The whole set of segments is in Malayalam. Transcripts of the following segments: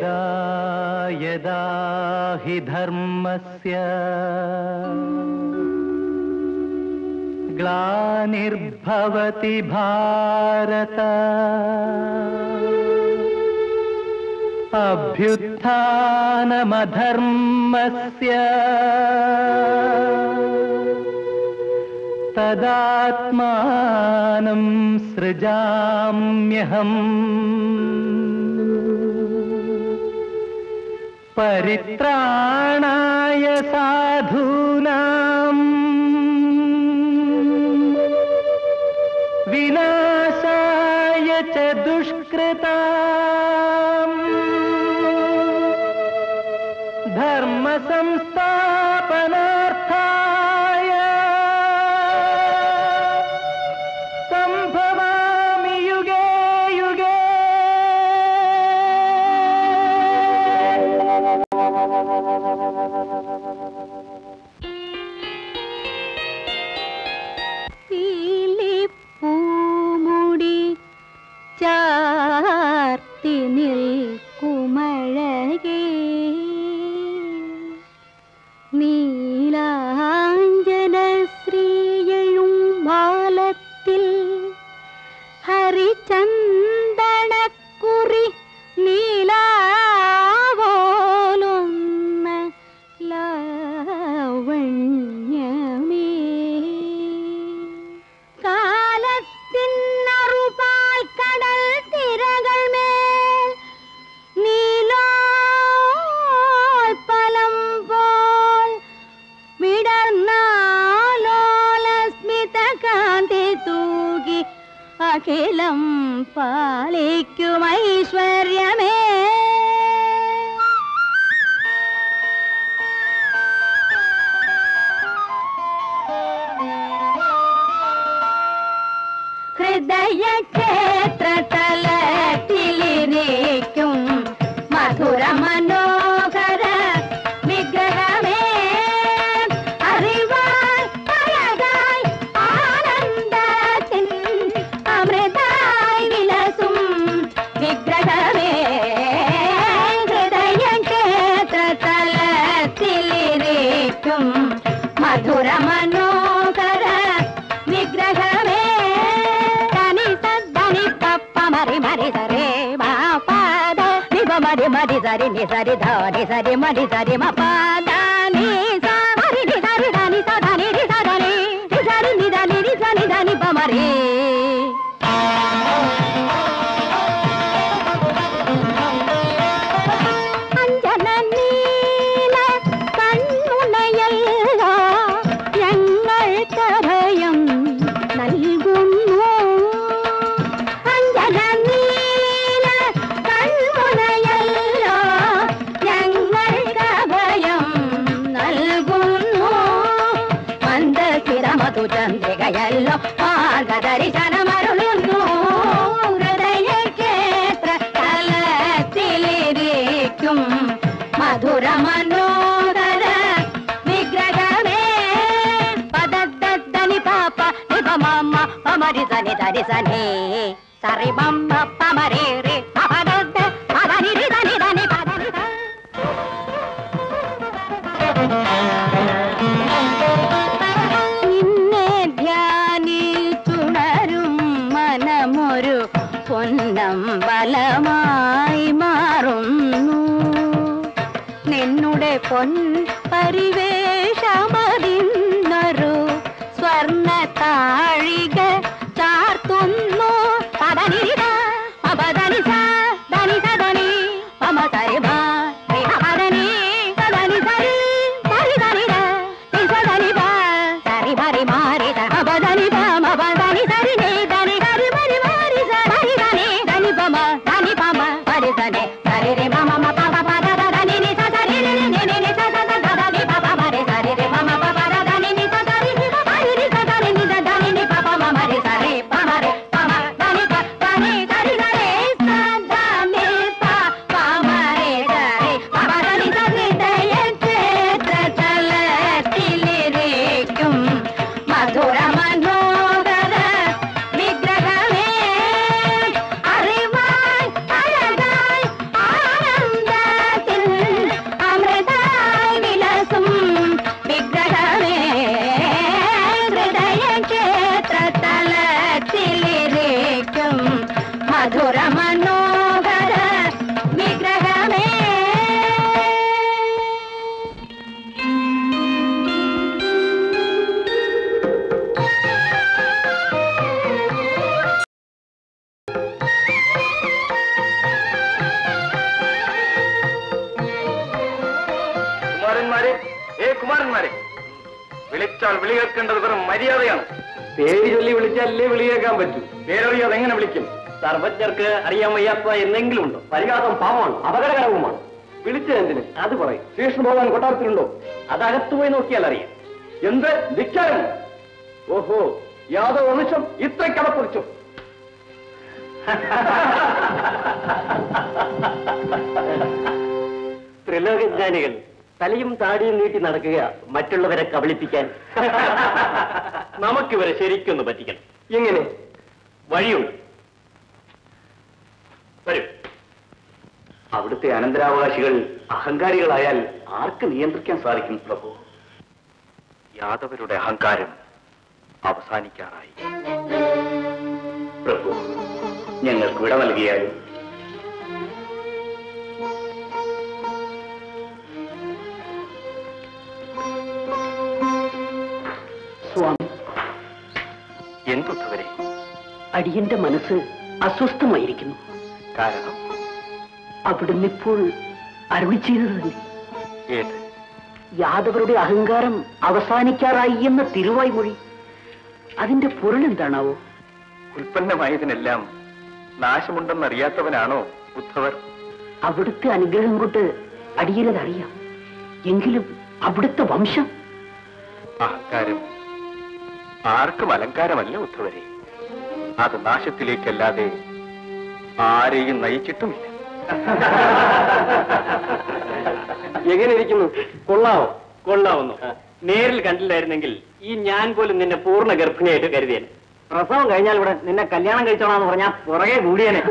यदा यदा हि धर्मस्य ग्लानिर्भवति भारत अभ्युत्थानमधर्मस्य तदात्मानं सृजाम्यहम् परित्राणाय साधूनाम् विनाशाय च दुष्कृताम् धर्म संस्थापनार्थाय सम्भवामि युगे युगे പീലിപ്പൂമുടി ചാർത്തി നിൽക്കുമഴകേ നീലാഞ്ജന ശ്രീയഴും മാലത്തിൽ ഹരിചന്ദനക്കുറി നീലാവോലൊന്ന് ലാവണ്യമേ കാലത്തിന്നറുപാൽ കടൽ തിരകൾ മേൽ നീലോൽപ്പലം പോൽ വിടർന്നാലോലസ്മിത കാന്തി തൂകി അഖിലം പാലിക്കും ഐശ്വര്യമേ ഹൃദയ ക്ഷേത്ര തലത്തിലിരിക്കും മധുര മനോഹര വിഗ്രഹമേ അറിവായി അഴകായി ആനന്ദത്തിൻ അമൃതായി വിലസും വിഗ്രഹമേ ഹൃദയ ക്ഷേത്ര തലത്തിലിരിക്കും മധുര മനോഹര വിഗ്രഹമേ ധനി സദ്ധനി പപ്പ മരി മരി സരേ മാ പാദ നിപ മരി മരി സരി നി സരി ധനി സരി മരി സരി മ പാദ നി സ മരി നി സരി ധനി സ ധനി നി സ ധനി നി സരി നി ധനി നി സ നി ധനി പ മരി അഞ്ജന നീല കണ്ണുണയല്ലോ ഞങ്ങൾക്കഭയം നൽകുന്നു അഞ്ജന നീല കണ്ണുണയല്ലോ ഞങ്ങൾക്കഭയം നൽകുന്നു മന്ദസ്ഥിരമതു ചന്ദ്രികയല്ലോ മാർഗദർശനമരുളുന്നു ഹൃദയ ക്ഷേത്ര തലത്തിലിരിക്കും മധുര മനോഹര വിഗ്രഹമേ പദദ്ദനി പാപ്പ നിപ മമ്മ പമരി സനി ധരി സനി സറി മമ്മ പമരി റി പദദ്ദ പദനി രി ധനി ധനി പദനി ധ നിന്നെ ധ്യാനിച്ചുണരും മനമൊരു പൊന്നം ബലമായി മാറുന്നു നിന്നുടെ പൊൻ പരിവേഷമതിന്നൊരു സ്വർണ്ണ താഴിക ചാർത്തുന്നു പദനിരിത അപദനിസ ധനിസ ധനി പമ സരിഭ പദനി സദനി സരി സരി ധനിര നിസ ധനിഭ സരി ഭരി മാരിത അപദനി പമ പദനി സരി നി ധനി ഹരി ഭരി മാരി സരി ധനി ധനി പമ ധനി പമ ഹരി ധനി സരി രി മമ മ പ പ ധ ധ ധനി നി സ സരി രി രി നി നി നി സ സ സ ധ ധ നി പ പ മ രി സരി രി മമ പ പ ധ ധനി നി സ സരി രി പ ഹരി രി സ ധനി നി ധ ധനി നി പ പ മ മ നിൽക്കേണ്ടത് വെറും മര്യാദയാണ് പേര് ചൊല്ലി വിളിച്ചാലല്ലേ വിളിയേക്കാൻ പറ്റൂ പേരറിയാതെ എങ്ങനെ വിളിക്കും സർവജ്ഞർക്ക് അറിയാൻ വയ്യാത്ത എന്തെങ്കിലും ഉണ്ടോ പരിഹാസം പാവമാണ് അപകടകരവുമാണ് വിളിച്ചതെന്തിന് അത് പറയും ശ്രീകൃഷ്ണ ഭഗവാൻ കൊട്ടാരത്തിലുണ്ടോ അതകത്തു പോയി നോക്കിയാൽ അറിയാം എന്ത് ധിക്കാരം ഓഹോ യാദവ് വംശം ഇത്രയ്ക്കടപ്പൊളിച്ചു ത്രിലോകജ്ഞാനികൾ തലയും താടിയും നീട്ടി നടക്കുക മറ്റുള്ളവരെ കബളിപ്പിക്കാൻ നമുക്കിവരെ ശരിക്കൊന്ന് പറ്റിക്കണം എങ്ങനെ വഴിയുണ്ട് വരൂ അവിടുത്തെ അനന്തരാവകാശികൾ അഹങ്കാരികളായാൽ ആർക്ക് നിയന്ത്രിക്കാൻ സാധിക്കും പ്രഭു യാദവരുടെ അഹങ്കാരം അവസാനിക്കാറായി പ്രഭു ഞങ്ങൾക്ക് വിട നൽകിയാലും സ്വാമി എന്തുദ്ധവരെ അടിയന്റെ മനസ്സ് അസ്വസ്ഥമായിരിക്കുന്നു കാരണം അവിടുന്ന് ഇപ്പോൾ അരുളി ചെയ്തത് തന്നെ ഏത് യാദവരുടെ അഹങ്കാരം അവസാനിക്കാറായി എന്ന തിരുവായ്മൊഴി അതിന്റെ പൊരുൾ എന്താണാവോ ഉൽപ്പന്നമായതിനെല്ലാം നാശമുണ്ടെന്നറിയാത്തവനാണോ ഉദ്ധവർ അവിടുത്തെ അനുഗ്രഹം കൊണ്ട് അടിയനത് അറിയാം എങ്കിലും അവിടുത്തെ വംശം അഹങ്കാരം ആർക്കും അലങ്കാരമല്ല ഉദ്ധവരെ അത് നാശത്തിലേക്കല്ലാതെ ആരെയും നയിച്ചിട്ടുമില്ല എങ്ങനെ ഇരിക്കുന്നു കൊള്ളാവോ കൊള്ളാവുന്നു നേരിൽ കണ്ടില്ലായിരുന്നെങ്കിൽ ഈ ഞാൻ പോലും നിന്നെ പൂർണ്ണ ഗർഭിണിയായിട്ട് കരുതിയേനെ പ്രസവം കഴിഞ്ഞാൽ ഇവിടെ നിന്നെ കല്യാണം കഴിച്ചോളാന്ന് പറഞ്ഞാൽ പുറകെ കൂടിയേനെ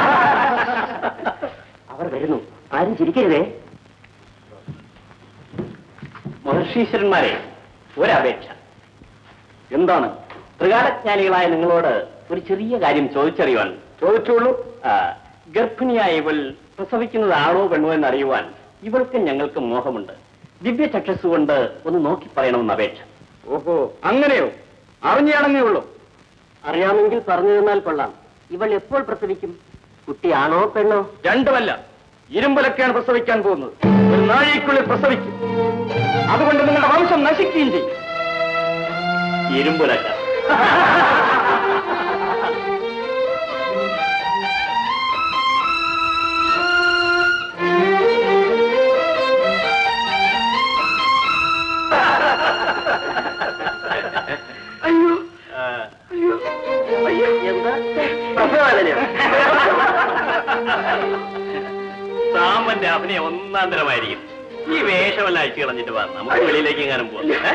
അവർ വരുന്നു ആരും ചിരിക്കരുതേ മഹർഷീശ്വരന്മാരെ ഒരപേക്ഷ എന്താണ് ത്രികാലജ്ഞാനികളായ നിങ്ങളോട് ഒരു ചെറിയ കാര്യം ചോദിച്ചറിയുവാൻ ചോദിച്ചോളൂ ഗർഭിണിയായ ഇവൾ പ്രസവിക്കുന്നത് ആണോ പെണ്ണോ എന്നറിയുവാൻ ഇവൾക്ക് ഞങ്ങൾക്ക് മോഹമുണ്ട് ദിവ്യ ചക്ഷസ് കൊണ്ട് ഒന്ന് നോക്കി പറയണമെന്ന് അപേക്ഷ ഓഹോ അങ്ങനെയോ അറിഞ്ഞാണെന്നേ ഉള്ളൂ അറിയാമെങ്കിൽ പറഞ്ഞു തന്നാൽ കൊള്ളാം ഇവൾ എപ്പോൾ പ്രസവിക്കും കുട്ടിയാണോ പെണ്ണോ രണ്ടുമല്ല ഇരുമ്പലൊക്കെയാണ് പ്രസവിക്കാൻ പോകുന്നത് ഒരു നാഴിക്കുള്ളിൽ പ്രസവിക്കും അതുകൊണ്ട് നിങ്ങളുടെ വംശം നശിക്കുകയും ചെയ്യും ഇരുമ്പുലക്ക എന്താ സാമന്റെ അഭിനയം ഒന്നാം തരമായിരിക്കും ഈ വേഷമെല്ലാം അയച്ചു കളഞ്ഞിട്ട് വാ നമുക്ക് വെളിയിലേക്ക് എങ്ങാനും പോവാം ഏ?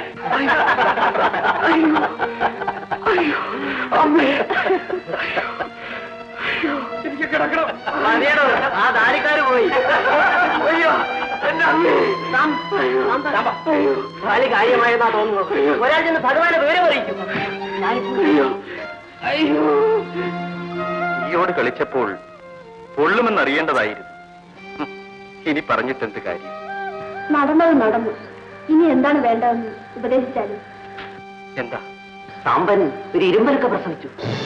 എനിക്ക് കിടക്കണം മതിയെടോ, ആ ദാരിക്കാര് പോയി അയ്യോ എന്റെ അമ്മേ ഭാര്യ കാര്യമായെന്നാ തോന്നുന്നു ഒരാൾ ചെന്ന് ഭഗവാനെ വിവരം അറിയിക്കും ഈയോട് കളിച്ചപ്പോൾ പൊള്ളുമെന്നറിയേണ്ടതായിരുന്നു ഹും, ഇനി പറഞ്ഞിട്ടെന്ത് കാര്യം നടന്നത് നടന്നു ഇനി എന്താണ് വേണ്ടതെന്ന് ഉപദേശിച്ചാലും എന്താ സാമ്പൻ ഒരു ഇരുമ്പലൊക്കെ പ്രസവിച്ചു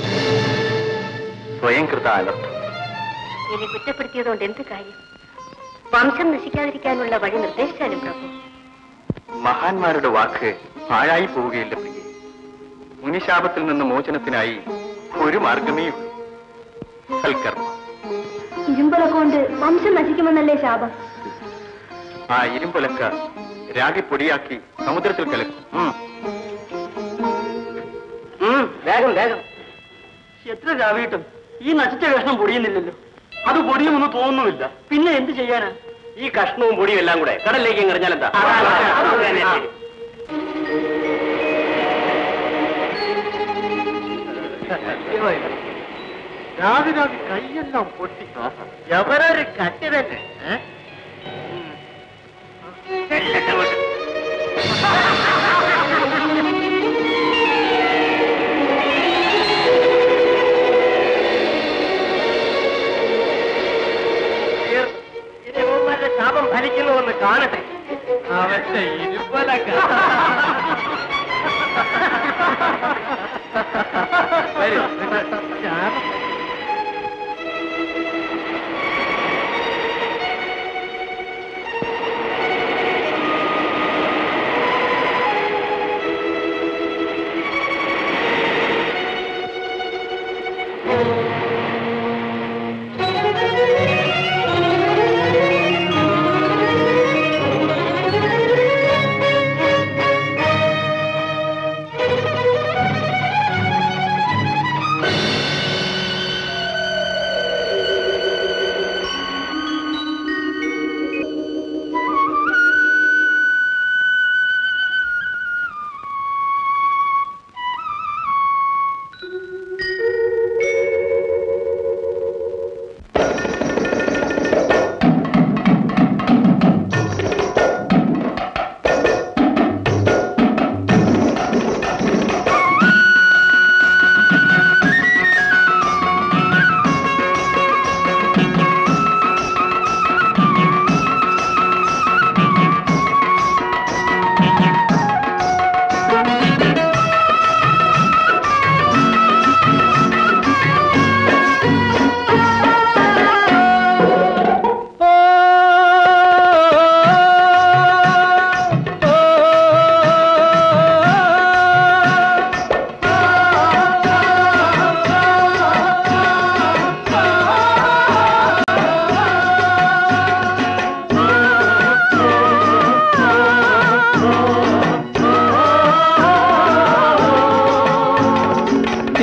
സ്വയം കൃത അനർത്ഥം എന്നെ കുറ്റപ്പെടുത്തിയതുകൊണ്ട് എന്ത് കാര്യം വംശം നശിക്കാതിരിക്കാനുള്ള വഴി നിർദ്ദേശിച്ചാലും പ്രഭു മഹാന്മാരുടെ വാക്ക് പാഴായി പോവുകയില്ല പ്രിയെ മുനിശാപത്തിൽ നിന്ന് മോചനത്തിനായി ഒരു മാർഗമേ ഉള്ളൂ സൽക്കർമ്മം ഇരുമ്പല കൊണ്ട് വംശം നശിക്കുമെന്നല്ലേ ശാപം ആ ഇരുമ്പൊലക്ക രാഗി പൊടിയാക്കി സമുദ്രത്തിൽ കലക്കും ഉം. വേഗം വേഗം എത്ര ചാവിയിട്ടും ഈ നശിച്ച കഷ്ണം പൊടിയുന്നില്ലല്ലോ അത് പൊടിയുമെന്ന് തോന്നുന്നുമില്ല പിന്നെ എന്ത് ചെയ്യാനാ ഈ കഷ്ണവും പൊടിയും എല്ലാം കൂടെ കടലിലേക്ക് എറിഞ്ഞാൽ എന്താ അത് തന്നെ. രാവി രാവി കൈയെല്ലാം പൊട്ടി എവരൊരു കട്ടി തന്നെ ഏ? ഇനി ഇവന്മാരുടെ ശാപം ഫലിക്കുന്നുവെന്ന് കാണട്ടെ അവന്റെ ഇരുപ്പലക്ക വരൂ. ഞാൻ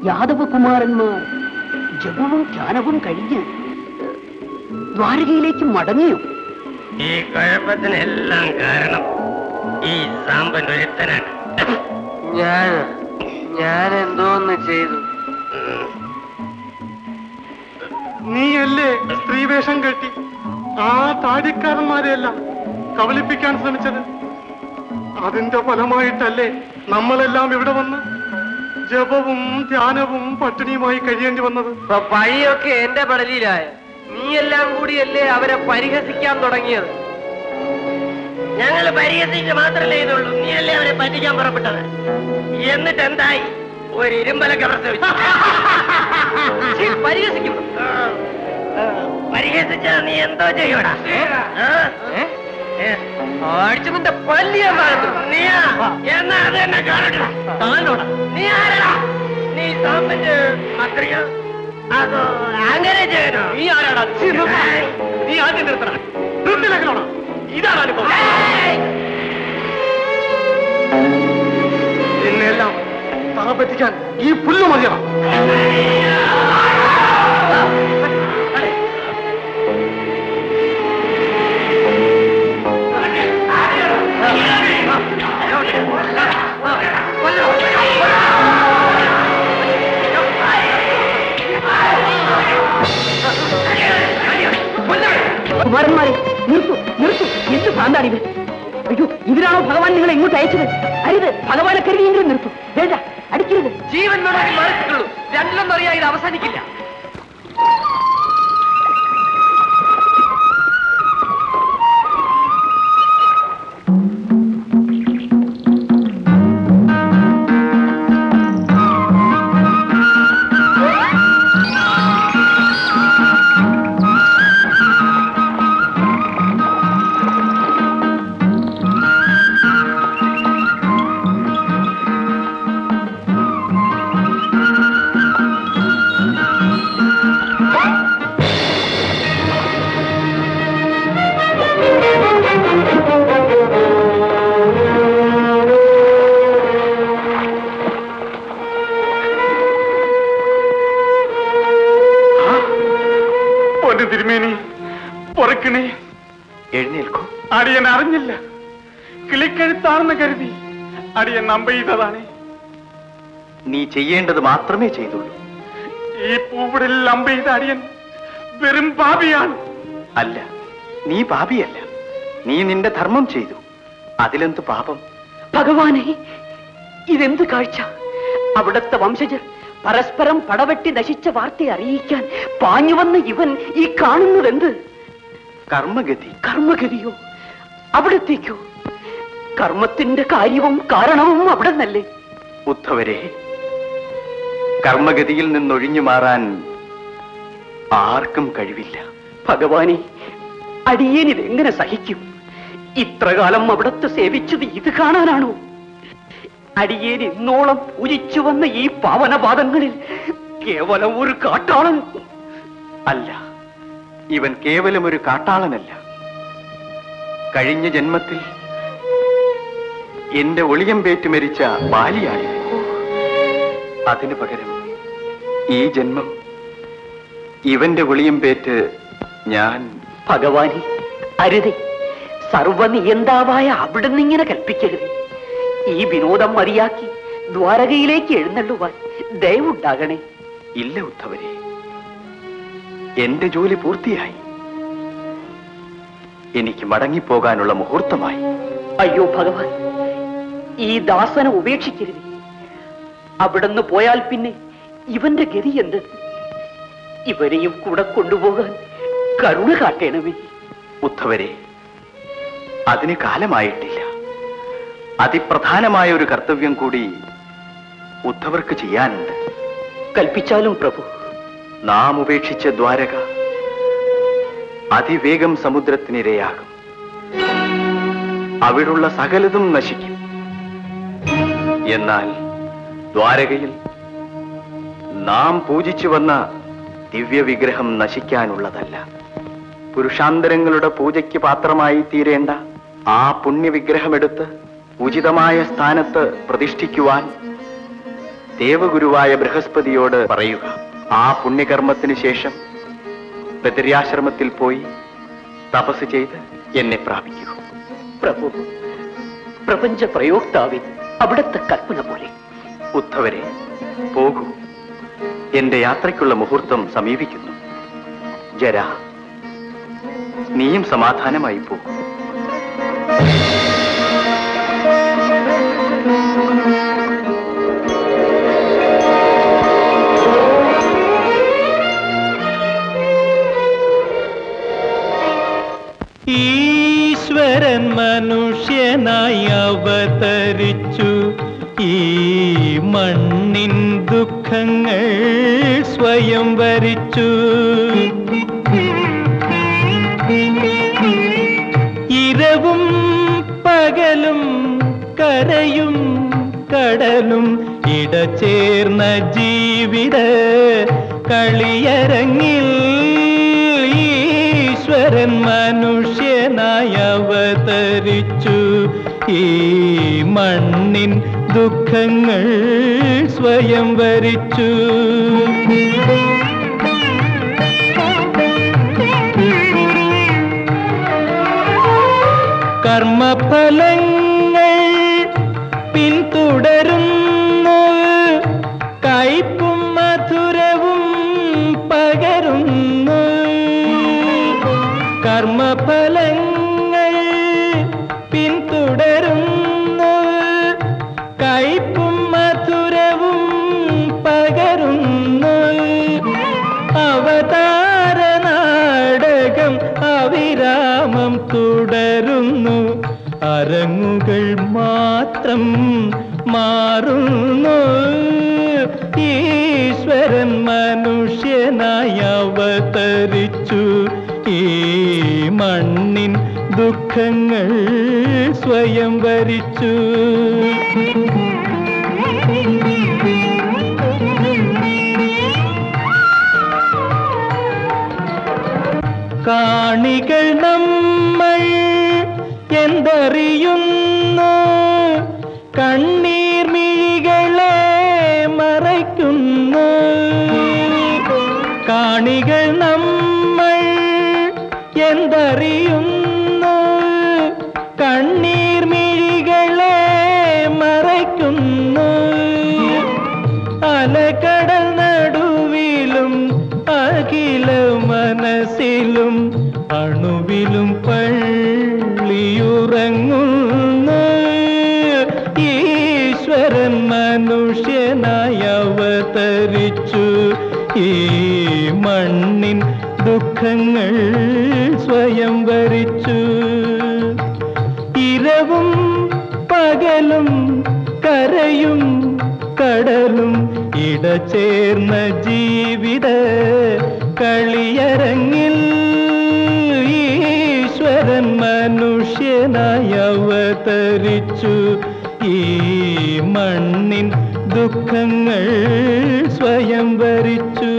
യാദവകുമാരന്മാർ ജപവും ധ്യാനവും കഴിഞ്ഞ് ദ്വാരകയിലേക്ക് മടങ്ങിയോ ഈ കുഴപ്പത്തിനെല്ലാം കാരണം ഈ സാമ്പൻ ഒരുത്തനാണ് ഞാൻ ഞാൻ എന്തോന്ന് ചെയ്തു നീയല്ലേ സ്ത്രീവേഷം കെട്ടി ആ താടിക്കാരന്മാരെയെല്ലാം കബളിപ്പിക്കാൻ ശ്രമിച്ചത് അതിന്റെ ഫലമായിട്ടല്ലേ നമ്മളെല്ലാം ഇവിടെ വന്ന് ജപവും ധ്യാനവും പട്ടിണിയുമായി കഴിയേണ്ടി വന്നത് ഇപ്പൊ പഴിയൊക്കെ എന്റെ പടലിയിലായ നീയെല്ലാം കൂടിയല്ലേ അവരെ പരിഹസിക്കാൻ തുടങ്ങിയത് ഞങ്ങൾ പരിഹസിച്ച് മാത്രമല്ലേ ചെയ്തുള്ളൂ നീയല്ലേ അവരെ പറ്റിക്കാൻ പുറപ്പെട്ടത് എന്നിട്ട് എന്തായി ഒരു ഇരുമ്പലൊക്കെ പ്രസവിച്ചു ഛീ, പരിഹസിക്കും പരിഹസിച്ച നീ എന്തോ ചെയ്യൂടാ അടിച്ചു നിന്റെ പല്ലിയ നീയാ എന്നാ അത് തന്നെ കാണട്ടാ താനോടാ നീ ആരാടാ നീ സാമ്പന്റെ മന്ത്രിയോ അതോ അങ്ങനെ ചെയ്യണോ നീ ആരാടാ ഛീ, നിർത്ത്. നീ ആദ്യം നിർത്തണം നിർത്തിലേക്കണോടാ ഇതാണ് അനുഭവം എന്നെല്ലാം തറപ്പറ്റിക്കാൻ ഈ പുല്ലു മതിയണം കുമാരന്മാരെ നിർത്തു നിർത്തു എന്ത് ഭ്രാന്താണിത് അയ്യോ ഇതിനാണോ ഭഗവാൻ നിങ്ങളെ ഇങ്ങോട്ട് അയച്ചത് അരുത് ഭഗവാനെ കരുതിയെങ്കിലും നിർത്തു വേണ്ട അടിക്കരുത് ജീവൻ വേണമെങ്കിൽ മറച്ചിട്ടുള്ളൂ രണ്ടിലൊന്നും അറിയാ ഇത് അവസാനിക്കില്ല പൊന്നു തിരുമേനി പൊറക്കണേ എഴുന്നേൽക്കൂ അടിയൻ അറിഞ്ഞില്ല കിളിക്കഴുത്താണെന്ന് കരുതി അടിയൻ നമ്പ ചെയ്തതാണ് നീ ചെയ്യേണ്ടത് മാത്രമേ ചെയ്തുള്ളൂ ഈ പൂവിടലിൽ അമ്പ ചെയ്ത അടിയൻ വെറും പാപിയാണ് അല്ല നീ പാപിയല്ല നീ നിന്റെ ധർമ്മം ചെയ്തു അതിലെന്ത് പാപം ഭഗവാനെ ഇതെന്ത് കാഴ്ച അവിടത്തെ വംശജർ പരസ്പരം പടവെട്ടി നശിച്ച വാർത്ത അറിയിക്കാൻ പാഞ്ഞു വന്ന ഇവൻ ഈ കാണുന്നതെന്ത് കർമ്മഗതി കർമ്മഗതിയോ അവിടത്തേക്കോ കർമ്മത്തിന്റെ കാര്യവും കാരണവും അവിടെ നല്ലേ ഉദ്ധവരെ കർമ്മഗതിയിൽ നിന്നൊഴിഞ്ഞു മാറാൻ ആർക്കും കഴിവില്ല ഭഗവാനെ അടിയൻ ഇതെങ്ങനെ സഹിക്കും ഇത്രകാലം അവിടത്തെ സേവിച്ചത് ഇത് കാണാനാണോ അടിയേൻ ഇന്നോളം പൂജിച്ചു വന്ന ഈ പാവനപാദങ്ങളിൽ കേവലം ഒരു കാട്ടാളൻ അല്ല ഇവൻ കേവലം ഒരു കാട്ടാളനല്ല കഴിഞ്ഞ ജന്മത്തിൽ എന്റെ ഒളിയം പേറ്റ് മരിച്ച ബാലിയാണിവൻ അതിനു പകരം ഈ ജന്മം ഇവന്റെ ഒളിയം പേറ്റ് ഞാൻ ഭഗവാനെ അരുതേ സർവനിയന്താവായ അവിടുന്ന് ഇങ്ങനെ കൽപ്പിക്കരുത് ഈ വിനോദം മതിയാക്കി ദ്വാരകയിലേക്ക് എഴുന്നള്ളുവാൻ ദയവുണ്ടാകണേ ഇല്ല ഉദ്ധവരെ എന്റെ ജോലി പൂർത്തിയായി എനിക്ക് മടങ്ങിപ്പോകാനുള്ള മുഹൂർത്തമായി അയ്യോ ഭഗവാൻ ഈ ദാസനെ ഉപേക്ഷിക്കരുത് അവിടുന്ന് പോയാൽ പിന്നെ ഇവന്റെ ഗതി എന്ത് ഇവരെയും കൂടെ കൊണ്ടുപോകാൻ കരുണ കാട്ടണമേ ഉദ്ധവരെ അതിന് കാലമായിട്ടില്ല അതിപ്രധാനമായ ഒരു കർത്തവ്യം കൂടി ഉദ്ധവർക്ക് ചെയ്യാനുണ്ട് കൽപ്പിച്ചാലും പ്രഭു നാം ഉപേക്ഷിച്ച ദ്വാരക അതിവേഗം സമുദ്രത്തിനിരയാകും അവിടുള്ള സകലതും നശിക്കും എന്നാൽ ദ്വാരകയിൽ നാം പൂജിച്ചു വന്ന ദിവ്യവിഗ്രഹം നശിക്കാനുള്ളതല്ല പുരുഷാന്തരങ്ങളുടെ പൂജയ്ക്ക് പാത്രമായി തീരേണ്ട ആ പുണ്യവിഗ്രഹമെടുത്ത് ഉചിതമായ സ്ഥാനത്ത് പ്രതിഷ്ഠിക്കുവാൻ ദേവഗുരുവായ ബൃഹസ്പതിയോട് പറയുക ആ പുണ്യകർമ്മത്തിന് ശേഷം ബദര്യാശ്രമത്തിൽ പോയി തപസ് ചെയ്ത് എന്നെ പ്രാപിക്കൂ പ്രഭു പ്രപഞ്ച പ്രയോക്താവെ അവിടുത്തെ കൽപ്പന പോലെ ഉദ്ധവരെ പോകൂ എന്റെ യാത്രയ്ക്കുള്ള മുഹൂർത്തം സമീപിക്കുന്നു ജര നീയും സമാധാനമായി പോകും ഈശ്വരൻ മനുഷ്യനായി അവതരിച്ചു ഈ മണ്ണിൻ ദുഃഖങ്ങൾ സ്വയം വരിച്ചു ഇരവും പകലും കരയും കടലും ഇടചേർന്ന ജീവിത കളിയരങ്ങിൽ ഈശ്വരൻ മനുഷ്യനായി അവതരിച്ചു ഈ മണ്ണിൻ ദുഃഖങ്ങൾ സ്വയം വരിച്ചു കർമ്മഫലങ്ങൾ പിന്തുടരുന്നു കയ്പും മധുരവും പകരുന്നു കർമ്മഫലങ്ങൾ പിന്തുടരുന്നു കയ്പും മധുരവും പകരുന്നു അവതാര നാടകം അവിരാമം തുടരുന്നു അരങ്ങുകൾ മാത്രം മാറുന്നു ഈശ്വരൻ മനുഷ്യനായി അവതരിച്ചു ഈ മണ്ണിൻ ദുഃഖങ്ങൾ സ്വയം വരിച്ചു കാണികൾ നമ്മൾ എന്തറിയുന്നു കണ്ണീർ മിഴികളെ മറയ്ക്കുന്നു കാണികൾ നമ്മൾ എന്തറിയുന്നു കണ്ണീർ മിഴികളെ മറയ്ക്കുന്നു അലകടൽ നടുവിലും അഖില മനസ്സിലും അണുവിലും പള്ളിയുറങ്ങുന്നു ഈശ്വരൻ മനുഷ്യനായി അവതരിച്ചു ഈ മണ്ണിൻ ദുഃഖങ്ങൾ സ്വയം വരിച്ചു ഇരവും പകലും കരയും കടലും ഇടചേർന്ന ജീവിത കളിയരങ്ങിൽ ഈശ്വരൻ മനുഷ്യനായി അവതരിച്ചു ഈ മണ്ണിൻ ദുഃഖങ്ങൾ സ്വയം വരിച്ചു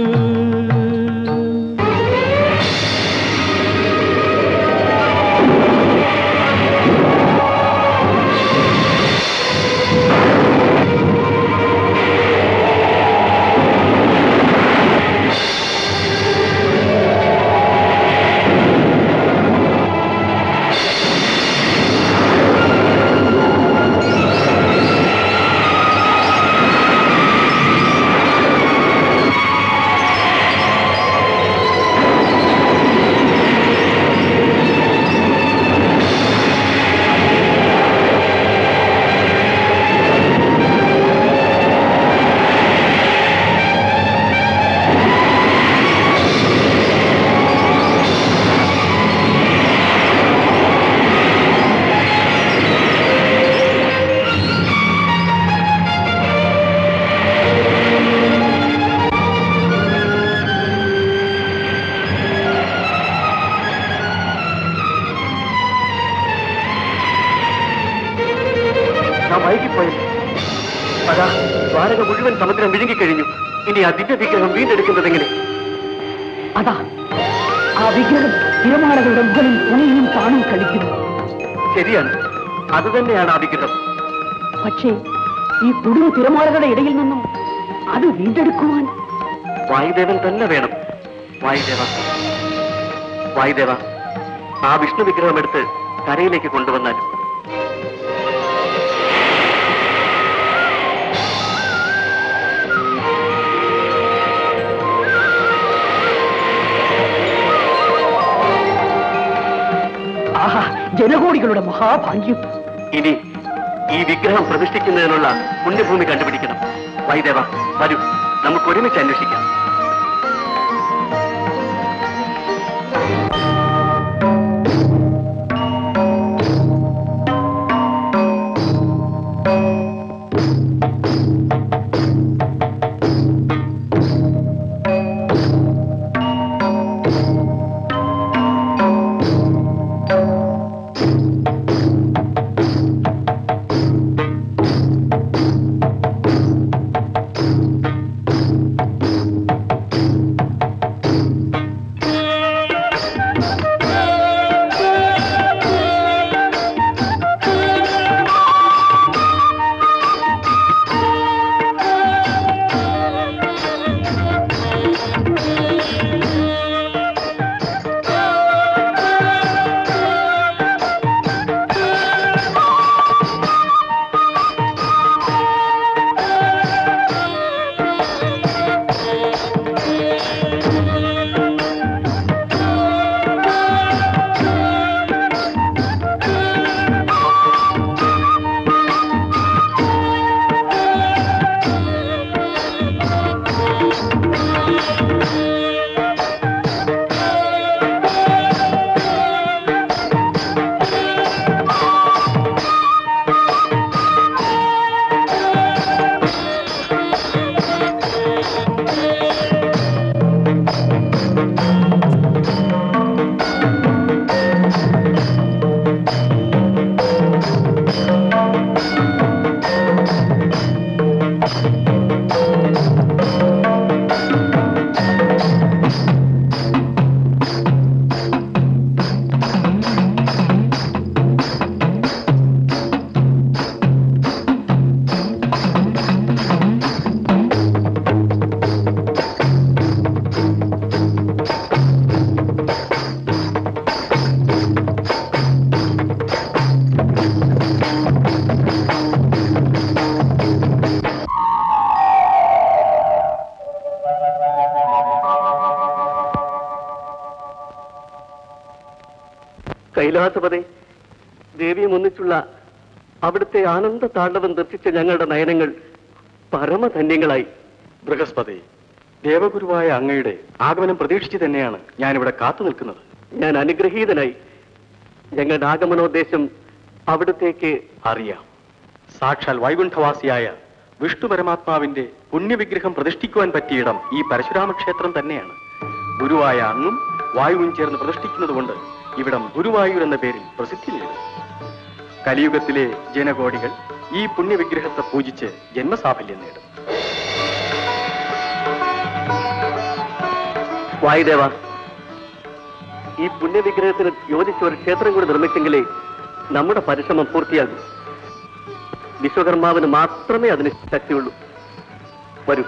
നാം വൈകിപ്പോയത് അതാ ദ്വാരക മുഴുവൻ സമുദ്രം വിഴുങ്ങിക്കഴിഞ്ഞു ഇനി ആ ദിവ്യ വിഗ്രഹം വീണ്ടെടുക്കുന്നത് എങ്ങനെ അതാ ആ വിഗ്രഹം തിരമാലകളുടെ മുകളിൽ തുണിയും താണും കളിക്കുന്നു ശരിയാണ് അത് തന്നെയാണ് ആ വിഗ്രഹം പക്ഷേ ഈ കുടും തിരമാലകളുടെ ഇടയിൽ നിന്നും അത് വീണ്ടെടുക്കുവാൻ വായുദേവൻ തന്നെ വേണം വായുദേവ വായുദേവ ആ വിഷ്ണു വിഗ്രഹം എടുത്ത് കരയിലേക്ക് കൊണ്ടുവന്നാൽ ആഹാ ജനകോടികളുടെ മഹാഭാഗ്യം ഇനി ഈ വിഗ്രഹം പ്രതിഷ്ഠിക്കുന്നതിനുള്ള പുണ്യഭൂമി കണ്ടുപിടിക്കണം വൈദേവ വരൂ നമുക്ക് ഒരുമിച്ച് അന്വേഷിക്കാം കൈലാസപതി ദേവിയും ഒന്നിച്ചുള്ള അവിടുത്തെ ആനന്ദ താണ്ഡവം ദർശിച്ച ഞങ്ങളുടെ നയനങ്ങൾ പരമധന്യങ്ങളായി ബൃഹസ്പതി ദേവഗുരുവായ അങ്ങയുടെ ആഗമനം പ്രതീക്ഷിച്ച് തന്നെയാണ് ഞാനിവിടെ കാത്തു നിൽക്കുന്നത് ഞാൻ അനുഗ്രഹീതനായി ഞങ്ങളുടെ ആഗമനോദ്ദേശം അവിടത്തേക്ക് അറിയാം സാക്ഷാൽ വൈകുണ്ഠവാസിയായ വിഷ്ണു പരമാത്മാവിന്റെ പുണ്യവിഗ്രഹം പ്രതിഷ്ഠിക്കുവാൻ പറ്റിയിടം ഈ പരശുരാമ ക്ഷേത്രം തന്നെയാണ് ഗുരുവായ അങ്ങും വായുവും ചേർന്ന് പ്രതിഷ്ഠിക്കുന്നതുകൊണ്ട് ഇവിടം ഗുരുവായൂർ എന്ന പേരിൽ പ്രസിദ്ധി നേടും കലിയുഗത്തിലെ ജനകോടികൾ ഈ പുണ്യവിഗ്രഹത്തെ പൂജിച്ച് ജന്മസാഫല്യം നേടും വായുദേവ ഈ പുണ്യവിഗ്രഹത്തിന് യോജിച്ച ഒരു ക്ഷേത്രം കൂടി നിർമ്മിച്ചെങ്കിലേ നമ്മുടെ പരിശ്രമം പൂർത്തിയാകൂ വിശ്വകർമാവിന് മാത്രമേ അതിന് ശക്തിയുള്ളൂ വരൂ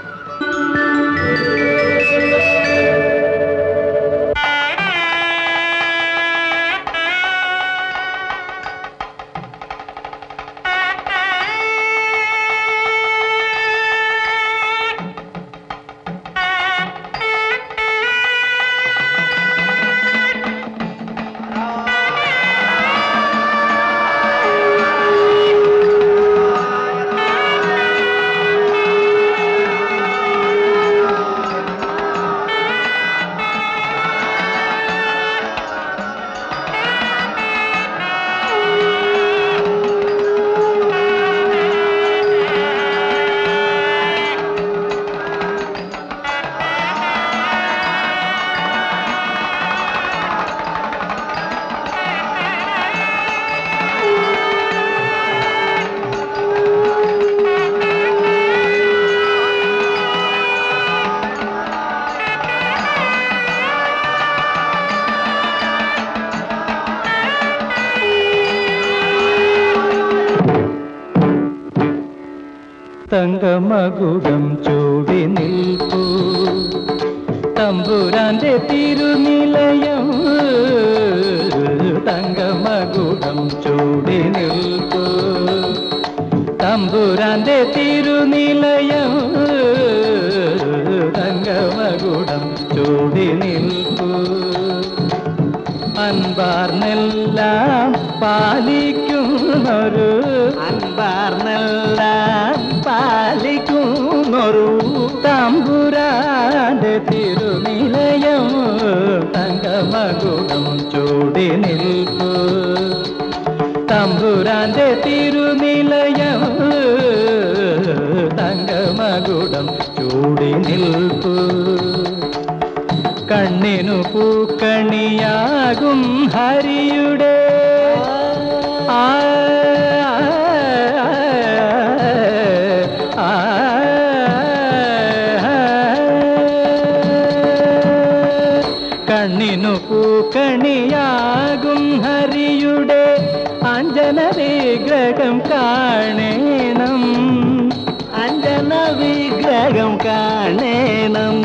തങ്കമകുടം ചൂടി തമ്പുരാന്റെ തിരുനിലയം തങ്കമകുടം ചൂടി നിൽക്കൂ തമ്പുരാന്റെ തിരുനിലയം തങ്കമകുടം ചൂടി നിൽക്കൂ അൻപാർന്നെല്ലാം പാലിക്കുന്നൊരു അൻപാർന്നെല്ലാം പാലിക്കുന്നൊരു തമ്പുരാന്റെ തിരുനിലയം തങ്കമകുടം ചൂടി നിൽക്കൂ തമ്പുരാന്റെ തിരുനിലയം തങ്കമകുടം ചൂടി നിൽപ്പു കണ്ണിനു പൂക്കണിയാകും ഹരിയുടെ ആ ആ, കണ്ണിനു പൂക്കണിയാകും ഹരിയുടെ അഞ്ജന വിഗ്രഹം കാണേണം അഞ്ജന വിഗ്രഹം കാണേണം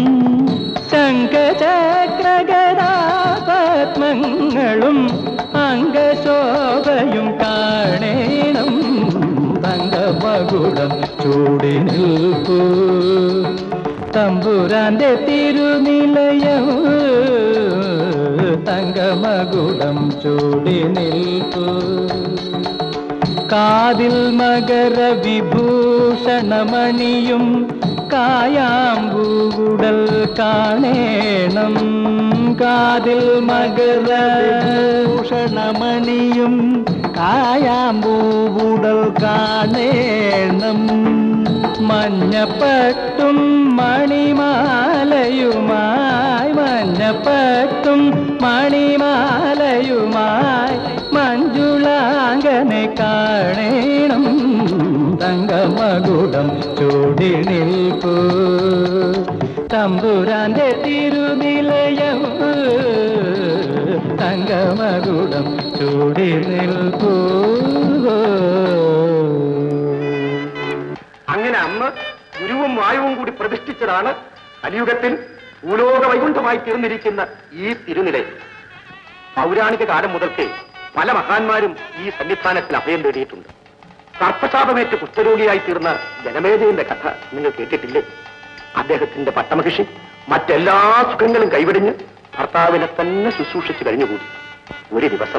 ശങ്കചക്രഗദാപത്മങ്ങളും അംഗശോഭയും കാണേണം തങ്കമകുടം ചൂടി നിൽക്കൂ തമ്പുരാന്റെ തിരുനിലയം തങ്കമകുടം ചൂടി നിൽക്കൂ കാതിൽ മകര വിഭൂഷണമണിയും കായാമ്പൂടൽ കാണേണം കാതിൽ മകര ഭൂഷണമണിയും കായാമ്പൂടൽ കാണേണം മഞ്ഞപ്പട്ടും മണിമാലയുമായി മഞ്ഞപ്പട്ടും മണിമാലയുമായി മഞ്ജുളാങ്കനെ കാണേണം തങ്കമകുടം ചൂടി നിൽക്കൂ തമ്പുരാന്റെ തിരുനിലയം തങ്കമകുടം ചൂടി നിൽക്കൂ അങ്ങനെ അന്ന് ഗുരുവും വായുവും കൂടി പ്രതിഷ്ഠിച്ചതാണ് കലിയുഗത്തിൽ ഭൂലോക വൈകുണ്ഠമായി തീർന്നിരിക്കുന്ന ഈ തിരുനിലയം പൗരാണിക കാലം മുതൽക്കേ പല മഹാന്മാരും ഈ സന്നിധാനത്തിൽ അഭയം തേടിയിട്ടുണ്ട് സർപ്പശാപമേറ്റ് കുഷ്ഠരോഗിയായി തീർന്ന ജനമേജയന്റെ കഥ നിങ്ങൾ കേട്ടിട്ടില്ലേ അദ്ദേഹത്തിന്റെ പട്ടമഹിഷി മറ്റെല്ലാ സുഖങ്ങളും കൈവിടിഞ്ഞ് ഭർത്താവിനെ തന്നെ ശുശ്രൂഷിച്ച് കഴിഞ്ഞുകൂടി ഒരു ദിവസം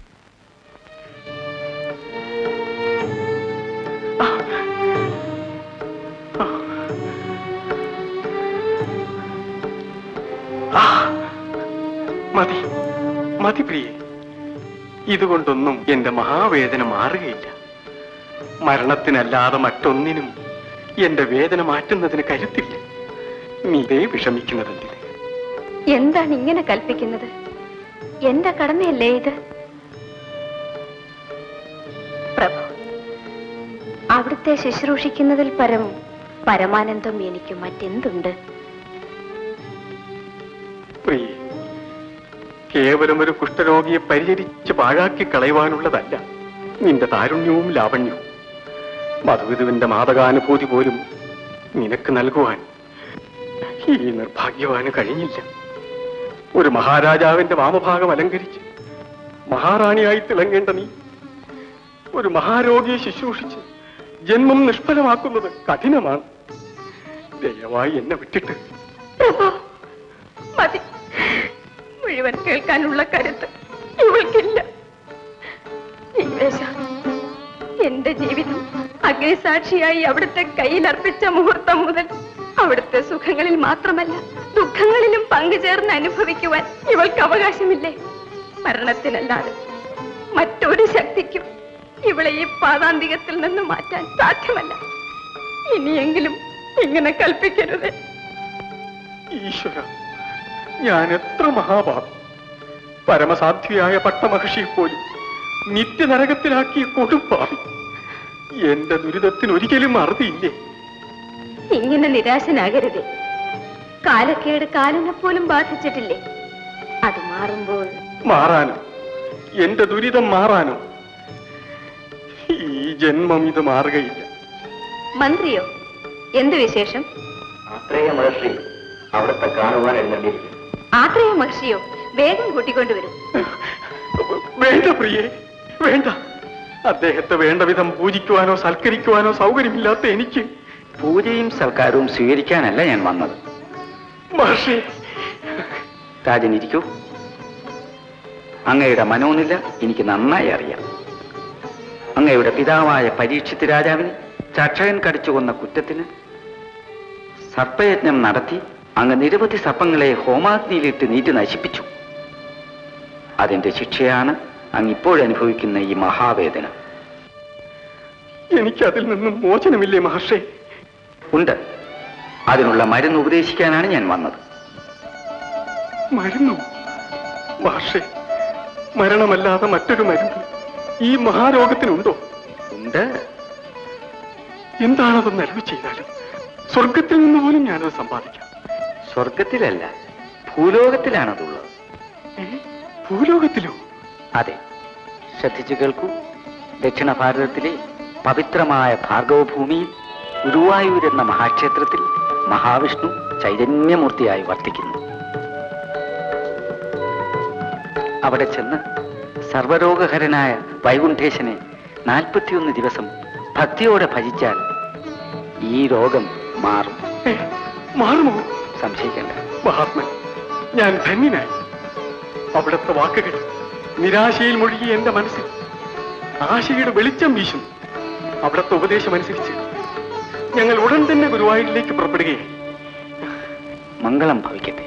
മതി മതി പ്രിയെ ഇതുകൊണ്ടൊന്നും എന്റെ മഹാവേദന മാറുകയില്ല മരണത്തിനല്ലാതെ മറ്റൊന്നിനും എന്റെ വേദന മാറ്റുന്നതിന് കരുത്തില്ല നീ ഇതേ വിഷമിക്കുന്നതെന്തിന് എന്താണ് ഇങ്ങനെ കൽപ്പിക്കുന്നത് എന്റെ കടമയല്ലേ ഇത് പ്രഭു അവിടുത്തെ ശുശ്രൂഷിക്കുന്നതിൽ പരം പരമാനന്ദം എനിക്ക് മറ്റെന്തുണ്ട് പ്രിയെ കേവലം ഒരു കുഷ്ഠരോഗിയെ പരിചരിച്ച് പാഴാക്കി കളയുവാനുള്ളതല്ല നിന്റെ താരുണ്യവും ലാവണ്യവും മധുവിധുവിന്റെ മാതകാനുഭൂതി പോലും നിനക്ക് നൽകുവാൻ ഈ നിർഭാഗ്യവാന് കഴിഞ്ഞില്ല ഒരു മഹാരാജാവിന്റെ വാമഭാഗം അലങ്കരിച്ച് മഹാറാണിയായി തിളങ്ങേണ്ട നീ ഒരു മഹാരോഗിയെ ശുശ്രൂഷിച്ച് ജന്മം നിഷ്ഫലമാക്കുന്നത് കഠിനമാണ് ദയവായി എന്നെ വിട്ടിട്ട് പ്രഭു മതി മുഴുവൻ കേൾക്കാനുള്ള കരുത്ത് ഇവൾക്കില്ല ഇംഗ്ലീഷ എന്റെ ജീവിതം അഗ്നിസാക്ഷിയായി അവിടുത്തെ കയ്യിൽ അർപ്പിച്ച മുഹൂർത്തം മുതൽ അവിടുത്തെ സുഖങ്ങളിൽ മാത്രമല്ല ദുഃഖങ്ങളിലും പങ്കുചേർന്ന് അനുഭവിക്കുവാൻ ഇവൾക്ക് അവകാശമില്ലേ മരണത്തിനല്ലാതെ മറ്റൊരു ശക്തിക്കും ഇവളെ ഈ പാതാന്തികത്തിൽ നിന്ന് മാറ്റാൻ സാധ്യമല്ല ഇനിയെങ്കിലും ഇങ്ങനെ കൽപ്പിക്കരുത് ഈശ്വര ഞാൻ എത്ര മഹാപാപം പരമസാധ്വിയായ പട്ടമഹർഷിയെ പോലും നിത്യനരകത്തിലാക്കിയ കൊടുപ്പാവി എന്റെ ദുരിതത്തിന് ഒരിക്കലും അറുതിയില്ലേ ഇങ്ങനെ നിരാശനാകരുത് കാലക്കേട് കാലിനെ പോലും ബാധിച്ചിട്ടില്ലേ അത് മാറുമ്പോൾ മാറാനോ എന്റെ ദുരിതം മാറാനോ ഈ ജന്മം ഇത് മാറുകയില്ല മന്ത്രിയോ എന്ത് വിശേഷം ആത്രേയ മഹർഷി അവിടുത്തെ കാണുവാൻ എഴുന്നള്ളിയിരിക്കുന്നു ആത്രേയ മഹർഷിയോ വേഗം കൂട്ടിക്കൊണ്ടുവരും വേണ്ട പ്രിയേ വേണ്ട അദ്ദേഹത്തെ വേണ്ട വിധം പൂജിക്കുവാനോ സൽക്കരിക്കുവാനോ സൗകര്യമില്ലാത്ത എനിക്ക് പൂജയും സൽക്കാരവും സ്വീകരിക്കാനല്ല ഞാൻ വന്നത് മഹർഷി രാജൻ ഇരിക്കൂ അങ്ങയുടെ മനോനില എനിക്ക് നന്നായി അറിയാം അങ്ങയുടെ പിതാവായ പരീക്ഷിത് രാജാവിനെ ചക്ഷകൻ കടിച്ചു കൊന്ന കുറ്റത്തിന് സർപ്പയജ്ഞം നടത്തി അങ്ങ് നിരവധി സർപ്പങ്ങളെ ഹോമാഗ്നിയിലിട്ട് നീട്ടി നശിപ്പിച്ചു അതിന്റെ ശിക്ഷയാണ് അങ്ങ് ഇപ്പോഴനുഭവിക്കുന്ന ഈ മഹാവേദന എനിക്ക് അതിൽ നിന്നും മോചനമില്ലേ മഹർഷി ഉണ്ട് അതിനുള്ള മരുന്ന് ഉപദേശിക്കാനാണ് ഞാൻ വന്നത് മരുന്നു മഹർഷി മരണമല്ലാതെ മറ്റൊരു മരുന്ന് ഈ മഹാരോഗത്തിനുണ്ടോ ഉണ്ട് എന്താണതെന്ന് അറിവ് ചെയ്താലും സ്വർഗത്തിൽ നിന്ന് പോലും ഞാനത് സമ്പാദിക്കാം സ്വർഗത്തിലല്ല ഭൂലോകത്തിലാണതുള്ളത് ഏ? ഭൂലോകത്തിലോ അതെ ശ്രദ്ധിച്ചു കേൾക്കൂ ദക്ഷിണ ഭാരതത്തിലെ പവിത്രമായ ഭാർഗവഭൂമിയിൽ ഗുരുവായൂർ എന്ന മഹാക്ഷേത്രത്തിൽ മഹാവിഷ്ണു ചൈതന്യമൂർത്തിയായി വർത്തിക്കുന്നു അവിടെ ചെന്ന് സർവരോഗഹരനായ വൈകുണ്ഠേശനെ നാൽപ്പത്തിയൊന്ന് ദിവസം ഭക്തിയോടെ ഭജിച്ചാൽ ഈ രോഗം മാറും ഏ, മാറുമോ സംശയിക്കേണ്ട മഹാത്മൻ ഞാൻ ധന്യനായി അവിടുത്തെ വാക്കുകൾ നിരാശയിൽ മുഴുകിയ എന്റെ മനസ്സിൽ ആശയുടെ വെളിച്ചം വീശുന്നു അവിടുത്തെ ഉപദേശം അനുസരിച്ച് ഞങ്ങൾ ഉടൻ തന്നെ ഗുരുവായൂരിലേക്ക് പുറപ്പെടുകയായി മംഗളം ഭവിക്കട്ടെ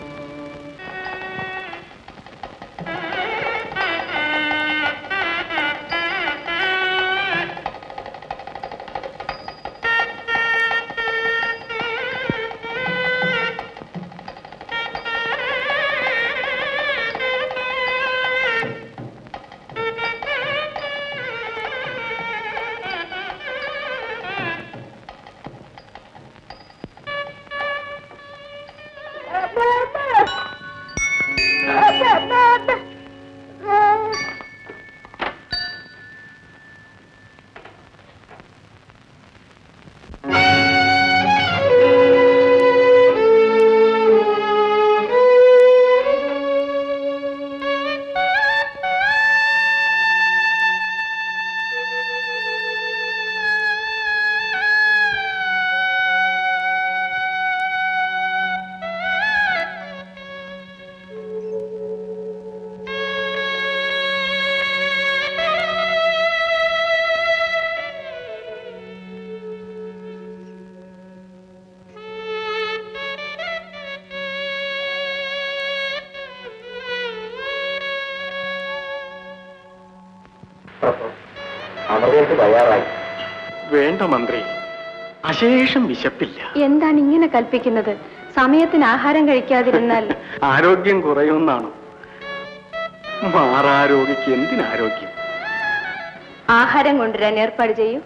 അമൃതയ്ക്ക് തയ്യാറായി വേണ്ട മന്ത്രി അശേഷം വിശപ്പില്ല എന്താണ് ഇങ്ങനെ കൽപ്പിക്കുന്നത് സമയത്തിന് ആഹാരം കഴിക്കാതിരുന്നാൽ ആരോഗ്യം കുറയുമെന്നാണോ മാറാരോഗിക്ക് എന്തിനാരോഗ്യം ആഹാരം കൊണ്ടുവരാൻ ഏർപ്പാട് ചെയ്യൂ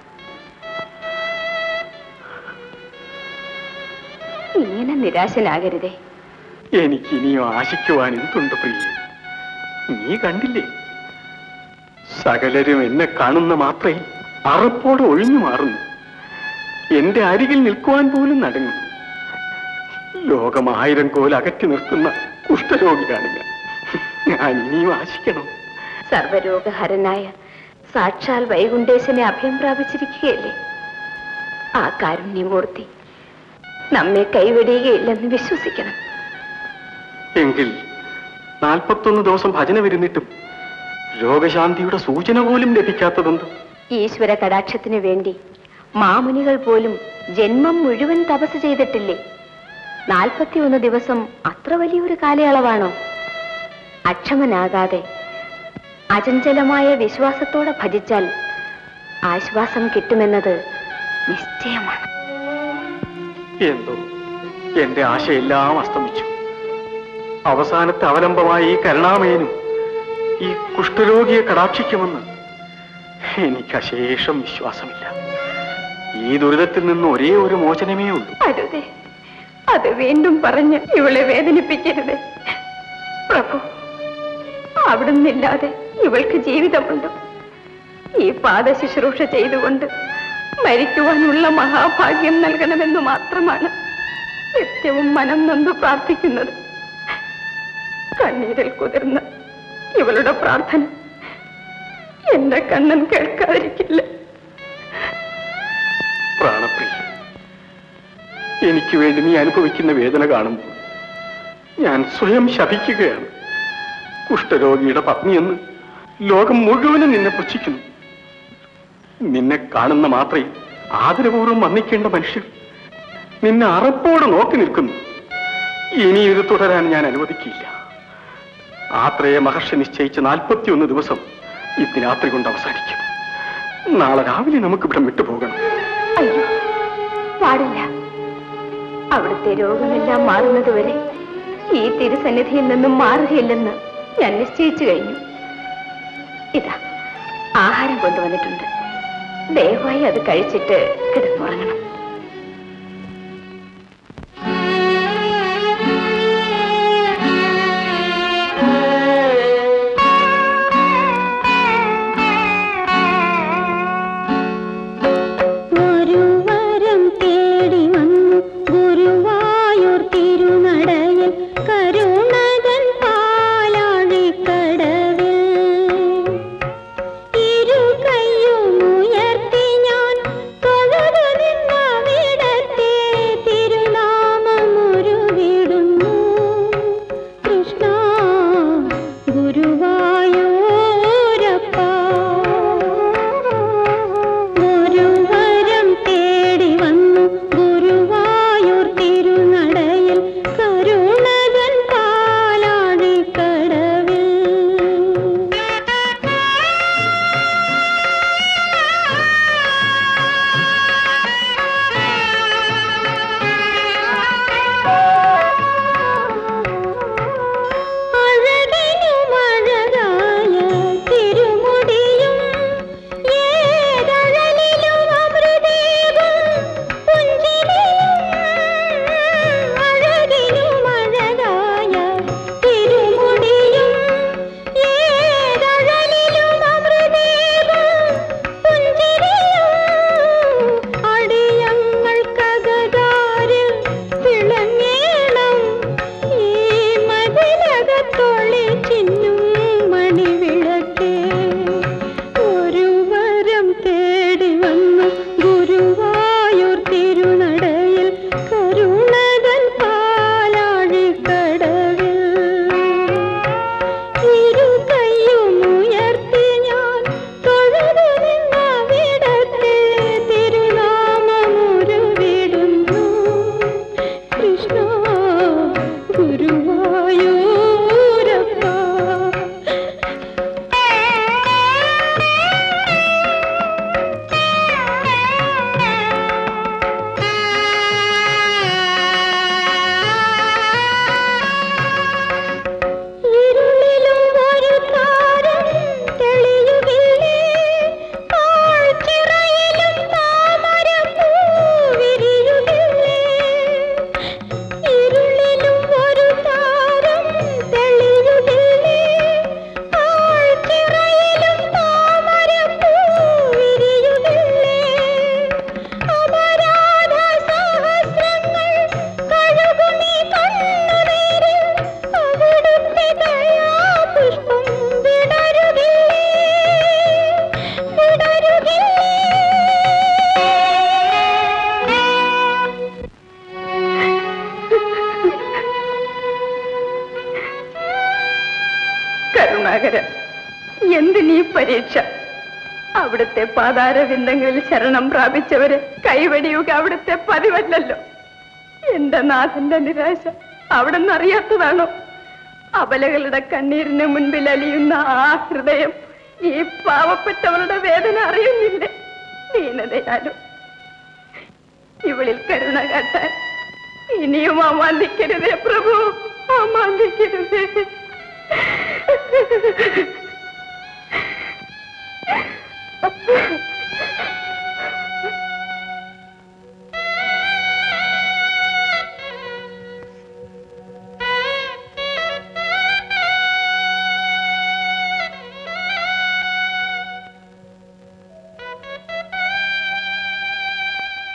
ഇങ്ങനെ നിരാശനാകരുതേ എനിക്കിനിയും ആശിക്കുവാൻ എന്തുണ്ട് പ്രിയ നീ കണ്ടില്ലേ സകലരും എന്നെ കാണുന്ന മാത്രയിൽ അറപ്പോടെ ഒഴിഞ്ഞു മാറുന്നു എന്റെ അരികിൽ നിൽക്കുവാൻ പോലും നടുങ്ങുന്നു ലോകം ആയിരം കോൽ അകറ്റി നിർത്തുന്ന കുഷ്ഠരോഗിയാണ് ഞാൻ ഞാൻ ഇനിയും ആശിക്കണം സർവരോഗഹരനായ സാക്ഷാൽ വൈകുണ്ഠേശനെ അഭയം പ്രാപിച്ചിരിക്കുകയല്ലേ ആ കാരുണ്യമൂർത്തി നമ്മെ കൈവെടിയുകയില്ലെന്ന് വിശ്വസിക്കണം എങ്കിൽ നാൽപ്പത്തൊന്ന് ദിവസം ഭജന വരുന്നിട്ടും രോഗശാന്തിയുടെ സൂചന പോലും ലഭിക്കാത്തതെന്ത് ഈശ്വര കടാക്ഷത്തിനു വേണ്ടി മാമുനികൾ പോലും ജന്മം മുഴുവൻ തപസ് ചെയ്തിട്ടില്ലേ നാൽപ്പത്തിയൊന്ന് ദിവസം അത്ര വലിയൊരു കാലയളവാണോ അക്ഷമനാകാതെ അചഞ്ചലമായ വിശ്വാസത്തോടെ ഭജിച്ചാൽ ആശ്വാസം കിട്ടുമെന്നത് നിശ്ചയമാണ് എന്തോ എന്റെ ആശയെല്ലാം അസ്തമിച്ചു അവസാനത്തെ അവലംബമായ ഈ കരുണാമയനും ഈ കുഷ്ഠരോഗിയെ കടാക്ഷിക്കുമെന്ന് എനിക്ക് അശേഷം വിശ്വാസമില്ല ഈ ദുരിതത്തിൽ നിന്ന് ഒരേ ഒരു മോചനമേ ഉള്ളൂ അരുതേ അത് വീണ്ടും പറഞ്ഞ് ഇവളെ വേദനിപ്പിക്കരുത് പ്രഭു അവിടുന്നില്ലാതെ ഇവൾക്ക് ജീവിതമുണ്ടോ ഈ പാദ ശുശ്രൂഷ ചെയ്തുകൊണ്ട് മരിക്കുവാനുള്ള മഹാഭാഗ്യം നൽകണമെന്ന് മാത്രമാണ് നിത്യവും മനം നൊന്ന് പ്രാർത്ഥിക്കുന്നത് കണ്ണീരിൽ കുതിർന്ന ഇവളുടെ പ്രാർത്ഥന എന്റെ കണ്ണൻ കേൾക്കാതിരിക്കില്ല പ്രാണപ്രിയ എനിക്ക് വേണ്ടി നീ അനുഭവിക്കുന്ന വേദന കാണുമ്പോൾ ഞാൻ സ്വയം ശപിക്കുകയാണ് കുഷ്ഠരോഗിയുടെ പത്നിയെന്ന് ലോകം മുഴുവനും നിന്നെ പുച്ഛിക്കുന്നു നിന്നെ കാണുന്ന മാത്രമേ ആദരപൂർവ്വം വന്നിക്കേണ്ട മനുഷ്യർ നിന്നെ അറപ്പോടെ നോക്കി നിൽക്കുന്നു ഇനി ഇത് തുടരാൻ ഞാൻ അനുവദിക്കില്ല ആത്രേയ മഹർഷി നിശ്ചയിച്ച നാൽപ്പത്തിയൊന്ന് ദിവസം ഇന്ന് രാത്രി കൊണ്ട് അവസാനിക്കും നാളെ രാവിലെ നമുക്ക് ഇവിടെ വിട്ടുപോകണം അയ്യോ പാടില്ല അവിടുത്തെ രോഗമെല്ലാം മാറുന്നതുവരെ ഈ തിരുസന്നിധിയിൽ നിന്നും മാറുകയില്ലെന്ന് ഞാൻ നിശ്ചയിച്ചു കഴിഞ്ഞു ഇതാ ആഹാരം കൊണ്ടുവന്നിട്ടുണ്ട് ദയവായി അത് കഴിച്ചിട്ട് കിടന്നുറങ്ങണം ഒരു വരം തേടി വന്നു ഗുരുവായൂർ തിരുനടയിൽ കരുണകൻ പാലാഴിക്കടവിൽ ഇരു കൈയും ഉയർത്തി ഞാൻ തൊഴുതു നിന്നവിടത്തെ തിരുനാമമൊരു വിടുന്നു കൃഷ്ണ ഗുരുവായൂരപ്പ ഗുരുവരം തേടി വന്നു ഗുരുവായൂർ തിരുനടയിൽ കരുണകൻ പാലാഴിക്കടവിൽ അഴകിനും അഴകായ തിരുമുടിയും ഏതഴലിലും അമൃതേകും പുഞ്ചിരിയും അഴകിനും അഴകായ തിരുമുടിയും ഏതഴലിലും അമൃതേകും പുഞ്ചിരിയും അടിയങ്ങൾക്കകതാരിൽ തിളങ്ങേണം ഈ മതിലകത്തൊളി ചിന്നും മണിവിളക്കേ ഒരു വരം തേടി വന്നു ഗുരുവായൂർ തിരുനടയിൽ കരുണകൻ പാലാഴിക്കടവിൽ ഇരു കൈയും ഉയർത്തി ഞാൻ തൊഴുതു നിന്നവിടത്തെ തിരുനാമമൊരു വിടുന്നു കൃഷ്ണ ഇരുളിലും ഒരു താരം തെളിയുകില്ലേ ആഴ്ചിറയിലും താമരപ്പൂ വിരിയുകില്ലേ ഇരുളിലും ഒരു താരം തെളിയുകില്ലേ ആഴ്ചിറയിലും താമരപ്പൂ വിരിയുകില്ലേ അപരാധ സഹസ്രങ്ങൾ കഴുകുമീ കണ്ണുനീരിൽ അവിടുത്തെ ദയാപുഷ്പം വിടരുകില്ലേ വിടരുകില്ലേ കരുണാകര എന്തിനീ പരീക്ഷ അവിടുത്തെ പാതാരവിന്ദങ്ങളിൽ ശരണം പ്രാപിച്ചവരെ കൈവടിയുക അവിടുത്തെ പതിവല്ലല്ലോ എന്റെ നാഥന്റെ നിരാശ അവിടെ അറിയാത്തതാണോ അബലകളുടെ കണ്ണീരിന് മുൻപിൽ അലിയുന്ന ആ ഹൃദയം ഈ പാവപ്പെട്ടവരുടെ വേദന അറിയുന്നില്ലേ ദീനതയാലും ഇവളിൽ കരുണ കാട്ടാൻ ഇനിയും അമാന്തിക്കരുതേ പ്രഭു അമാന്തിക്കരുതേ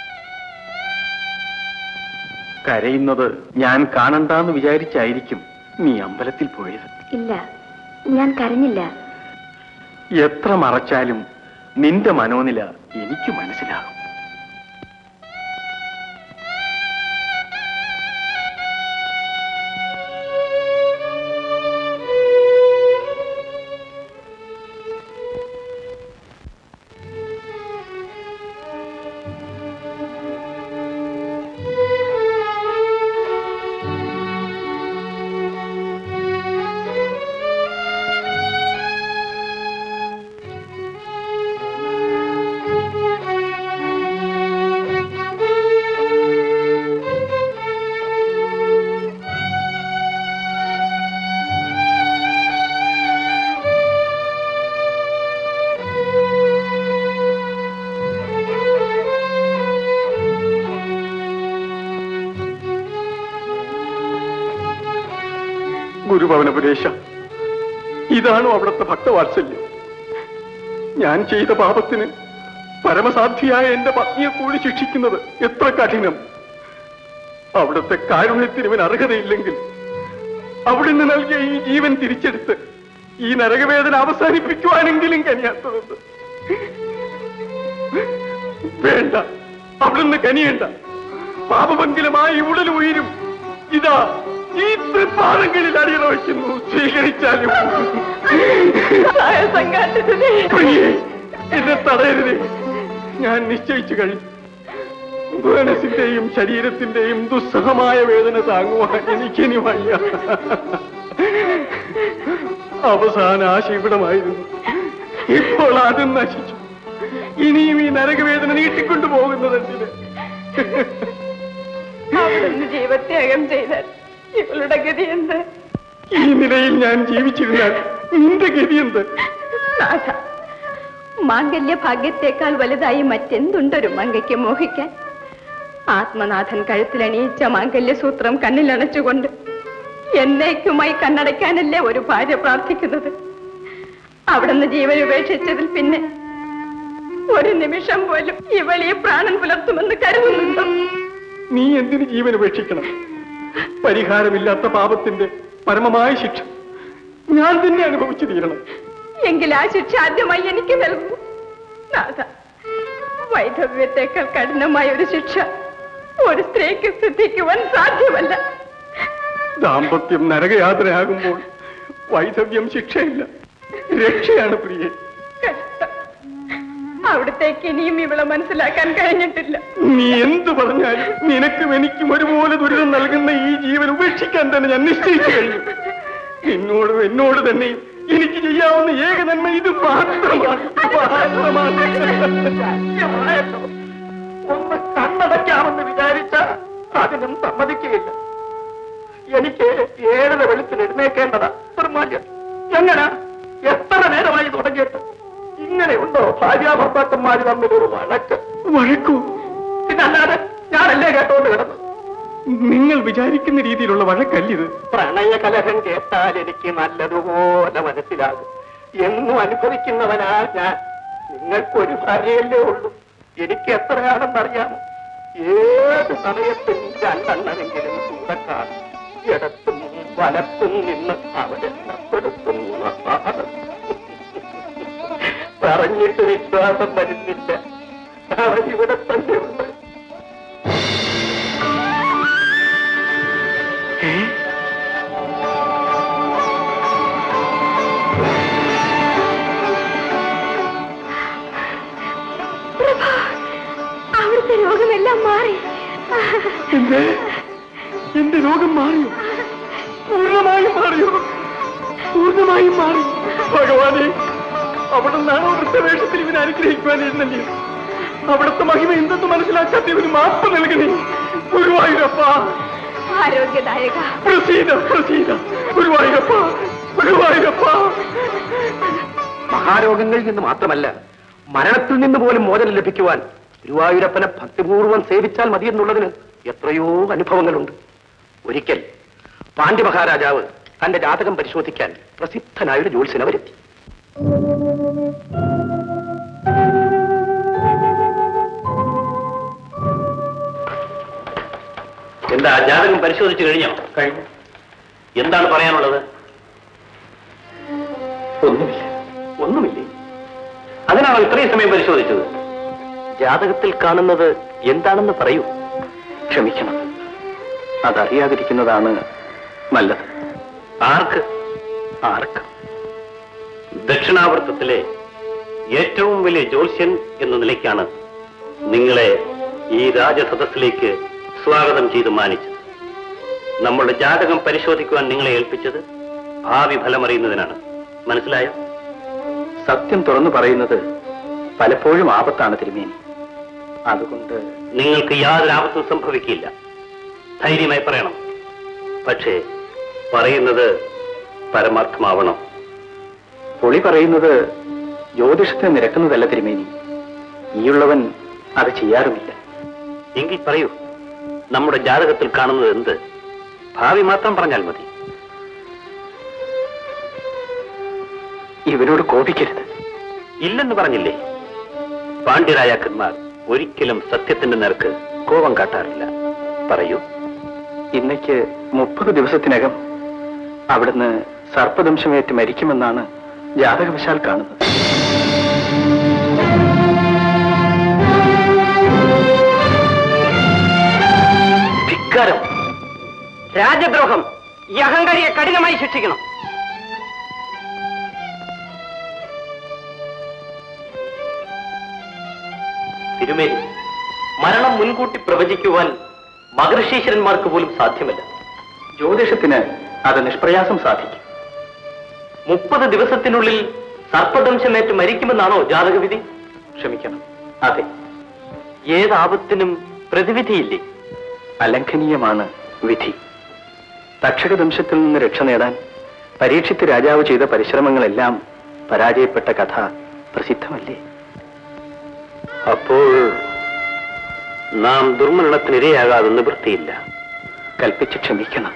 കരയുന്നത് ഞാൻ കാണണ്ടെന്ന് വിചാരിച്ചായിരിക്കും നീ അമ്പലത്തിൽ പോയത് ഇല്ല ഞാൻ കരഞ്ഞില്ല എത്ര മറച്ചാലും നിന്റെ മനോനില എനിക്ക് മനസ്സിലാകും ഗുരുഭവനപദേശ ഇതാണോ അവിടുത്തെ ഭക്തവാത്സല്യം ഞാൻ ചെയ്ത പാപത്തിന് പരമസാധ്യയായ എന്റെ പത്നിയെ കൂടി ശിക്ഷിക്കുന്നത് എത്ര കഠിനം അവിടുത്തെ കാരുണ്യത്തിന് ഇവൻ അർഹതയില്ലെങ്കിൽ അവിടുന്ന് നൽകിയ ഈ ജീവൻ തിരിച്ചെടുത്ത് ഈ നരകവേദന അവസാനിപ്പിക്കുവാനെങ്കിലും കനിയാത്തതുണ്ട് വേണ്ട അവിടുന്ന് കനിയണ്ട പാപമംഗലമായി ഉടൽ ഉയരും ഇതാ ഈ തൃപ്പാദങ്ങളിൽ അടിയറ വയ്ക്കുന്നു സ്വീകരിച്ചാലും പ്രിയേ, എന്നെ തടയരുതേ ഞാൻ നിശ്ചയിച്ചു കഴിഞ്ഞു മനസ്സിന്റെയും ശരീരത്തിന്റെയും ദുസ്സഹമായ വേദന താങ്ങുവാൻ എനിക്കിനി വയ്യ അവസാന ആശ ഇവിടമായിരുന്നു ഇപ്പോൾ അതും നശിച്ചു ഇനിയും ഈ നരകവേദന നീട്ടിക്കൊണ്ടു പോകുന്നത് എന്തിന് അവിടുന്ന് ജീവത്യാഗം ചെയ്താൽ ഇവളുടെ ഗതി എന്ത് ഈ നിലയിൽ ഞാൻ ജീവിച്ചിരുന്നാൽ നിന്റെ ഗതി എന്ത് നാഥ മാംഗല്യ ഭാഗ്യത്തെക്കാൾ വലുതായി മറ്റെന്തുണ്ടൊരു മങ്കയ്ക്ക് മോഹിക്കാൻ ആത്മനാഥൻ കഴുത്തിലണിയിച്ച മാംഗല്യസൂത്രം കണ്ണിലണച്ചുകൊണ്ട് എന്നേക്കുമായി കണ്ണടയ്ക്കാനല്ലേ ഒരു ഭാര്യ പ്രാർത്ഥിക്കുന്നത് അവിടുന്ന് ജീവൻ ഉപേക്ഷിച്ചതിൽ പിന്നെ ഒരു നിമിഷം പോലും ഇവൾ ഈ പ്രാണൻ പുലർത്തുമെന്ന് കരുതുന്നുണ്ടോ നീ എന്തിന് ജീവൻ ഉപേക്ഷിക്കണം പരിഹാരമില്ലാത്ത പാപത്തിന്റെ പരമമായ ശിക്ഷ ഞാൻ തന്നെ അനുഭവിച്ചു തീരണം എങ്കിൽ ആ ശിക്ഷ ആദ്യമായി എനിക്ക് നൽകൂ നാഥ വൈധവ്യത്തെക്കാൾ കഠിനമായ ഒരു ശിക്ഷ ഒരു സ്ത്രീക്ക് സിദ്ധിക്കുവാൻ സാധ്യമല്ല ദാമ്പത്യം നരകയാത്രയാകുമ്പോൾ വൈധവ്യം ശിക്ഷയില്ല രക്ഷയാണ് പ്രിയെ കഷ്ടം അവിടത്തേക്ക് ഇനിയും ഇവളെ മനസ്സിലാക്കാൻ കഴിഞ്ഞിട്ടില്ല നീ എന്തു പറഞ്ഞാലും നിനക്കും എനിക്കും ഒരുപോലെ ദുരിതം നൽകുന്ന ഈ ജീവൻ ഉപേക്ഷിക്കാൻ തന്നെ ഞാൻ നിശ്ചയിച്ചു കഴിഞ്ഞു നിന്നോടും എന്നോട് തന്നെ എനിക്ക് ചെയ്യാവുന്ന ഏക നന്മ ഇത് മാത്രമാണ് സത്യമായല്ലോ. ഒന്ന് കണ്ണടയ്ക്കാമെന്ന് വിചാരിച്ച അതിനും സമ്മതിക്കുകയില്ല എനിക്ക് ഏഴര വെളുപ്പിന് എഴുന്നേക്കേണ്ടതാ നിർമാല്യം എങ്ങനെ എത്ര നേരമായി തുടങ്ങിയിട്ട് ഇങ്ങനെയുണ്ടോ ഭാര്യാഭർത്താക്കന്മാര് തമ്മിലൊരു വഴക്ക് വഴക്കൂ പിന്നല്ലാതെ ഞാനല്ലേ കേട്ടോണ്ട് കിടന്നു നിങ്ങൾ വിചാരിക്കുന്ന രീതിയിലുള്ള വഴക്കല്ലിത് പ്രണയകലഹം കേട്ടാൽ എനിക്ക് നല്ലതുപോലെ മനസ്സിലാകും എന്നും അനുഭവിക്കുന്നവനാ ഞാൻ നിങ്ങൾക്കൊരു ഭാര്യയല്ലേ ഉള്ളൂ എനിക്ക് എത്രയാണെന്നറിയാമോ ഏത് സമയത്തും രണ്ടെണ്ണമെങ്കിലും കൂടെ കാണും ഇടത്തും വലത്തും നിന്ന് അവരെ നഷ്ടപ്പെടുത്തുന്ന സാധനം പറഞ്ഞിട്ട് വിശ്വാസം വരുന്നില്ല അവരിവിടെ തന്നെ ഉണ്ട് അവിടുത്തെ രോഗമെല്ലാം മാറി എന്റെ എന്റെ രോഗം മാറിയോ പൂർണ്ണമായും മാറിയോ പൂർണ്ണമായും മാറി ഭഗവാനെ അവിടെ നിന്നാണോ വൃത്തവേഷത്തിൽ ഇവനെ അനുഗ്രഹിക്കുവാൻ എഴുന്നല്ലേ അവിടുത്തെ മഹിമ എന്തെന്ന് മനസ്സിലാക്കാത്ത ഇവന് മാപ്പ് നൽകണേ ഗുരുവായൂരപ്പ ആരോഗ്യദായക പ്രസീത പ്രസീത ഗുരുവായൂരപ്പ ഗുരുവായൂരപ്പ മഹാരോഗങ്ങളിൽ നിന്ന് മാത്രമല്ല മരണത്തിൽ നിന്ന് പോലും മോചനം ലഭിക്കുവാൻ ഗുരുവായൂരപ്പനെ ഭക്തിപൂർവ്വം സേവിച്ചാൽ മതിയെന്നുള്ളതിന് എത്രയോ അനുഭവങ്ങളുണ്ട് ഒരിക്കൽ പാണ്ഡ്യ മഹാരാജാവ് തന്റെ ജാതകം പരിശോധിക്കാൻ പ്രസിദ്ധനായൊരു ജ്യോത്സ്യനെ വരുത്തി എന്താ ജാതകം പരിശോധിച്ചു കഴിഞ്ഞോ കഴിഞ്ഞു എന്താണ് പറയാനുള്ളത് ഒന്നുമില്ല ഒന്നുമില്ലേ അതിനാണോ ഇത്രയും സമയം പരിശോധിച്ചത് ജാതകത്തിൽ കാണുന്നത് എന്താണെന്ന് പറയൂ ക്ഷമിക്കണം അതറിയാതിരിക്കുന്നതാണ് നല്ലത് ആർക്ക് ആർക്ക് ദക്ഷിണാവർത്തത്തിലെ ഏറ്റവും വലിയ ജ്യോത്സ്യൻ എന്ന നിലയ്ക്കാണ് നിങ്ങളെ ഈ രാജസദസ്സിലേക്ക് സ്വാഗതം ചെയ്ത് മാനിച്ചത് നമ്മുടെ ജാതകം പരിശോധിക്കുവാൻ നിങ്ങളെ ഏൽപ്പിച്ചത് ഭാവി ഫലമറിയുന്നതിനാണ് മനസ്സിലായോ സത്യം തുറന്നു പറയുന്നത് പലപ്പോഴും ആപത്താണ് തിരുമേനി അതുകൊണ്ട് നിങ്ങൾക്ക് യാതൊരു ആപത്തും സംഭവിക്കില്ല ധൈര്യമായി പറയണം പക്ഷേ പറയുന്നത് പരമാർത്ഥമാവണം പൊളി പറയുന്നത് ജ്യോതിഷത്തെ നിരക്കുന്നതല്ല തിരുമേനി ഈയുള്ളവൻ അത് ചെയ്യാറുമില്ല എങ്കിൽ പറയൂ നമ്മുടെ ജാതകത്തിൽ കാണുന്നത് എന്ത് ഭാവി മാത്രം പറഞ്ഞാൽ മതി ഇവരോട് കോപിക്കരുത് ഇല്ലെന്ന് പറഞ്ഞില്ലേ പാണ്ഡ്യരാജാക്കന്മാർ ഒരിക്കലും സത്യത്തിന്റെ നേർക്ക് കോപം കാട്ടാറില്ല പറയൂ ഇന്നയ്ക്ക് മുപ്പത് ദിവസത്തിനകം അവിടുന്ന് സർപ്പദംശമേറ്റ് മരിക്കുമെന്നാണ് ജാതകവശാൽ കാണുന്നത് ധിക്കാരം രാജദ്രോഹം ഈ അഹങ്കാരിയെ കഠിനമായി ശിക്ഷിക്കണം തിരുമേനി മരണം മുൻകൂട്ടി പ്രവചിക്കുവാൻ മഹർഷീശ്വരന്മാർക്ക് പോലും സാധ്യമല്ല ജ്യോതിഷത്തിന് അത് നിഷ്പ്രയാസം സാധിക്കും മുപ്പത് ദിവസത്തിനുള്ളിൽ സർപ്പദംശമേറ്റ് മരിക്കുമെന്നാണോ ജാതകവിധി ക്ഷമിക്കണം അതെ ഏതാപത്തിനും പ്രതിവിധിയില്ലേ അലംഘനീയമാണ് വിധി തക്ഷകദംശത്തിൽ നിന്ന് രക്ഷ നേടാൻ പരീക്ഷിത്ത് രാജാവ് ചെയ്ത പരിശ്രമങ്ങളെല്ലാം പരാജയപ്പെട്ട കഥ പ്രസിദ്ധമല്ലേ അപ്പോൾ നാം ദുർമരണത്തിനിരയാകാതെ നിവൃത്തിയില്ല കൽപ്പിച്ച് ക്ഷമിക്കണം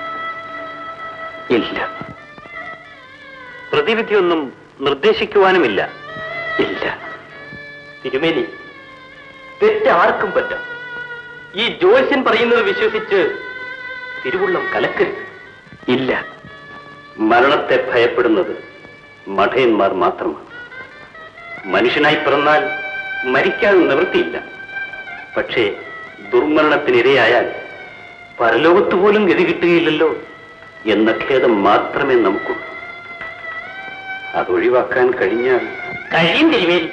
ഇല്ല പ്രതിവിധിയൊന്നും നിർദ്ദേശിക്കുവാനുമില്ല ഇല്ല തിരുമേനി തെറ്റ് ആർക്കും പറ്റാം ഈ ജ്യോത്സ്യൻ പറയുന്നത് വിശ്വസിച്ച് തിരുവുള്ളം കലക്കരുത് ഇല്ല മരണത്തെ ഭയപ്പെടുന്നത് മഠയന്മാർ മാത്രമാണ് മനുഷ്യനായി പിറന്നാൽ മരിക്കാൻ നിവൃത്തിയില്ല പക്ഷേ ദുർമരണത്തിനിരയായാൽ പരലോകത്ത് പോലും ഗതി കിട്ടുകയില്ലല്ലോ എന്ന ഖേദം മാത്രമേ നമുക്കുള്ളൂ അതൊഴിവാക്കാൻ കഴിഞ്ഞാൽ കഴിയും തിരുവേലി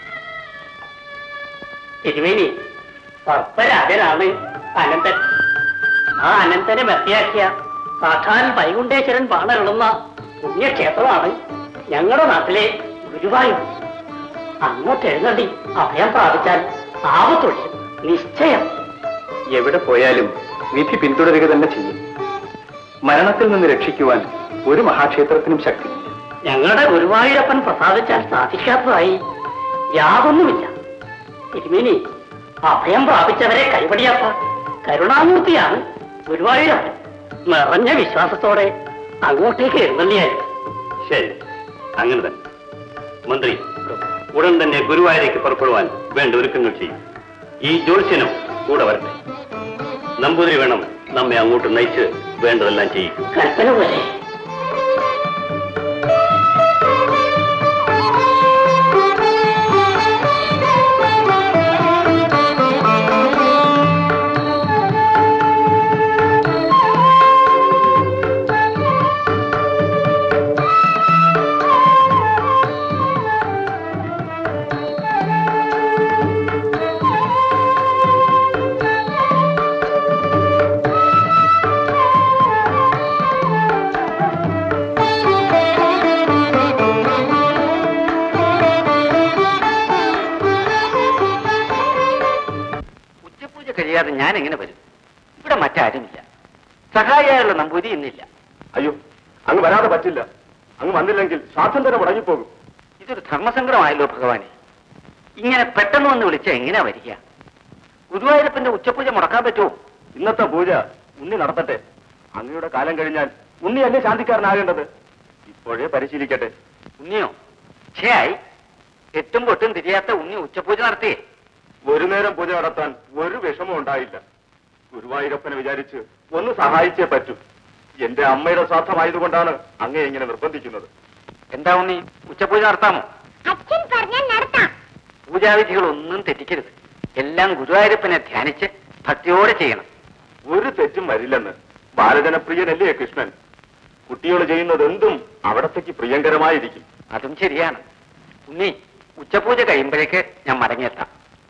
തിരുവേലി സർപ്പരാജനാണ് അനന്തൻ ആ അനന്തനെ മത്തിയാക്കിയ സാക്ഷാൽ വൈകുണ്ഠേശ്വരൻ പാണരുളുന്ന പുണ്യക്ഷേത്രമാണ് ഞങ്ങളുടെ നാട്ടിലെ ഗുരുവായൂർ അങ്ങോട്ട് എഴുന്നള്ളി അഭയം പ്രാപിച്ചാൽ ആപത്തൊഴിയും നിശ്ചയം എവിടെ പോയാലും വിധി പിന്തുടരുക തന്നെ ചെയ്യും മരണത്തിൽ നിന്ന് രക്ഷിക്കുവാൻ ഒരു മഹാക്ഷേത്രത്തിനും ശക്തിയില്ല ഞങ്ങളുടെ ഗുരുവായൂരപ്പൻ പ്രസാദിച്ചാൽ സാധിക്കാത്തതായി യാതൊന്നുമില്ല തിരുമേനി അഭയം പ്രാപിച്ചവരെ കൈവടിയാത്ത കരുണാമൂർത്തിയാണ് ഗുരുവായൂരപ്പൻ നിറഞ്ഞ വിശ്വാസത്തോടെ അങ്ങോട്ടേക്ക് എഴുന്നള്ളിയായിരുന്നു ശരി അങ്ങനെ തന്നെ മന്ത്രി ഉടൻ തന്നെ ഗുരുവായൂരേക്ക് പുറപ്പെടുവാൻ വേണ്ട ഒരുക്കങ്ങൾ ചെയ്യും ഈ ജ്യോത്സ്യനും കൂടെ വരട്ടെ നമ്പൂതിരി വേണം നമ്മെ അങ്ങോട്ട് നയിച്ച് വേണ്ടതെല്ലാം ചെയ്യും കൽപ്പന പോലെ ഉച്ചപൂജ കഴിയാതെ ഞാൻ എങ്ങനെ വരും ഇവിടെ മറ്റാരുമില്ല സഹായിയായുള്ള നമ്പൂരി ഇന്നില്ല അയ്യോ അങ്ങ് വരാതെ പറ്റില്ല അങ്ങ് വന്നില്ലെങ്കിൽ ശ്വാസം തന്നെ മുടങ്ങിപ്പോകും ഇതൊരു ധർമ്മസങ്കടമായല്ലോ ഭഗവാനെ ഇങ്ങനെ പെട്ടെന്ന് വന്ന് വിളിച്ച എങ്ങനെയാ വരിക ഗുരുവായൂരപ്പന്റെ ഉച്ചപൂജ മുടക്കാൻ പറ്റുമോ ഇന്നത്തെ പൂജ ഉണ്ണി നടത്തട്ടെ അങ്ങയുടെ കാലം കഴിഞ്ഞാൽ ഉണ്ണിയല്ലേ ശാന്തിക്കാരനാകേണ്ടത് ഇപ്പോഴേ പരിശീലിക്കട്ടെ ഉണ്ണിയോ ഛേയായി എട്ടും പൊട്ടും തിരിയാത്ത ഉണ്ണി ഉച്ചപൂജ നടത്തിയേ ഒരു നേരം പൂജ നടത്താൻ ഒരു വിഷമം ഉണ്ടായില്ല ഗുരുവായൂരപ്പനെ വിചാരിച്ച് ഒന്ന് സഹായിച്ചേ പറ്റൂ എന്റെ അമ്മയുടെ ശ്രാദ്ധമായതുകൊണ്ടാണ് അങ്ങേ ഇങ്ങനെ നിർബന്ധിക്കുന്നത് എന്താ ഉണ്ണി ഉച്ചപൂജ നടത്താമോ അച്ഛൻ പറഞ്ഞാൽ നടത്താം പൂജാവിധികളൊന്നും തെറ്റിക്കരുത് എല്ലാം ഗുരുവായൂരപ്പനെ ധ്യാനിച്ച് ഭക്തിയോടെ ചെയ്യണം ഒരു തെറ്റും വരില്ലെന്ന് ബാലജനപ്രിയനല്ലേ കൃഷ്ണൻ കുട്ടികൾ ചെയ്യുന്നത് എന്തും അവിടത്തേക്ക് പ്രിയങ്കരമായിരിക്കും അതും ശരിയാണ് ഉണ്ണി ഉച്ചപൂജ കഴിയുമ്പോഴേക്ക് ഞാൻ മടങ്ങിയെത്താം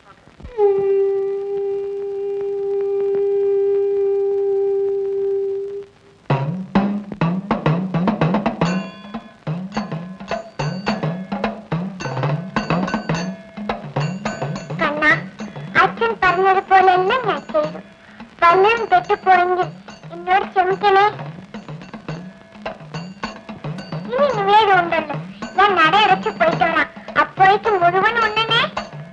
കണ്ണ അച്ഛൻ പറഞ്ഞതുപോലെല്ലാം ഞാൻ ചെയ്തു വല്ലതും തെറ്റിപ്പോയെങ്കിൽ എന്നോട് ക്ഷമിക്കണേ ഇനി നിവേദം ഉണ്ടല്ലോ ഞാൻ നടയടച്ചു പോയിട്ടോളാം അപ്പോഴേക്ക് മുഴുവൻ ഉണ്ണണേ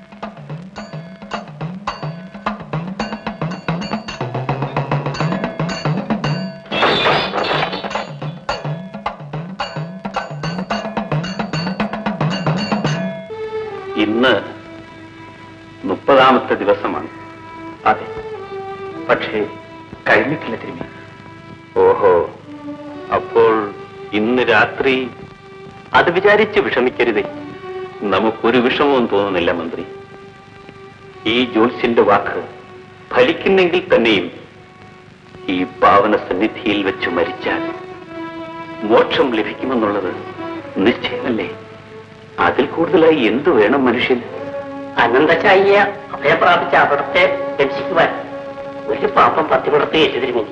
ഇന്ന് മുപ്പതാമത്തെ ദിവസമാണ് അതെ പക്ഷേ കഴിഞ്ഞിട്ടില്ല തിരുമി ഓഹോ അപ്പോൾ ഇന്ന് രാത്രി അത് വിചാരിച്ച് വിഷമിക്കരുതേ നമുക്കൊരു വിഷമവും തോന്നുന്നില്ല മന്ത്രി ഈ ജോത്സ്യന്റെ വാക്ക് ഫലിക്കുന്നെങ്കിൽ തന്നെയും ഈ പാവന സന്നിധിയിൽ വെച്ച് മരിച്ചാൽ മോക്ഷം ലഭിക്കുമെന്നുള്ളത് നിശ്ചയമല്ലേ അതിൽ കൂടുതലായി എന്തു വേണം മനുഷ്യൻ അനന്തശായിയ അഭയം പ്രാപിച്ച അവിടത്തെ രക്ഷിക്കുവാൻ ഒരു പാപം പത്തിവിടത്തെ എതിരുമിനി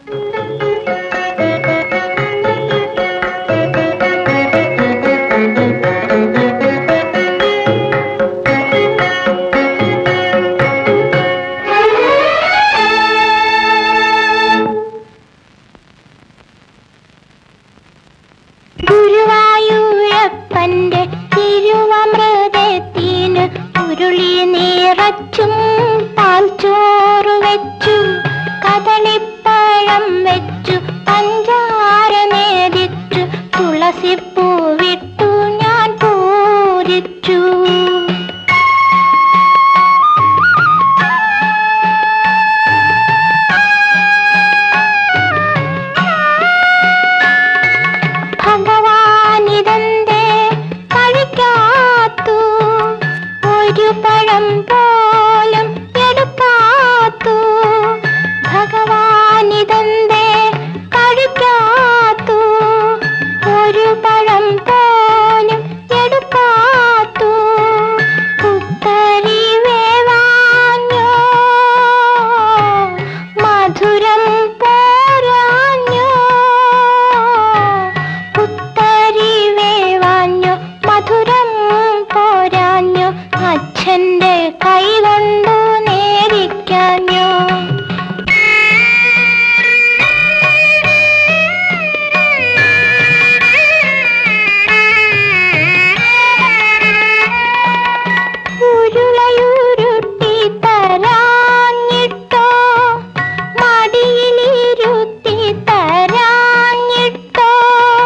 ഗുരുവായൂരപ്പന്റെ തിരുവമൃതത്തിന് ഉരുളി നിറച്ചും പാൽച്ചോറ് വെച്ചു കദളിപ്പഴം വെച്ചു പഞ്ചാര നേദിച്ചു തുളസിപ്പൂവിട്ടു ഞാൻ പൂരിച്ചു ഭഗവാനിതന്തേ കഴിക്കാത്തു ഒരു പഴം പോലും എടുക്കാത്തു ഭഗവാനിതന്തേ കഴിക്കാത്തു ഒരു പഴം പോലും എടുക്കാത്തു പുത്തരി വേവാഞ്ഞോ മധുരം പോരാഞ്ഞോ പുത്തരി വേവാഞ്ഞു മധുരം പോരാഞ്ഞു അച്ഛന്റെ കൈ കൊണ്ടു നേരിക്കാഞ്ഞു ഉരുളയുരുട്ടി തരാഞ്ഞിട്ടോ മടിയിലിരുത്തി തരാഞ്ഞിട്ടോ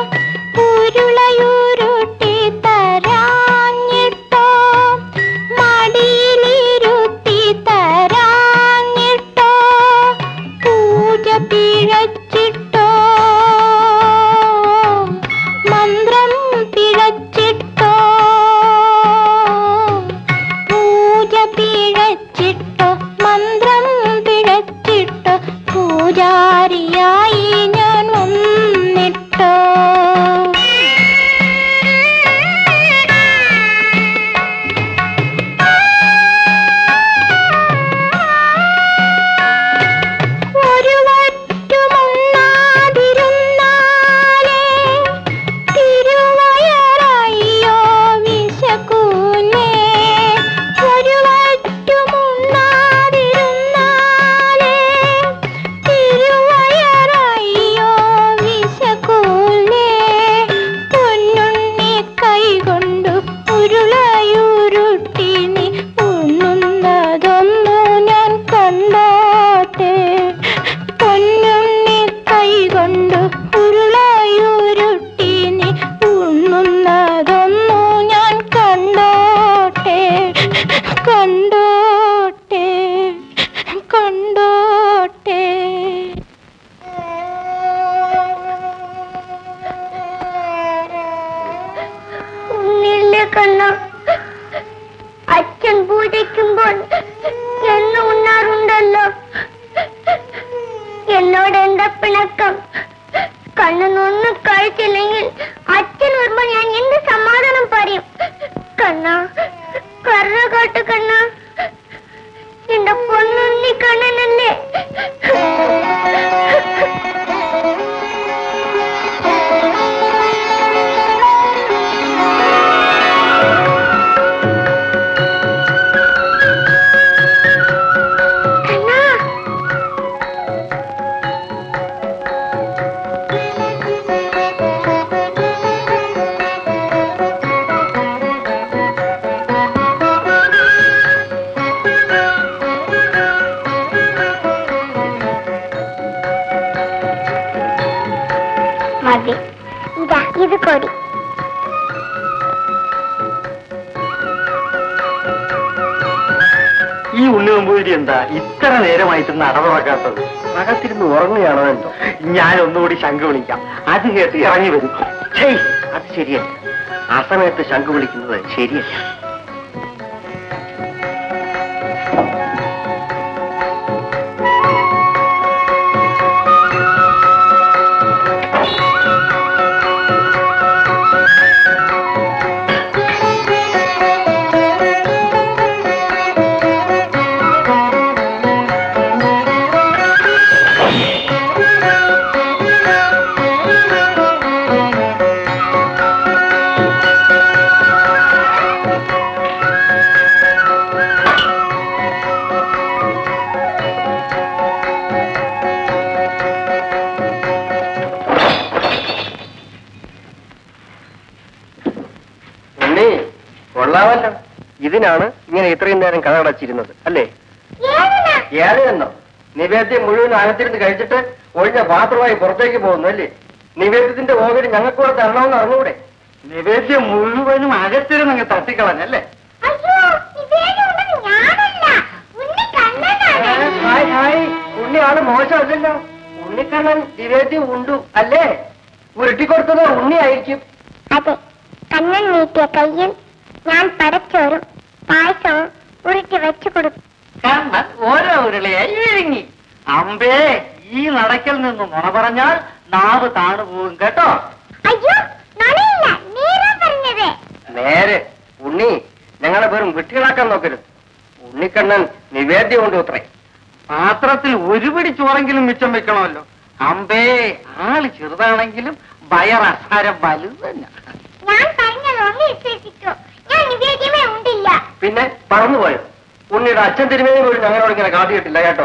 ഉരുളയുരുട്ടി തരാഞ്ഞിട്ടോ മടിയിലിരുത്തി തരാഞ്ഞിട്ടോ പൂജ പിഴച്ചിട്ടോ മന്ത്രം പിഴച്ചിട്ടോ പൂജ പിഴച്ചിട്ടോ മന്ത്രം പിഴച്ചിട്ടോ പൂജാരിയായി ഞാൻ വന്നിട്ടോ ഒരു വറ്റുമുണ്ണാതിരുന്നാലേ തിരുവയറയ്യോ വിശക്കൂലേ ഒരു വറ്റുമുണ്ണാതിരുന്നാലേ തിരുവയറയ്യോ എന്നോട് എന്താ പിണക്കം കണ്ണനൊന്നും കഴിച്ചില്ലെങ്കിൽ അച്ഛൻ വരുമ്പോ ഞാൻ എന്ത് സമാധാനം പറയും കണ്ണ കറ കാട്ട് കണ്ണ എന്റെ പൊന്നുണ്ണി കണ്ണനല്ലേ കണ്ണാ മതി ഇതാ ഇത് കൊടി ഈ ഉണ്ണിയമ്പൂരി എന്താ ഇത്ര നേരമായിട്ട് നടന്നുറക്കാത്തത് അകത്തിരുന്ന് ഉറങ്ങുകയാണോ എന്തോ ഞാൻ ഒന്നുകൂടി ശംഖ് വിളിക്കാം അത് കേട്ട് ഇറങ്ങി വരും ഛേയ് അത് ശരിയല്ല ആ സമയത്ത് ശംഖ് വിളിക്കുന്നത് ശരിയല്ല ഉണ്ണി കൊള്ളാമല്ലോ ഇതിനാണ് ഇങ്ങനെ ഇത്രയും നേരം കഥകടച്ചിരുന്നത് അല്ലേ ഏതിനാ ഏതെന്നോ നിവേദ്യം മുഴുവൻ അകത്തിരുന്ന് കഴിച്ചിട്ട് ഒഴിഞ്ഞ പാത്രമായി പുറത്തേക്ക് പോകുന്നു അല്ലേ നിവേദ്യത്തിന്റെ ഓഹരി ഞങ്ങൾക്കൂടെ തരണമെന്ന് അറിഞ്ഞൂടെ നിവേദ്യം മുഴുവനും അകത്തിരുന്ന് തട്ടിക്കളഞ്ഞല്ലേ അയ്യോ ഇതേത് ഉള്ളത് ഞാനല്ല ഉണ്ണി കണ്ണനാണ് ഹായ് ഹായ് ഉണ്ണിയാണ് മോശമല്ലല്ലോ ഉണ്ണിക്കണ്ണൻ നിവേദ്യം ഉണ്ടു അല്ലേ ഉരുട്ടിക്കൊടുത്തത് ഉണ്ണിയായിരിക്കും അതെ കണ്ണൻ നീട്ടിയ കയ്യിൽ ഞാൻ പടച്ചോറും പായസവും ഉരുട്ടി വെച്ചു കൊടുക്കും കണ്ണൻ ഓരോ ഉരുളയായി വിഴുങ്ങി അമ്പേ ഈ നടക്കൽ നിന്ന് നുണ പറഞ്ഞാൽ നാവ് താണു പോകും കേട്ടോ അയ്യോ നുണയില്ല നീരാ പറഞ്ഞത് നേരെ ഉണ്ണി ഞങ്ങളെ വെറും വിട്ടികളാക്കാൻ നോക്കരുത് ഉണ്ണിക്കണ്ണൻ നിവേദ്യം കൊണ്ട് ഉത്രേ പാത്രത്തിൽ ഒരു പിടി ചോറെങ്കിലും മിച്ചം വെക്കണമല്ലോ അമ്പേ ആള് ചെറുതാണെങ്കിലും വയർ അസാരം വലുത് തന്നെ ഞാൻ പറഞ്ഞത് ഒന്ന് വിശ്വസിക്കൂ ഞാൻ നിവേദ്യമേ ഉണ്ടില്ല പിന്നെ പറന്നുപോയോ ഉണ്ണിയുടെ അച്ഛൻ തിരുമേനി പോലും ഞങ്ങളോട് ഇങ്ങനെ കാട്ടിയിട്ടില്ല കേട്ടോ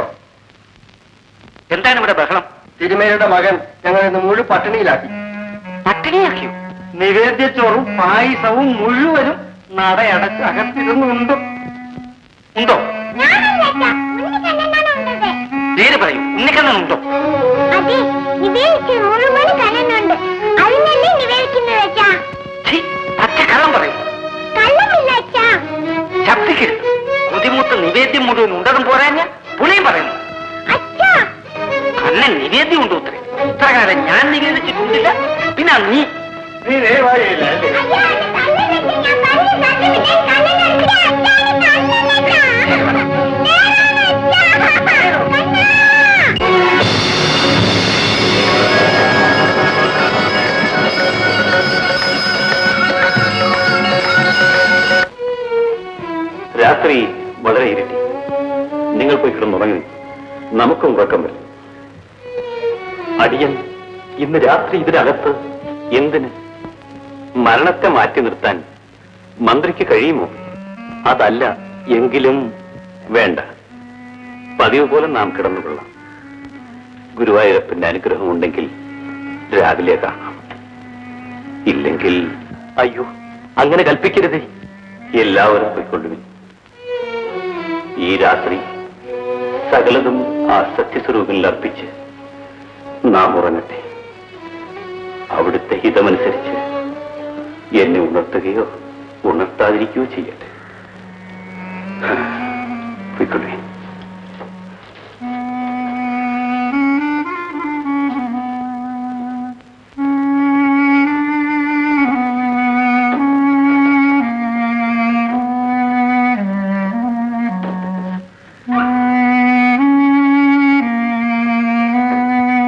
എന്താണ് ഇവിടെ ബഹളം തിരുമേനിയുടെ മകൻ ഞങ്ങൾ ഇന്ന് മുഴുവൻ പട്ടിണിയിലാക്കി പട്ടിണിയാക്കിയോ നിവേദ്യച്ചോറും പായസവും മുഴുവനും നടയടച്ച് അകത്തിരുന്നുണ്ട് ഉണ്ടോ ഞാനല്ല അച്ഛാ, ഉണ്ണിക്കണ്ണനാണ് ഉണ്ടത് നേര് പറയൂ ഉണ്ണിക്കണ്ണനുണ്ടോ അതെ നിവേദിച്ച് മുഴുവൻ കണ്ണനുണ്ട് അതിനല്ലേ നിവേദിക്കുന്നത് അച്ഛാ പച്ച കള്ളം പറയൂ കള്ളമില്ല അച്ഛാ ശബ്ദിക്കരുത് ബുദ്ധിമുട്ട് നിവേദ്യം മുഴുവൻ ഉണ്ടതും പോരാഞ്ഞ പുളിയും പറയുന്നു അച്ഛാ കണ്ണൻ നിവേദ്യം ഉണ്ട് ഉത്തരേ ഇത്ര കാലം ഞാൻ നിവേദിച്ചിട്ടുണ്ടില്ല പിന്നെ നീ നീ ദയവായില്ല അല്ലേ അയ്യോ അത് കള്ളനല്ല ഞാൻ പറഞ്ഞു തന്നില്ലേ കള്ളനല്ല അച്ഛാ കള്ളനല്ല രാത്രി വളരെ ഇരുട്ടി നിങ്ങൾ പോയി കിടന്നുറങ്ങി നമുക്കും ഉറക്കം വരും അടിയൻ ഇന്ന് രാത്രി ഇതിനകത്ത് എന്തിന് മരണത്തെ മാറ്റി നിർത്താൻ മന്ത്രിക്ക് കഴിയുമോ അതല്ല എങ്കിലും വേണ്ട പതിവ് പോലെ നാം കിടന്നുകൊള്ളാം ഗുരുവായൂരപ്പന്റെ അനുഗ്രഹം ഉണ്ടെങ്കിൽ രാവിലെ കാണാം ഇല്ലെങ്കിൽ അയ്യോ അങ്ങനെ കൽപ്പിക്കരുതേ എല്ലാവരും പോയിക്കൊള്ളുവിൻ ഈ രാത്രി സകലതും ആ സത്യസ്വരൂപിൽ അർപ്പിച്ച് നാം ഉറങ്ങട്ടെ അവിടുത്തെ ഹിതമനുസരിച്ച് എന്നെ ഉണർത്തുകയോ ഉണർത്താതിരിക്കുകയോ ചെയ്യട്ടെ പോയിക്കൊള്ളേ ആ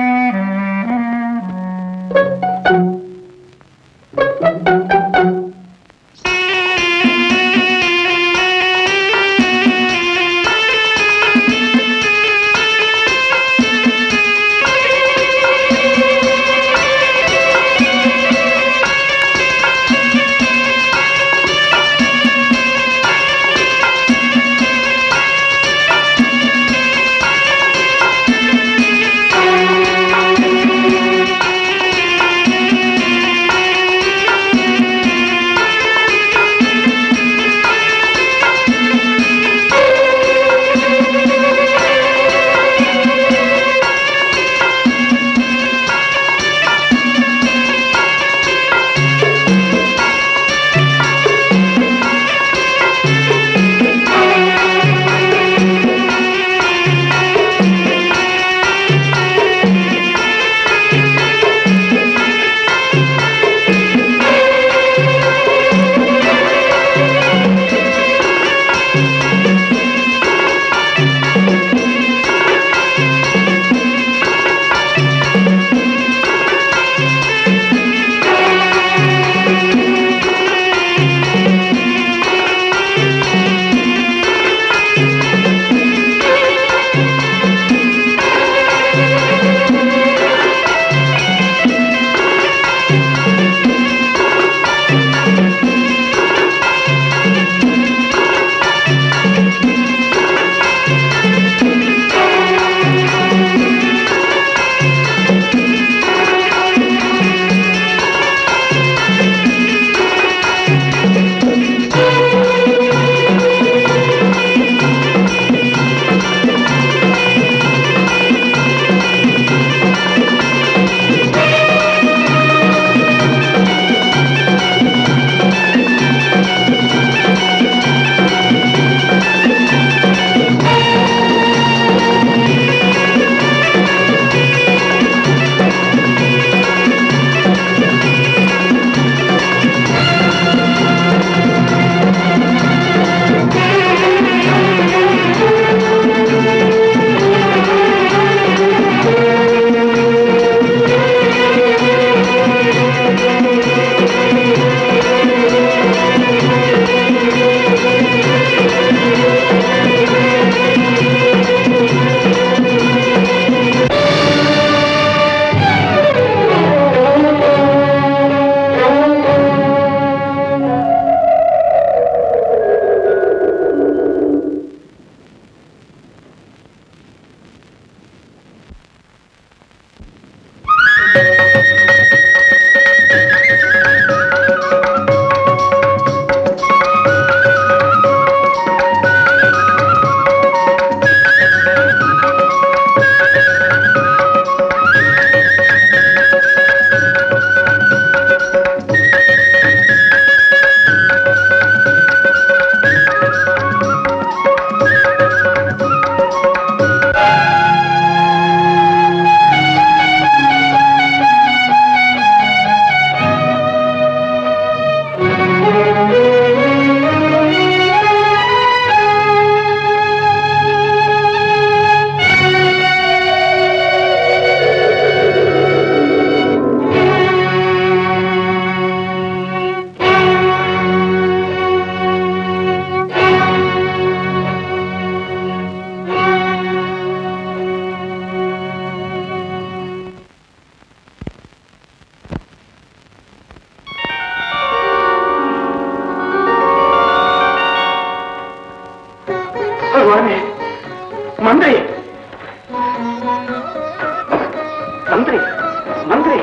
മന്ത്രി മന്ത്രി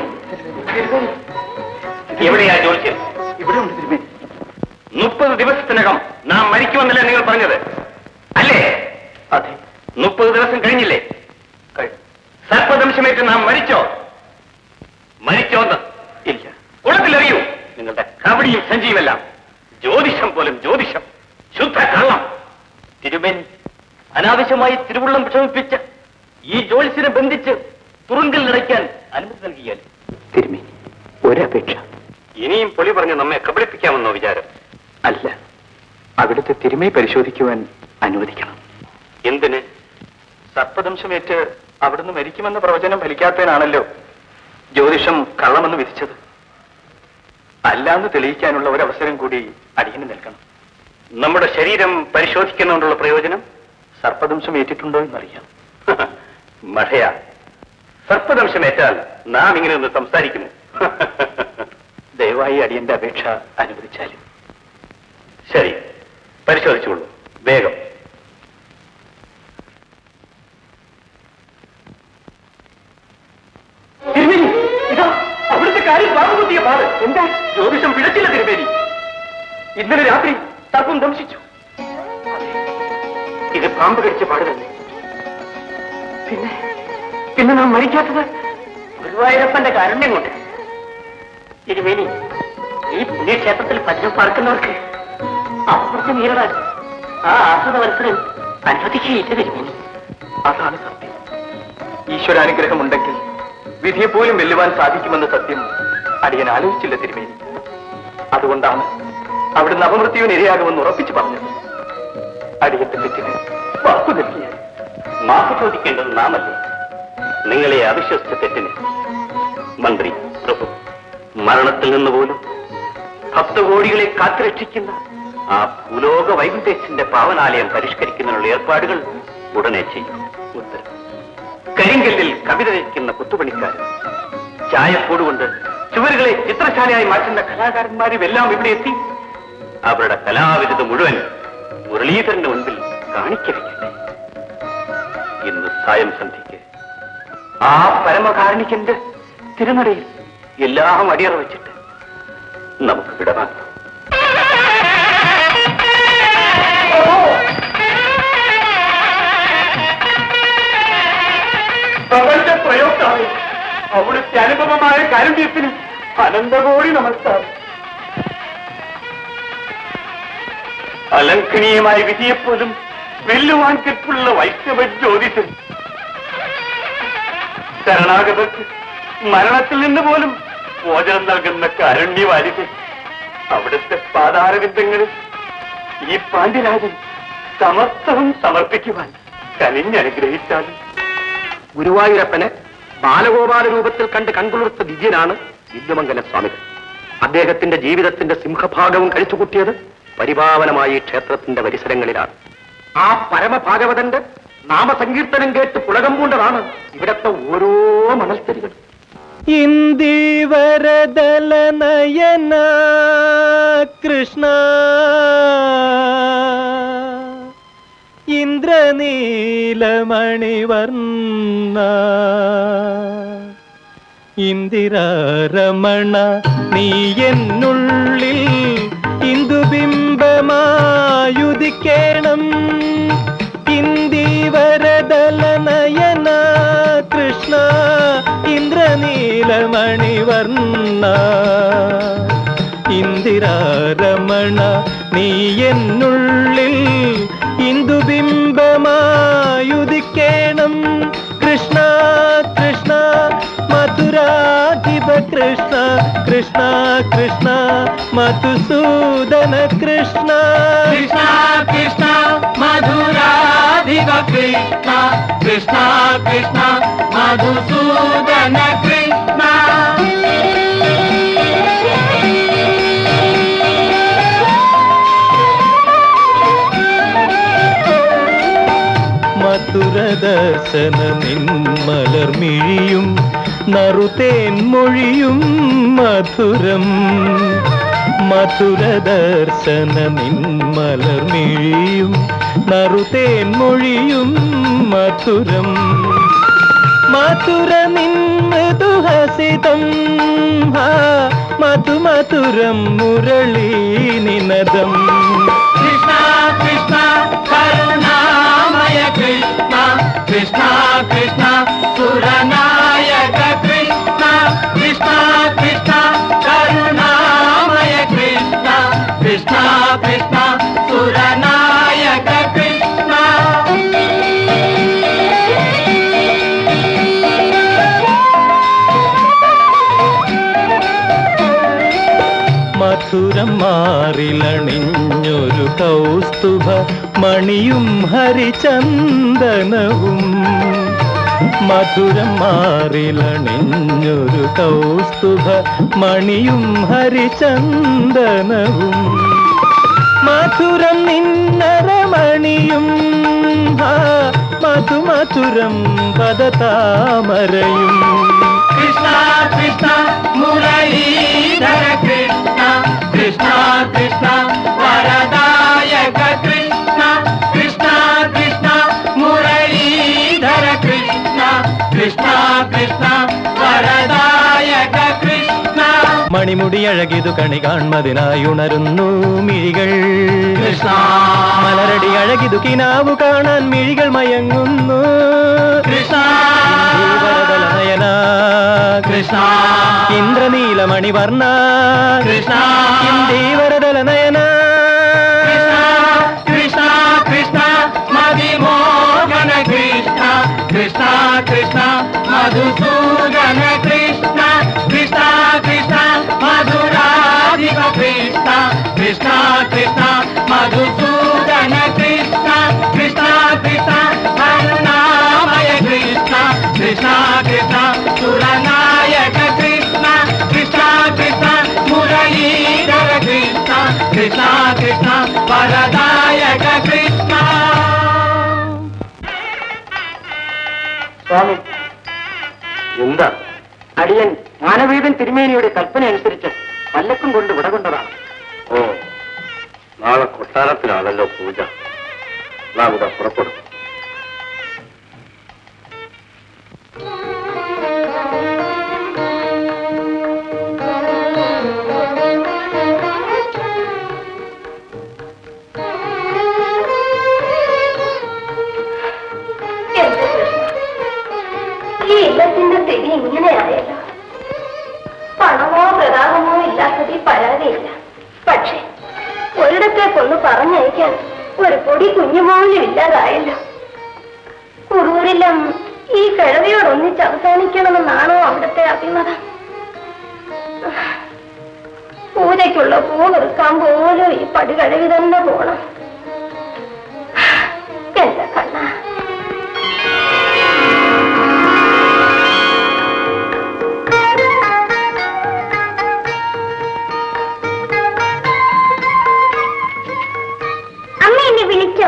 എവിടെയാ ജോലിച്ചത് ഇവിടെ ഉണ്ട് തിരുമേനി മുപ്പത് ദിവസത്തിനകം നാം മരിക്കുമെന്നല്ലേ നിങ്ങൾ പറഞ്ഞത് അല്ലേ അതെ മുപ്പത് ദിവസം കഴിഞ്ഞില്ലേ സർപ്പദംശമേറ്റ് നാം മരിച്ചോ മരിച്ചോന്ന് ഇല്ല കുളത്തിലെറിയൂ നിങ്ങളുടെ കബഡിയും സഞ്ചിയുമെല്ലാം ജ്യോതിഷം പോലും ജ്യോതിഷം ശുദ്ധ കള്ളം തിരുമേനി അനാവശ്യമായി തിരുവുള്ളം ക്ഷമിപ്പിച്ച് ഈ ജോത്സ്യനെ ബന്ധിച്ച് തുറുങ്കിൽ നിറയ്ക്കാൻ അനുമതി നൽകിയാൽ തിരുമേനി ഒരപേക്ഷ ഇനിയും പൊളി പറഞ്ഞ് നമ്മെ കബളിപ്പിക്കാമെന്നോ വിചാരം അല്ല അവിടുത്തെ തിരുമൈ പരിശോധിക്കുവാൻ അനുവദിക്കണം എന്തിന് സർപ്പദംശമേറ്റ് അവിടുന്ന് മരിക്കുമെന്ന പ്രവചനം ഫലിക്കാത്തതിനാണല്ലോ ജ്യോതിഷം കള്ളമെന്ന് വിധിച്ചത് അല്ലാന്ന് തെളിയിക്കാനുള്ള ഒരു അവസരം കൂടി അടിയന് നൽകണം നമ്മുടെ ശരീരം പരിശോധിക്കുന്നതുകൊണ്ടുള്ള പ്രയോജനം സർപ്പദംശം ഏറ്റിട്ടുണ്ടോ എന്നറിയാം മഴയ സർപ്പദംശമേറ്റാൽ നാം ഇങ്ങനെ ഒന്ന് സംസാരിക്കുന്നു ദയവായി അടിയന്റെ അപേക്ഷ അനുവദിച്ചാലും ശരി പരിശോധിച്ചുകൊള്ളൂ വേഗം തിരുമേനി ഇതാ അവിടുത്തെ കാര്യം പാമ്പുകുത്തിയ പാട് എന്താ ജ്യോതിഷം പിഴച്ചില്ല തിരുമേനി ഇന്നലെ രാത്രി സർപ്പം ദംശിച്ചു ഇത് പാമ്പ് കടിച്ച പാട് തന്നെ പിന്നെ പിന്നെ നാം മരിക്കാത്തത് ഗുരുവായൂരപ്പന്റെ കാരുണ്യം കൊണ്ട് തിരുമേനി ഈ പുണ്യക്ഷേത്രത്തിൽ ഭജനം പാർക്കുന്നവർക്ക് അപ്പുറത്ത് നേരിടാൻ ആ ആശ്രിത വത്സരൻ അനുവദിക്കുകയില്ല തിരുമേനി അതാണ് സത്യം ഈശ്വരാനുഗ്രഹം ഉണ്ടെങ്കിൽ വിധിയെ പോലും വെല്ലുവാൻ സാധിക്കുമെന്ന സത്യം അടിയൻ ആലോചിച്ചില്ല തിരുമേനി അതുകൊണ്ടാണ് അവിടുന്ന് അപമൃത്യുവിന് ഇരയാകുമെന്ന് ഉറപ്പിച്ചു പറഞ്ഞത് അടിയന്റെ തെറ്റിന് വാക്കു നൽകിയ മാപ്പ് ചോദിക്കേണ്ടത് നാമല്ലേ നിങ്ങളെ അവിശ്വസിച്ച തെറ്റിന് മന്ത്രി പ്രഭു മരണത്തിൽ നിന്ന് പോലും ഭക്തകോടികളെ കാത്തുരക്ഷിക്കുന്ന ആ ഭൂലോക വൈകുണ്ഠേശന്റെ പാവനാലയം പരിഷ്കരിക്കുന്നതിനുള്ള ഏർപ്പാടുകൾ ഉടനെ ചെയ്യും ഉത്തരം കരിങ്കല്ലിൽ കവിത രചിക്കുന്ന കുത്തുപണിക്കാരൻ ചായപ്പോടുകൊണ്ട് ചുവരുകളെ ചിത്രശാലയായി മാറ്റുന്ന കലാകാരന്മാരും എല്ലാം ഇവിടെ എത്തി അവരുടെ കലാവിരുത് മുഴുവൻ മുരളീധരന്റെ മുൻപിൽ കാണിക്ക വയ്ക്കട്ടെ ഇന്ന് സായം സന്ധിക്ക് ആ പരമകാരുണികന്റെ തിരുനടയിൽ എല്ലാം അടിയറ വെച്ചിട്ട് നമുക്ക് വിടവാങ്ങാം പ്രപഞ്ച പ്രയോക്താവ് അവിടുത്തെ അനുപമമായ കാരുണ്യത്തിന് അനന്തകോടി നമസ്കാരം അലംഘനീയമായ വിധിയെപ്പോലും വെല്ലുവാൻ കെട്ടുള്ള വൈഷ്ണവ ജ്യോതിഷൻ ശരണാഗതർക്ക് മരണത്തിൽ നിന്ന് പോലും മോചനം നൽകുന്ന കാരുണ്യവാരിത് അവിടുത്തെ പാതാരവിന്ദങ്ങളിൽ ഈ പാണ്ഡ്യരാജൻ സമസ്തവും സമർപ്പിക്കുവാൻ കനിഞ്ഞനുഗ്രഹിച്ചാലും ഗുരുവായൂരപ്പന് ബാലഗോപാല രൂപത്തിൽ കണ്ട് കൺകുളിർത്ത ദിവ്യനാണ് വില്ലുമംഗല സ്വാമികൾ അദ്ദേഹത്തിന്റെ ജീവിതത്തിന്റെ സിംഹഭാഗവും കഴിച്ചുകൂട്ടിയത് പരിപാവനമായ ഈ ക്ഷേത്രത്തിന്റെ പരിസരങ്ങളിലാണ് ആ പരമഭാഗവതന്റെ നാമസങ്കീർത്തനം കേട്ട് പുളകം പൂണ്ടതാണ് ഇവിടത്തെ ഓരോ മണൽത്തരികൾ ഇന്ദിവരദല നയന കൃഷ്ണ ഇന്ദ്രനീലമണിവർണ്ണ ഇന്ദിരാരമണ നീ എന്നുള്ളിൽ ഇന്ദുബിംബമായുദിക്കേണം ഇന്ദിവരദല നയന കൃഷ്ണ ഇന്ദ്രനീലമണിവർണ്ണ ഇന്ദിരാരമണ നീ എന്നുള്ളിൽ ഇന്ദുബിംബമായുദിക്കേണം കൃഷ്ണ കൃഷ്ണ മധുരാധിപ കൃഷ്ണ കൃഷ്ണ കൃഷ്ണ മധുസൂദന കൃഷ്ണ കൃഷ്ണ കൃഷ്ണ മധുരാധിപ കൃഷ്ണ കൃഷ്ണ കൃഷ്ണ മധുസൂദന കൃഷ്ണ മധുരദർശന നിന്മലർമിഴിയും നറുതേൻ മൊഴിയും മധുരം മധുരദർശന നിന്മലർമിഴിയും നറുതേൻ മൊഴിയും മധുരം മധുര നിന്മൃദുല വിലസിതം ഹാ മധുമധുരം മുരളീ നിനദം കൃഷ്ണ കൃഷ്ണ കരുണാമയ കൃഷ്ണ കൃഷ്ണ കൃഷ്ണ സുരനായക കൃഷ്ണ കൃഷ്ണ കൃഷ്ണ കരുണാമയ കൃഷ്ണ കൃഷ്ണ കൃഷ്ണ സുരനായക കൃഷ്ണ മധുരം മാറിലണിഞ്ഞൊരു കൗസ്തുഭ മണിയും ഹരിചന്ദനവും മധുരം മാറിലണിഞ്ഞൊരു കൗസ്തുഭ മണിയും ഹരിചന്ദനവും മധുരം നിന്നരമണിയും ഹാ മധുമധുരം പദതാമരയും കൃഷ്ണ കൃഷ്ണ മുരളീധര കൃഷ്ണ കൃഷ്ണ കൃഷ്ണ വരദായക കൃഷ്ണ കൃഷ്ണ കൃഷ്ണ മുരളീധര കൃഷ്ണ കൃഷ്ണ കൃഷ്ണ വരദായക കൃഷ്ണ മണിമുടി അഴകിതു കണി കാൺമതിനായുണരുന്നു മിഴികൾ കൃഷ്ണ മലരടി അഴകിതു കിനാവു കാണാൻ മിഴികൾ മയങ്ങുന്നു കൃഷ്ണ നയന കൃഷ്ണ ഇന്ദ്രനീലമണി വർണ്ണ കൃഷ്ണ ഇന്ദീവരതല നയന കൃഷ്ണ കൃഷ്ണ മതിമോഹന കൃഷ്ണ കൃഷ്ണ കൃഷ്ണ മധുസൂദന കൃഷ്ണ കൃഷ്ണ കൃഷ്ണ മധുരാധിപ കൃഷ്ണ കൃഷ്ണ കൃഷ്ണ മധുസൂദന കൃഷ്ണ കൃഷ്ണ കൃഷ്ണ കരുണാമയ കൃഷ്ണ കൃഷ്ണ കൃഷ്ണ സുരനായക കൃഷ്ണ കൃഷ്ണ കൃഷ്ണ മുരളീധര കൃഷ്ണ കൃഷ്ണ കൃഷ്ണ വരദായക കൃഷ്ണ സ്വാമി എന്താ അടിയൻ മാനവീതൻ തിരുമേനിയുടെ കൽപ്പന അനുസരിച്ച് പല്ലക്കും കൊണ്ട് വിടകൊണ്ടതാണ് ഓ നാളെ കൊട്ടാരത്തിലാണല്ലോ പൂജ നാം ഇവിടെ പുറപ്പെടും ഈ ഇല്ലത്തിന്റെ സ്ഥിതി ഇങ്ങനെയായല്ലോ പണമോ പ്രതാപമോ ഇല്ലാത്തത് ഈ പരാതിയില്ല പക്ഷേ ഒരിടത്തേക്കൊന്ന് പറഞ്ഞയക്കാൻ ഒരു പൊടി കുഞ്ഞുപോലും ഇല്ലാതായല്ലോ കുറൂരിലും ഈ കിഴവിയോടൊന്നിച്ച് അവസാനിക്കണമെന്നാണോ അവിടുത്തെ അഭിമതം പൂജയ്ക്കുള്ള പൂ നിൽക്കാൻ പോലും ഈ പടികഴവി തന്നെ പോണം എന്റെ കണ്ണ അമ്മ എന്നെ വിളിച്ചോ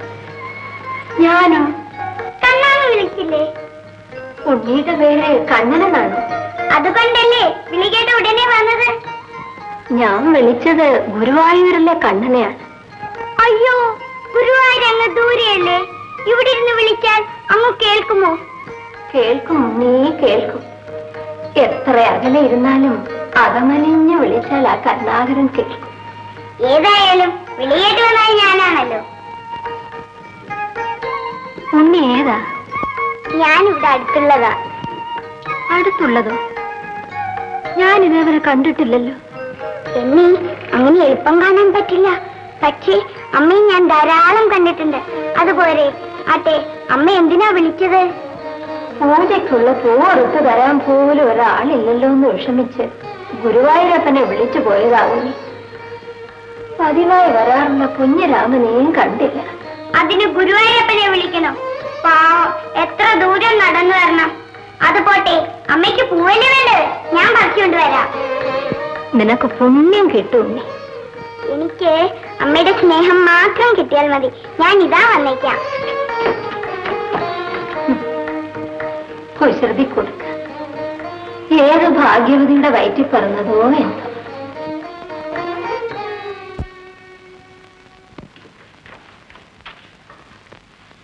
ഞാനോ കണ്ണാണ് വിളിച്ചില്ലേ ഉണ്ണിയുടെ പേര് കണ്ണനെന്നാണ് അതുകൊണ്ടല്ലേ വിളി കേട്ട ഉടനെ വന്നത് ഞാൻ വിളിച്ചത് ഗുരുവായൂരിലെ കണ്ണനെയാണ് അയ്യോ ഗുരുവായൂർ അങ്ങ് ദൂരെയല്ലേ ഇവിടെ ഇരുന്ന് വിളിച്ചാൽ അങ്ങ് കേൾക്കുമോ കേൾക്കും നീ കേൾക്കും എത്ര അകലെ ഇരുന്നാലും അകമലിഞ്ഞ് വിളിച്ചാൽ ആ കരുണാകരൻ കേൾക്കും ഏതായാലും വിളിയേറ്റ് വന്നാൽ ഞാനാണല്ലോ ഉണ്ണി ഏതാ ഞാനിവിടെ അടുത്തുള്ളതാ അടുത്തുള്ളതോ ഞാൻ ഇതേവരെ കണ്ടിട്ടില്ലല്ലോ എന്നീ അങ്ങനെ എളുപ്പം കാണാൻ പറ്റില്ല പക്ഷേ അമ്മയെ ഞാൻ ധാരാളം കണ്ടിട്ടുണ്ട് അതുപോലെ ആട്ടെ അമ്മ എന്തിനാ വിളിച്ചത് പൂജയ്ക്കുള്ള പൂവറുത്ത് തരാൻ പോലും ഒരാളില്ലല്ലോ എന്ന് വിഷമിച്ച് ഗുരുവായൂരപ്പനെ വിളിച്ചു പോയതാവുന്നു പതിവായി വരാറുള്ള കുഞ്ഞരാമനെയും കണ്ടില്ല അതിന് ഗുരുവായൂരപ്പനെ വിളിക്കണം പാവം എത്ര ദൂരം നടന്നു വരണം അത് പോട്ടെ അമ്മയ്ക്ക് പൂവല്ലേ വേണ്ടത് ഞാൻ പറിച്ചുകൊണ്ട് വരാം നിനക്ക് പുണ്യം കിട്ടും എനിക്ക് അമ്മയുടെ സ്നേഹം മാത്രം കിട്ടിയാൽ മതി ഞാൻ ഇതാ വന്നേക്കാം കുസൃതി കൊടുക്ക ഏത് ഭാഗ്യവതിയുടെ വയറ്റിൽ പറഞ്ഞതോ എന്തോ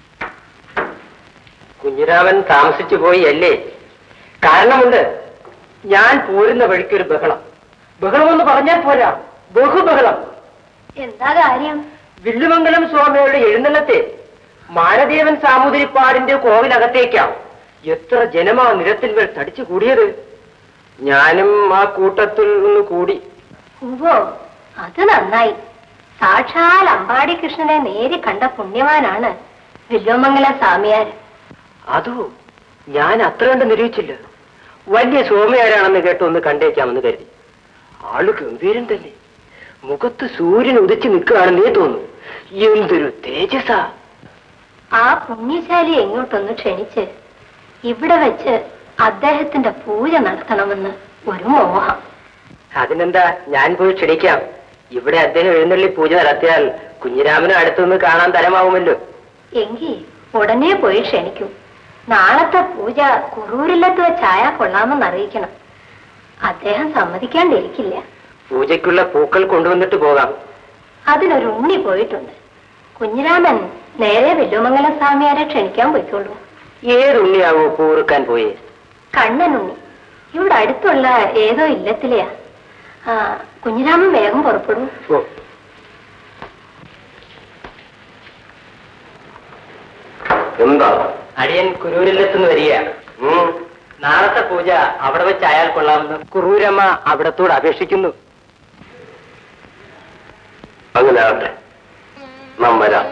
കുഞ്ഞിരാമൻ താമസിച്ചു പോയി അല്ലേ കാരണമുണ്ട് ഞാൻ പോരുന്ന വഴിക്കൊരു ബഹളം ബഹളമെന്ന് പറഞ്ഞാൽ പോരാ ബഹുബഹളം എന്താ കാര്യം വില്ലുമംഗലം സ്വാമിയുടെ എഴുന്നള്ളത്തെ മാനദേവൻ സാമൂതിരിപ്പാടിന്റെ കോവിലകത്തേക്കാവും എത്ര ജനമാ നിരത്തിന്മേൽ തടിച്ചു കൂടിയത് ഞാനും ആ കൂട്ടത്തിൽ ഒന്ന് കൂടി ഉവ്വോ അത് നന്നായി സാക്ഷാൽ അമ്പാടി കൃഷ്ണനെ നേരി കണ്ട പുണ്യവാനാണ് വില്വമംഗല സ്വാമിയാർ അതോ ഞാൻ അത്ര കണ്ട് നിരീക്ഷിച്ചില്ല വലിയ സ്വാമിയാരാണെന്ന് കേട്ട് ഒന്ന് കണ്ടേക്കാമെന്ന് കരുതി ആള് ഗംഭീരൻ തന്നെ മുഖത്ത് സൂര്യൻ ഉദിച്ചു നിൽക്കുകയാണെന്നേ തോന്നുന്നു എന്തൊരു തേജസാ ആ പുണ്യശാലി എങ്ങോട്ടൊന്ന് ക്ഷണിച്ച് ഇവിടെ വെച്ച് അദ്ദേഹത്തിന്റെ പൂജ നടത്തണമെന്ന് ഒരു മോഹം അതിനെന്താ ഞാൻ പോയി ക്ഷണിക്കാം ഇവിടെ അദ്ദേഹം എഴുന്നള്ളി പൂജ നടത്തിയാൽ കുഞ്ഞിരാമനും അടുത്തുനിന്ന് കാണാൻ തരമാവുമല്ലോ എങ്കിൽ ഉടനെ പോയി ക്ഷണിക്കൂ നാളത്തെ പൂജ കുറൂരില്ലത്ത് വെച്ചായ കൊള്ളാമെന്ന് അറിയിക്കണം അദ്ദേഹം സമ്മതിക്കാണ്ടിരിക്കില്ല പൂജയ്ക്കുള്ള പൂക്കൾ കൊണ്ടുവന്നിട്ട് പോകാം അതിനൊരു ഉണ്ണി പോയിട്ടുണ്ട് കുഞ്ഞിരാമൻ നേരെ വില്ലുമംഗലം സ്വാമിയാരെ ക്ഷണിക്കാൻ പോയിക്കോളൂ ഏതുണ്ണിയാവോ പൂറുക്കാൻ പോയേ കണ്ണനുണ്ണി ഇവിടെ അടുത്തുള്ള ഏതോ ഇല്ലത്തിലെയാ ആ കുഞ്ഞിരാമൻ വേഗം പുറപ്പെടൂ ഓ എന്താ അടിയൻ കുരൂരിലെത്തുനിന്ന് വരികയാണ് നാളത്തെ പൂജ അവിടെ വെച്ച് അയാൾ കൊള്ളാമെന്ന് കുറൂരമ്മ അവിടത്തോട് അപേക്ഷിക്കുന്നു അങ്ങനെ ആകട്ടെ നാം വരാം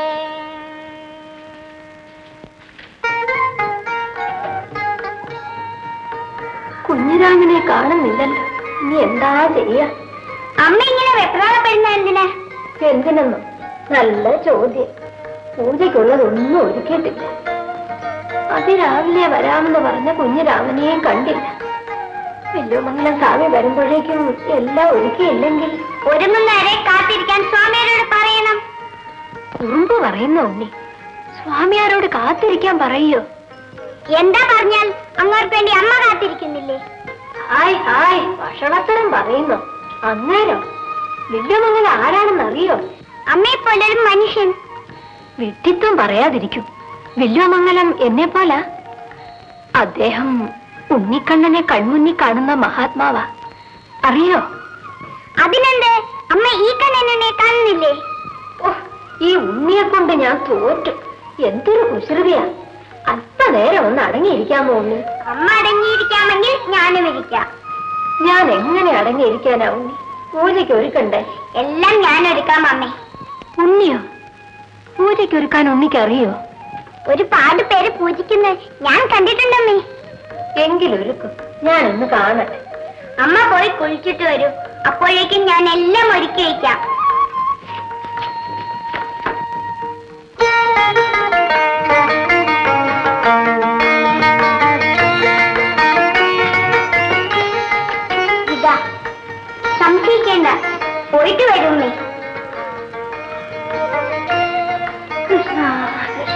കുഞ്ഞിരാമനെ കാണുന്നില്ലല്ലോ ഇനി എന്താ ചെയ്യാ അമ്മ ഇങ്ങനെ വെപ്രാളപ്പെടുന്ന എന്തിനാ എന്തിനെന്നോ നല്ല ചോദ്യം പൂജയ്ക്കുള്ളതൊന്നും ഒരുക്കിയിട്ടില്ല അതിരാവിലെ വരാമെന്ന് പറഞ്ഞ കുഞ്ഞിരാമനെയും കണ്ടില്ല വെല്ലുമംഗലം സ്വാമി വരുമ്പോഴേക്കും എല്ലാം ഒരുക്കിയില്ലെങ്കിൽ ഒരുങ്ങുന്നവരെ കാത്തിരിക്കാൻ സ്വാമിയാരോട് പറയണം കുറുമ്പ് പറയുന്ന ഉണ്ണി സ്വാമിയാരോട് കാത്തിരിക്കാൻ പറയോ എന്താ പറഞ്ഞാൽ അങ്ങോട്ട് വേണ്ടി അമ്മ കാത്തിരിക്കുന്നില്ലേ ഹായ് ഹായ് ഭക്ഷണത്തരം പറയുന്നു അന്നേരം വെല്ലുമംഗലം ആരാണെന്ന് അറിയോ അമ്മയെ പോലൊരു മനുഷ്യൻ വിട്ടിത്വം പറയാതിരിക്കും വില്ലുമംഗലം എന്നെ പോല അദ്ദേഹം ഉണ്ണിക്കണ്ണനെ കൺമുന്നി കാണുന്ന മഹാത്മാവാ അറിയോ അതിനെന്ത് അമ്മ ഈ കണ്ണനെ കാണുന്നില്ലേ ഓ ഈ ഉണ്ണിയെ കൊണ്ട് ഞാൻ തോറ്റു എന്തൊരു കുസൃതിയാ അല്പനേരം ഒന്ന് അടങ്ങിയിരിക്കാമോ ഉണ്ണി അമ്മ അടങ്ങിയിരിക്കാമെങ്കിൽ ഞാനും ഇരിക്കാം ഞാൻ എങ്ങനെ അടങ്ങിയിരിക്കാനാ ഉണ്ണി പൂജയ്ക്ക് ഒരുക്കണ്ടേ എല്ലാം ഞാൻ എടുക്കാം അമ്മേ ഉണ്ണിയോ പൂജയ്ക്ക് ഒരുക്കാൻ ഉണ്ണിക്ക് അറിയോ ഒരു പാട് പേര് പൂജിക്കുന്നത് ഞാൻ കണ്ടിട്ടുണ്ടമ്മേ എങ്കിലൊരുക്കും ഞാനൊന്ന് കാണട്ടെ അമ്മ പോയി കുളിച്ചിട്ട് വരൂ അപ്പോഴേക്കും ഞാൻ എല്ലാം ഒരുക്കി വയ്ക്കാം ഇതാ സംശയിക്കേണ്ട പോയിട്ട് വരുന്നേ കൃഷ്ണ കൃഷ്ണ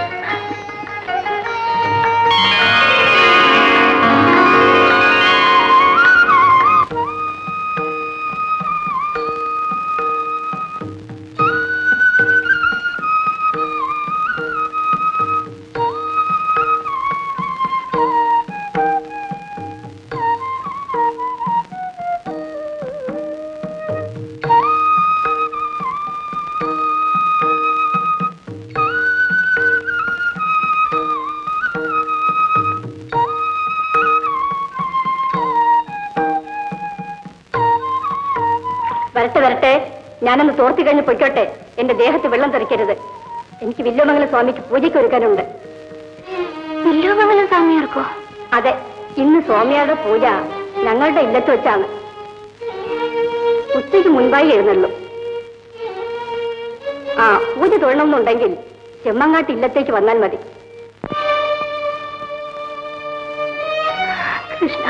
വരട്ടെ വരട്ടെ ഞാനൊന്ന് തോർത്തി കഴിഞ്ഞ് പൊയ്ക്കോട്ടെ എന്റെ ദേഹത്ത് വെള്ളം തെറിക്കരുത് എനിക്ക് വില്ലുമംഗലം സ്വാമിക്ക് പൂജയ്ക്ക് ഒരുക്കാനുണ്ട് വില്ലുമംഗലം സ്വാമിയാർക്കോ അതെ ഇന്ന് സ്വാമിയാരുടെ പൂജ ഞങ്ങളുടെ ഇല്ലത്ത് വെച്ചാണ് ഉച്ചയ്ക്ക് മുൻപായി എഴുന്നള്ളൂ ആ പൂജ തൊഴണമെന്നുണ്ടെങ്കിൽ ചെമ്മങ്ങാട്ട് ഇല്ലത്തേക്ക് വന്നാൽ മതി കൃഷ്ണ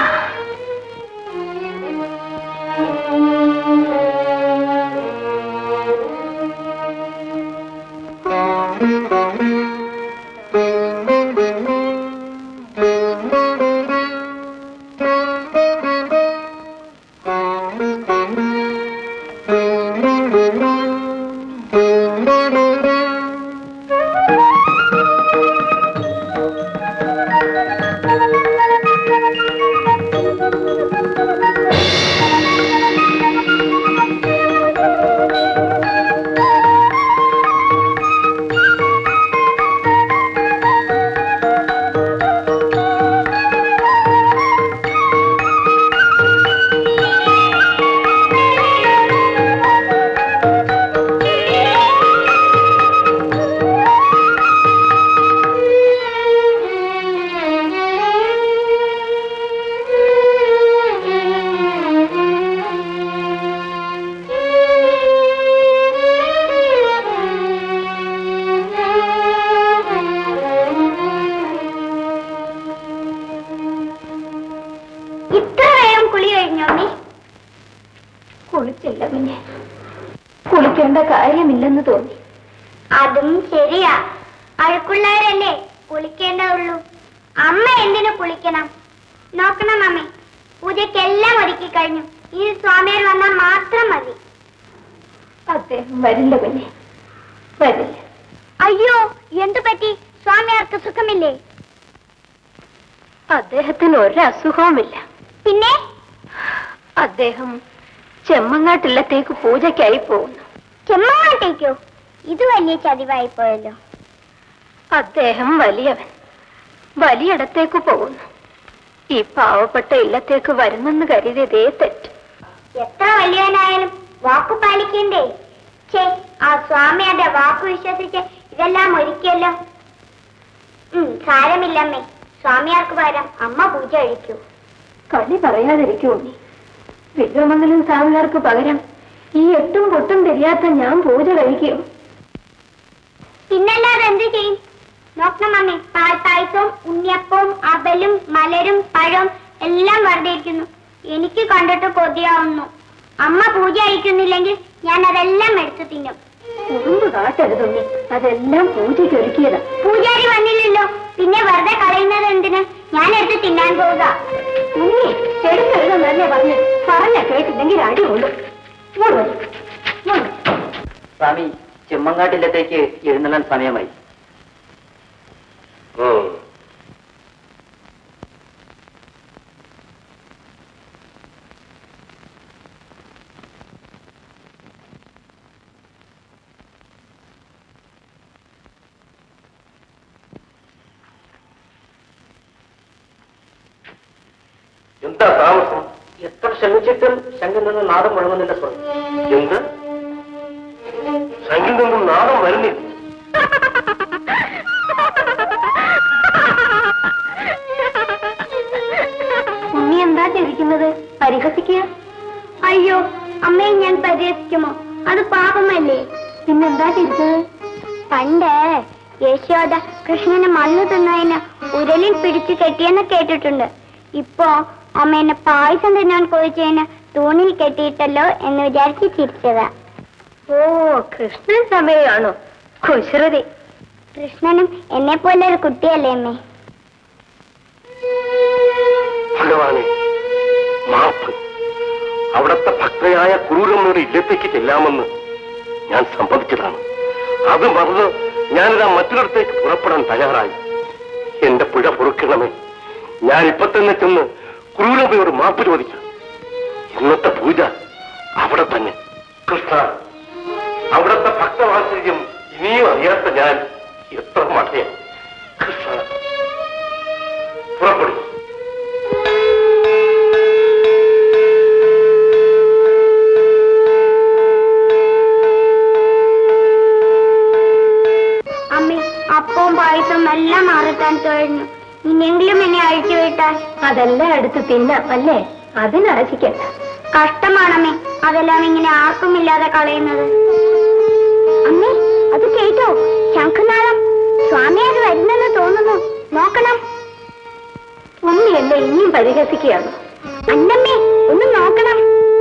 ഇത്ര വേഗം കുളി കഴിഞ്ഞോ അമ്മേ കുളിച്ചില്ല പിന്നെ കുളിക്കേണ്ട കാര്യമില്ലെന്ന് തോന്നി അതും ശരിയാ അഴുക്കുള്ളവരല്ലേ കുളിക്കേണ്ടതുള്ളൂ അമ്മ എന്തിനു കുളിക്കണം നോക്കണം അമ്മേ പൂജയ്ക്കെല്ലാം ഒരുക്കി കഴിഞ്ഞു ഈ സ്വാമിയർ വന്നാൽ മാത്രം മതി അദ്ദേഹം വരില്ല പിന്നെ വരില്ല അയ്യോ എന്തു പറ്റി സ്വാമിയാർക്ക് സുഖമില്ലേ അദ്ദേഹത്തിന് ഒരു അസുഖവുമില്ല പിന്നെ അദ്ദേഹം ചെമ്മങ്ങാട്ടില്ലത്തേക്ക് പൂജയ്ക്കായി പോകുന്നു ചെമ്മങ്ങാട്ടേക്കോ ഇത് വലിയ ചതിവായി പോയല്ലോ അദ്ദേഹം വലിയവൻ വലിയിടത്തേക്ക് പോകുന്നു ഈ പാവപ്പെട്ട ഇല്ലത്തേക്ക് വരുന്നെന്ന് കരുതിയതേ തെറ്റ് എത്ര വലിയവനായാലും വാക്കു പാലിക്കണ്ടേ ഛേ ആ സ്വാമിയുടെ വാക്കു വിശ്വസിച്ച് ഇതെല്ലാം ഒരുക്കിയല്ലോ ഉം, സാരമില്ലമ്മേ സ്വാമിയാർക്ക് പകരം അമ്മ പൂജ കഴിക്കൂ കളി പറയാതിരിക്കൂ നീ വില്വമംഗലം സ്വാമിയാർക്ക് പകരം ഈ എട്ടും പൊട്ടും തിരിയാത്ത ഞാൻ പൂജ കഴിക്കും പിന്നല്ലാതെ എന്ത് ചെയ്യും നോക്കണം അമ്മേ പാൽപ്പായസവും ഉണ്ണിയപ്പവും അവലും മലരും പഴവും എല്ലാം വെറുതെ ഇരിക്കുന്നു എനിക്ക് കണ്ടിട്ട് കൊതിയാവുന്നു അമ്മ പൂജ അയക്കുന്നില്ലെങ്കിൽ ഞാൻ അതെല്ലാം എടുത്തു തിന്നും ഉറുമ്പ് കാട്ടരുതുണ്ണി അതെല്ലാം പൂജയ്ക്ക് ഒരുക്കിയതാ പൂജാരി വന്നില്ലല്ലോ പിന്നെ വെറുതെ കളയുന്നത് എന്തിന് ഞാൻ എടുത്ത് തിന്നാൻ പോവുക ഉണ്ണി എടുക്കരുതെന്നല്ലേ പറഞ്ഞു പറഞ്ഞ കേട്ടില്ലെങ്കിൽ അടി കൊള്ളു ഇങ്ങോട്ട് വരൂ. ഇങ്ങോട്ട് വരൂ. സ്വാമി ചെമ്മങ്ങാട്ടില്ലത്തേക്ക് എഴുന്നള്ളാൻ സമയമായി എന്താ താമസം എത്ര ശ്രമിച്ചിട്ടും ശങ്കിൽ നിന്ന് നാദം മുഴങ്ങുന്നില്ല സ്വാമി എന്ത് സംഘിൽ നിന്നും നാദം വരുന്നില്ല ഉണ്ണി എന്താ ചിരിക്കുന്നത് പരിഹസിക്കുക അയ്യോ അമ്മയെ ഞാൻ പരിഹസിക്കുമോ അത് പാപമല്ലേ പിന്നെന്താ ചിരിച്ചത് പണ്ട് യശോദ കൃഷ്ണനെ മണ്ണ് തിന്നതിന് ഉരലിൽ പിടിച്ചു കെട്ടിയെന്ന് കേട്ടിട്ടുണ്ട് ഇപ്പോ അമ്മ എന്നെ പായസം തിന്നാൻ കൊതിച്ചതിന് തൂണിൽ കെട്ടിയിട്ടല്ലോ എന്ന് വിചാരിച്ച് ചിരിച്ചതാ ഓ കൃഷ്ണൻ സമയമാണോ കുശൃതി കൃഷ്ണനും എന്നെ പോലെ ഒരു കുട്ടിയല്ലേ അമ്മേ ഭഗവാനെ മാപ്പ് അവിടത്തെ ഭക്തയായ ക്രൂരമ്മയുടെ ഇല്ലത്തേക്ക് ചെല്ലാമെന്ന് ഞാൻ സമ്മതിച്ചതാണ് അത് മറന്ന് ഞാനിതാ മറ്റൊരിടത്തേക്ക് പുറപ്പെടാൻ തയ്യാറായി എന്റെ പുഴ പൊറുക്കണമേ ഞാൻ ഇപ്പൊ തന്നെ ചെന്ന് ക്രൂരമ്മയോട് മാപ്പ് ചോദിക്കാം ഇന്നത്തെ പൂജ അവിടെ തന്നെ കൃഷ്ണ അവിടത്തെ ഭക്തവാത്സല്യം ഇനിയും അറിയാത്ത ഞാൻ എത്ര മടയാ കൃഷ്ണ പുറപ്പെടും അമ്മേ അപ്പവും പായസവും എല്ലാം മാറിത്താൻ കഴിഞ്ഞു ഇനിയെങ്കിലും എന്നെ അഴിച്ചു വിട്ടാൽ അതെല്ലാം എടുത്ത് തിന്നാം അല്ലേ അതിനാശിക്കണ്ട കഷ്ടമാണമ്മേ അതെല്ലാം ഇങ്ങനെ ആർക്കും ഇല്ലാതെ കളയുന്നത് അമ്മേ അത് കേട്ടോ ശംഖുനാഥം സ്വാമി അത് വരുന്നെന്ന് തോന്നുന്നു നോക്കണം ഉമ്മയല്ലേ ഇനിയും പരിഹസിക്കുകയാണ് അന്നമ്മേ ഒന്ന് നോക്കണം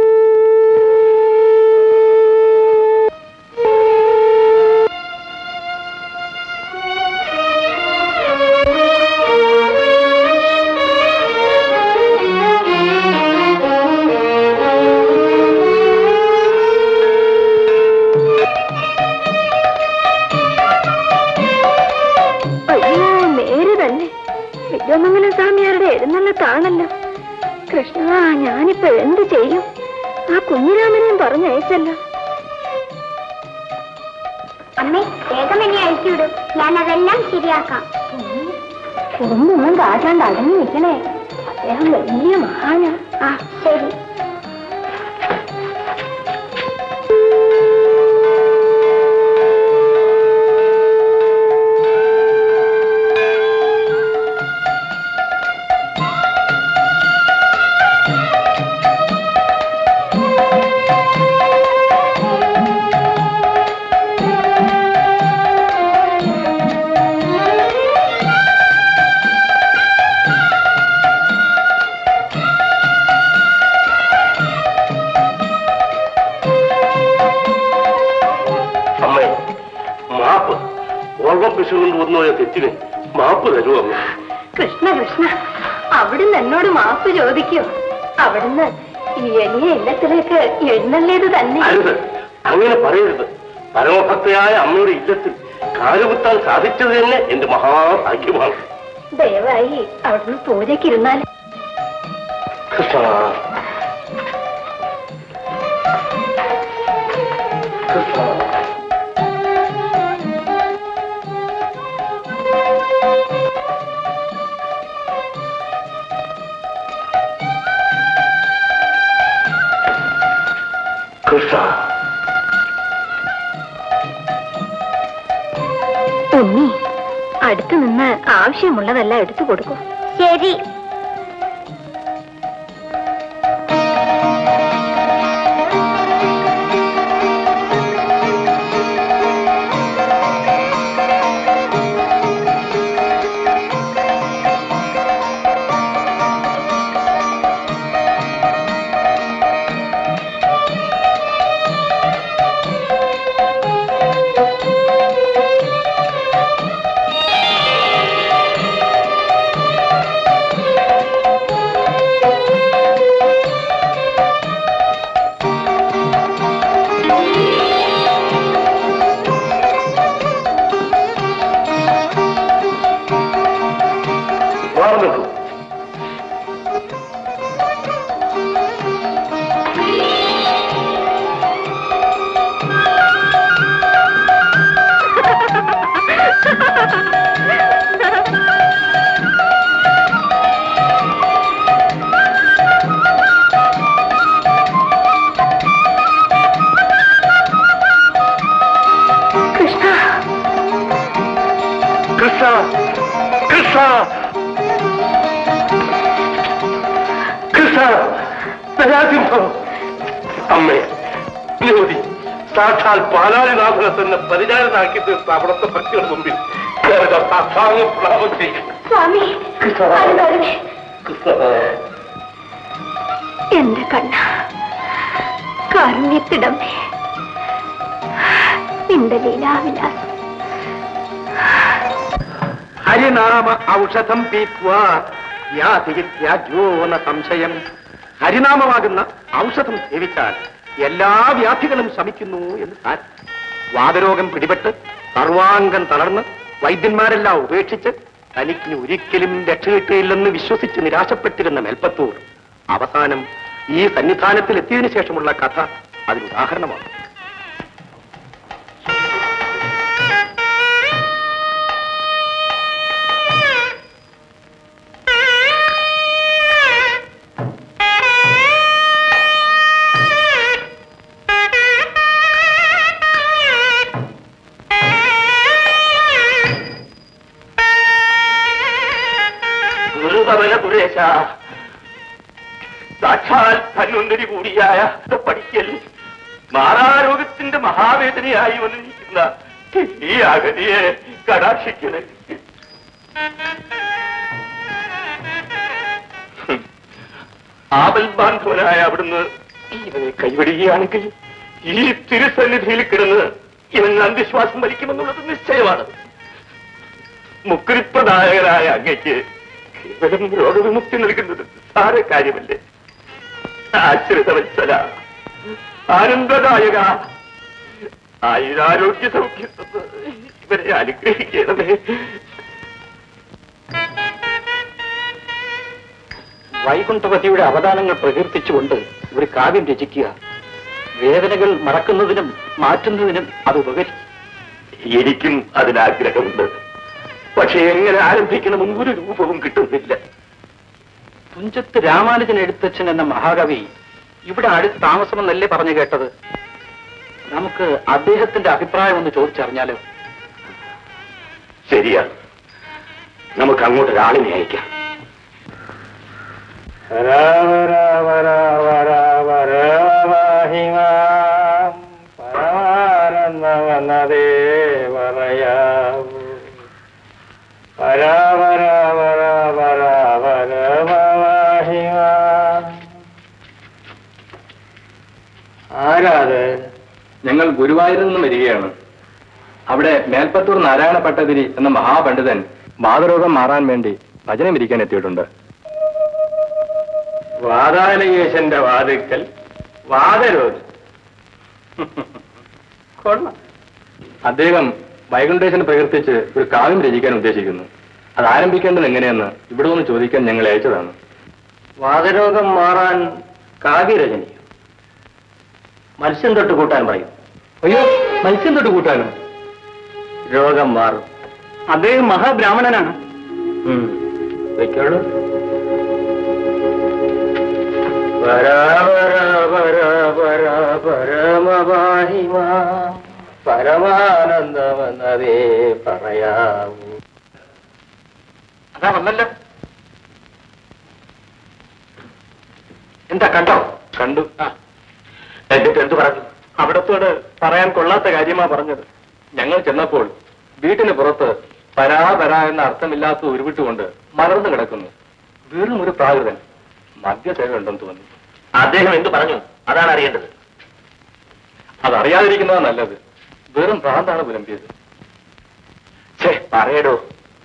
അയ്യോ നേര് തന്നെ വിദ്യാമംഗലം സ്വാമിയാരുടെ എഴുന്നള്ളത്താണല്ലോ കൃഷ്ണ ഞാനിപ്പോ എന്ത് ചെയ്യും ആ കുഞ്ഞിരാമനെയും പറഞ്ഞയച്ചല്ലോ അമ്മേ വേഗം എന്നെ അയച്ചുവിടും ഞാൻ അതെല്ലാം ശരിയാക്കാം ഒന്നൊന്നും കാട്ടാണ്ട് അടങ്ങി നിൽക്കണേ അദ്ദേഹം വലിയ മഹാന ആ ശരി ചോദിച്ചുകൊണ്ട് വന്നുപോയ തെറ്റിന് മാപ്പ് തരുമോ അമ്മ കൃഷ്ണ കൃഷ്ണ അവിടുന്ന് എന്നോട് മാപ്പ് ചോദിക്കൂ അവിടുന്ന് ഈ എളിയ ഇല്ലത്തിലേക്ക് എഴുന്നള്ളിയത് തന്നെ അരുത് അങ്ങനെ പറയരുത് പരമഭക്തയായ അമ്മയുടെ ഇല്ലത്തിൽ കാലുകുത്താൻ സാധിച്ചത് തന്നെ എന്റെ മഹാഭാഗ്യമാണ് ദയവായി അവിടുന്ന് പൂജയ്ക്കിരുന്നാൽ കൃഷ്ണ കൃഷ്ണ കൃഷ്ണ ഉണ്ണി അടുത്ത് നിന്ന് ആവശ്യമുള്ളതെല്ലാം എടുത്തു കൊടുക്കൂ ശരി മാറി നിൽക്കൂ കൃഷ്ണ കൃഷ്ണ കൃഷ്ണ കൃഷ്ണ ദയാസിംഹോ അമ്മേ നിരവധി സാക്ഷാൽ പാലാരിനാഥനെ തന്നെ പരിചാരനാക്കി തീർത്ത അവിടുത്തെ ഭക്തിയുടെ മുമ്പിൽ ഞാനൊരു സാക്ഷാംഗ പ്രണാമം ചെയ്യും സ്വാമി കൃഷ്ണ അനുഭവമേ കൃഷ്ണ എന്റെ കണ്ണ കാരുണ്യത്തിടമേ നിന്റെ ലീലാവിലാസം ഹരിനാമ ഔഷധം പീത്വാ വ്യാധിത്യാജോ ന സംശയം ഹരിനാമമാകുന്ന ഔഷധം സേവിച്ചാൽ എല്ലാ വ്യാധികളും ശമിക്കുന്നു എന്ന് താൻ വാതരോഗം പിടിപെട്ട് സർവാംഗം തളർന്ന് വൈദ്യന്മാരെല്ലാം ഉപേക്ഷിച്ച് തനിക്കിനി ഒരിക്കലും രക്ഷ കിട്ടുകയില്ലെന്ന് വിശ്വസിച്ച് നിരാശപ്പെട്ടിരുന്ന മേൽപ്പത്തൂർ അവസാനം ഈ സന്നിധാനത്തിൽ എത്തിയതിനു ശേഷമുള്ള കഥ അതിനുദാഹരണമാണ് ഗുരുതമന സുരേശ സാക്ഷാൽ ധന്വന്തരി കൂടിയായ പഠിക്കൽ മാറാരോഗത്തിന്റെ മഹാവേദനയായി വന്നിരിക്കുന്ന ഈ അഗതിയെ കടാക്ഷിക്കണേ ആപൽ ബാന്ധവനായ അവിടുന്ന് ഇവനെ കൈവിടുകയാണെങ്കിൽ ഈ തിരുസന്നിധിയിൽ കിടന്ന് ഇവൻ അന്ധവിശ്വാസം വലിക്കുമെന്നുള്ളത് നിശ്ചയമാണ് മുക്തിപ്രദായകനായ അങ്ങയ്ക്ക് കേവലം രോഗവിമുക്തി നൽകുന്നത് സാര കാര്യമല്ലേ ആശ്രിതവത്സല ആനന്ദദായക ആയുരാരോഗ്യ സൗഖ്യം തന്ന് ഇവരെ അനുഗ്രഹിക്കണമേ വൈകുണ്ഠപതിയുടെ അവദാനങ്ങൾ പ്രകീർത്തിച്ചുകൊണ്ട് ഒരു കാവ്യം രചിക്കുക വേദനകൾ മറക്കുന്നതിനും മാറ്റുന്നതിനും അത് ഉപകരിക്കും എനിക്കും അതിനാഗ്രഹമുണ്ട് പക്ഷെ എങ്ങനെ ആരംഭിക്കണമെന്ന് ഒരു രൂപവും കിട്ടുന്നില്ല തുഞ്ചത്ത് രാമാനുജൻ എഴുത്തച്ഛൻ എന്ന മഹാകവി ഇവിടെ അടുത്ത് താമസമെന്നല്ലേ പറഞ്ഞു കേട്ടത് നമുക്ക് അദ്ദേഹത്തിന്റെ അഭിപ്രായം ഒന്ന് ചോദിച്ചറിഞ്ഞാലോ ശരിയാ നമുക്ക് അങ്ങോട്ട് ഒരാളിനെ അയക്കാം രാമ രാമ രാമ രാമ രാമഹിമാം പരമാനന്ദവനദേ പറയാവൂ രാമ രാമ രാമ രാമ രാമഹിമാം ആരാത് ഞങ്ങൾ ഗുരുവായൂരിൽ നിന്ന് വരികയാണ് അവിടെ മേൽപ്പത്തൂർ നാരായണ ഭട്ടതിരി എന്ന മഹാപണ്ഡിതൻ വാതരോഗം മാറാൻ വേണ്ടി ഭജനം ഇരിക്കാൻ എത്തിയിട്ടുണ്ട് വാതാലയേശന്റെ വാതിക്കൽ വാതരോഗി കൊള്ളാം അദ്ദേഹം വൈകുണ്ഠേശന് പ്രകീർത്തിച്ച് ഒരു കാവ്യം രചിക്കാൻ ഉദ്ദേശിക്കുന്നു അത് ആരംഭിക്കേണ്ടത് എങ്ങനെയെന്ന് ഇവിടെ ഒന്ന് ചോദിക്കാൻ ഞങ്ങൾ അയച്ചതാണ് വാതരോഗം മാറാൻ കാവ്യരചന മത്സ്യം തൊട്ട് കൂട്ടാൻ പറയും അയ്യോ മത്സ്യം തൊട്ട് കൂട്ടാനോ രോഗം മാറും അദ്ദേഹം മഹാബ്രാഹ്മണനാണ് ഉം. വെക്കോളൂ പര പര പര പര പരമവാഹിമ പരമാനന്ദമെന്നതേ പറയാവൂ അതാ വന്നല്ലോ എന്താ കണ്ടോ കണ്ടു എന്നിട്ട് എന്ത് പറഞ്ഞു അവിടത്തോട് പറയാൻ കൊള്ളാത്ത കാര്യമാ പറഞ്ഞത് ഞങ്ങൾ ചെന്നപ്പോൾ വീട്ടിന് പുറത്ത് പരാ പരാ എന്ന അർത്ഥമില്ലാത്ത ഉരുവിട്ടുകൊണ്ട് മലർന്നു കിടക്കുന്നു വെറും ഒരു പ്രാകൃതൻ മദ്യസേവ ഉണ്ടെന്ന് തോന്നി അദ്ദേഹം എന്ത് പറഞ്ഞു അതാണ് അറിയേണ്ടത് അതറിയാതിരിക്കുന്നതാ നല്ലത് വെറും ഭ്രാന്താണ് പുലമ്പിയത് ഛേ പറയടോ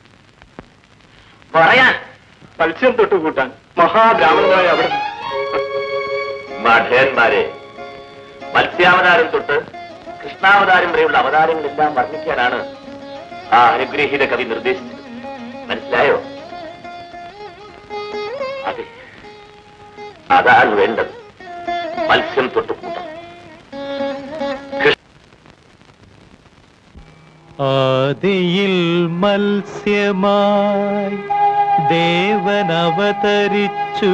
പറയാൻ മത്സ്യം തൊട്ട് കൂട്ടാൻ മഹാബ്രാഹ്മണനായ അവിടെ മഠേന്മാരെ മത്സ്യാവതാരം തൊട്ട് കൃഷ്ണാവതാരം വരെയുള്ള അവതാരങ്ങളെല്ലാം വർണ്ണിക്കാനാണ് ആ അനുഗ്രഹീത കവി നിർദ്ദേശിച്ചത് മനസ്സിലായോ അതെ അതാണ് വേണ്ടത് മത്സ്യം തൊട്ട് കൂട്ടം ആദിയിൽ മത്സ്യമായി ദേവൻ അവതരിച്ചു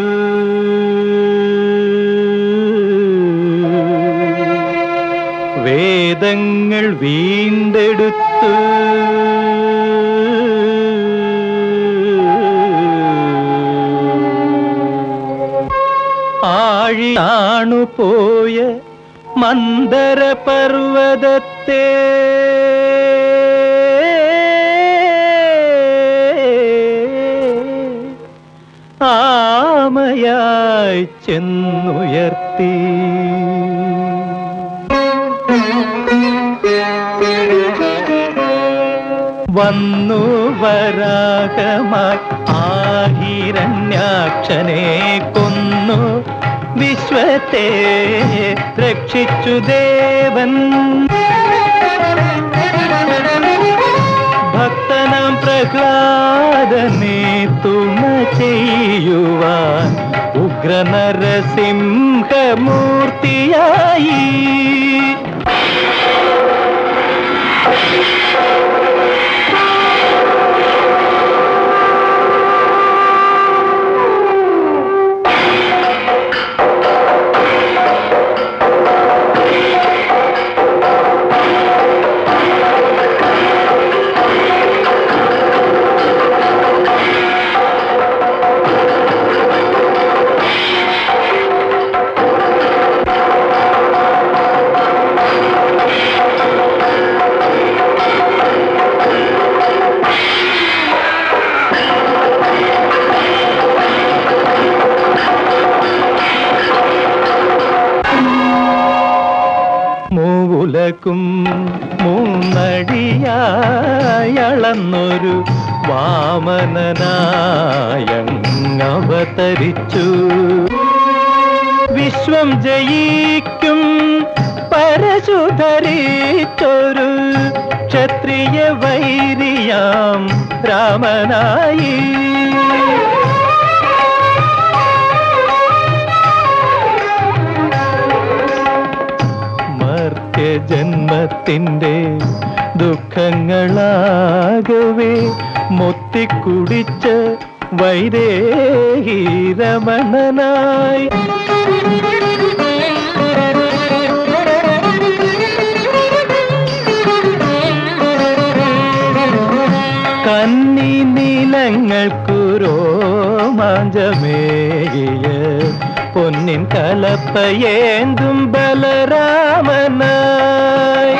വേദങ്ങൾ വീണ്ടെടുത്തു ആഴിയാണു പോയ മന്ദര പർവതത്തെ ആമയായി ചെന്നുയർത്തി വന്നു വരാകമായി ആഹിരണ്യാക്ഷനെ കൊന്നു വിശ്വത്തെ രക്ഷിച്ചു ദേവൻ ഭക്തനാം പ്രഹ്ലാദനെ തുണ ചെയ്യുവാൻ ഉഗ്രനരസിംഹമൂർത്തിയായി മൂവുലക്കും മൂന്നടിയായളന്നൊരു വാമനനായങ്ങവതരിച്ചു വിശ്വം ജയിക്കും പരശുധരിച്ചൊരു ക്ഷത്രിയ വൈരിയാം രാമനായി മർത്യജന്മത്തിൻ്റെ ദുഃഖങ്ങളാകവേ മൊത്തിക്കുടിച്ച് വൈദേഹി രമണനായി കന്നി നീലങ്ങൾക്കുരോ മാഞ്ചമേകിയ പൊന്നിൻ കലപ്പയേന്തും ബലരാമനായി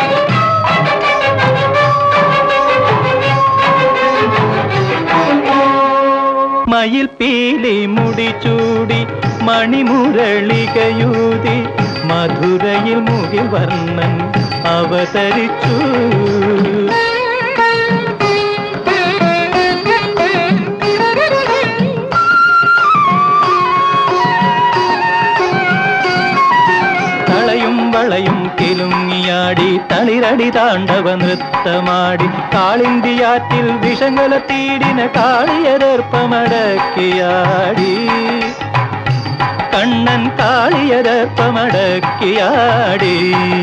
മയിൽ പീലി മുടി ചൂടി മണിമുരളികയൂതി മധുരയിൽ മുകിൽ വർണ്ണൻ അവതരിച്ചു തളയും വളയും കിലുങ്ങിയാടി തളിരടി താണ്ഡവ നൃത്തമാടി കാളിന്തിയാറ്റിൽ വിഷങ്ങള തീടിന കാളിയതർപ്പമടക്കിയാടി കണ്ണൻ കാളിയതർപ്പമടക്കിയാടി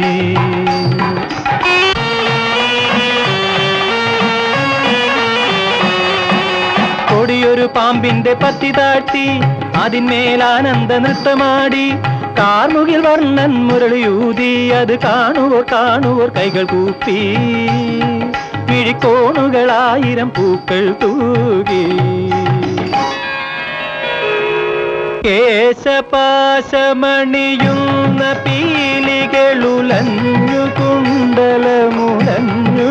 കൊടിയൊരു പാമ്പിന്റെ പത്തി താഴ്ത്തി അതിന്മേൽ ആനന്ദ നൃത്തമാടി കാർമുകിൽ വർണ്ണൻ മുരളിയൂതി അത് കാണുവോർ കാണുവോർ കൈകൾ കൂപ്പി പിഴിക്കോണുകളായിരം പൂക്കൾ തൂകി കേശപാശമണിയുന്ന പീലികളുലഞ്ഞു കുണ്ടലമുടഞ്ഞു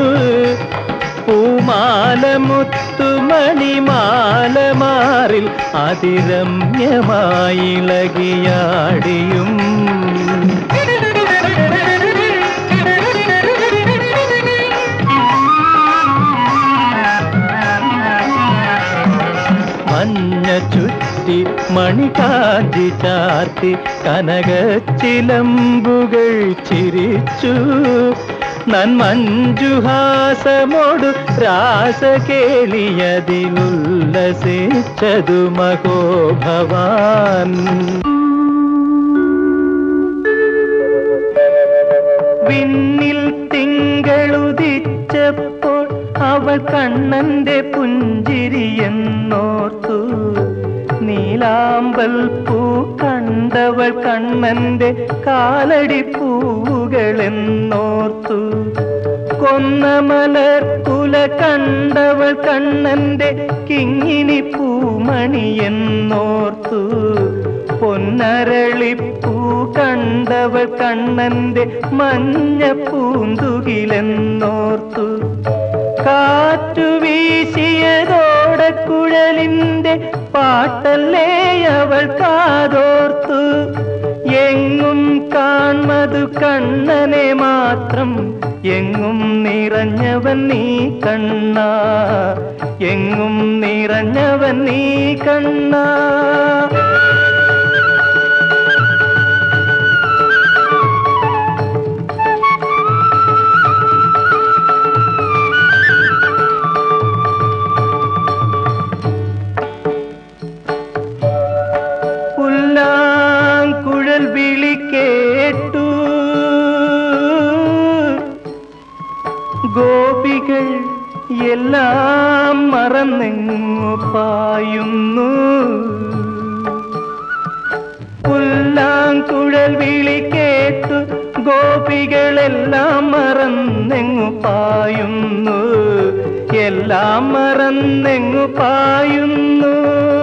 പൂമാല മുത്തുമണിമാല മാറിൽ അതിരമ്യമായിളകിയാടിയും മഞ്ഞ ചുറ്റി മണികാന്തി ചാർത്തി കനകച്ചിലമ്പുകൾ ചിരിച്ചു നന്മഞ്ജുഹാസമോടു രാസ കേളിയതിലുല്ലസിച്ചതു മഹോഭവാൻ വിണ്ണിൽ തിങ്കളുദിച്ചപ്പോൾ അവൾ കണ്ണന്റെ പുഞ്ചിരിയെന്നോർത്തു നീലാമ്പൽ പൂ കണ്ടവൾ കണ്ണന്റെ കാലടി പൂവുകളെന്നോർത്തു കൊന്നമലർ കുല കണ്ടവൾ കണ്ണന്റെ കിങ്ങിണി പൂമണിയെന്നോർത്തു പൊന്നരളിപ്പൂ കണ്ടവൾ കണ്ണന്റെ മഞ്ഞ പൂന്തുകിലെന്നോർത്തു കാറ്റു വീശിയതോടക്കുഴലിന്റെ പാട്ടല്ലേ അവൾ കാതോർത്തു എങ്ങും കാൺമതു കണ്ണനെ മാത്രം എങ്ങും നിറഞ്ഞവൻ നീ കണ്ണ എങ്ങും നിറഞ്ഞവൻ നീ കണ്ണ പുല്ലാങ്കുഴൽ വിളി കേട്ടു ഗോപികൾ എല്ലാം മറന്നെങ്ങു പായുന്നു പുല്ലാങ്കുഴൽ വിളി കേട്ടു ഗോപികളെല്ലാം മറന്നെങ്ങു പായുന്നു എല്ലാം മറന്നെങ്ങു പായുന്നു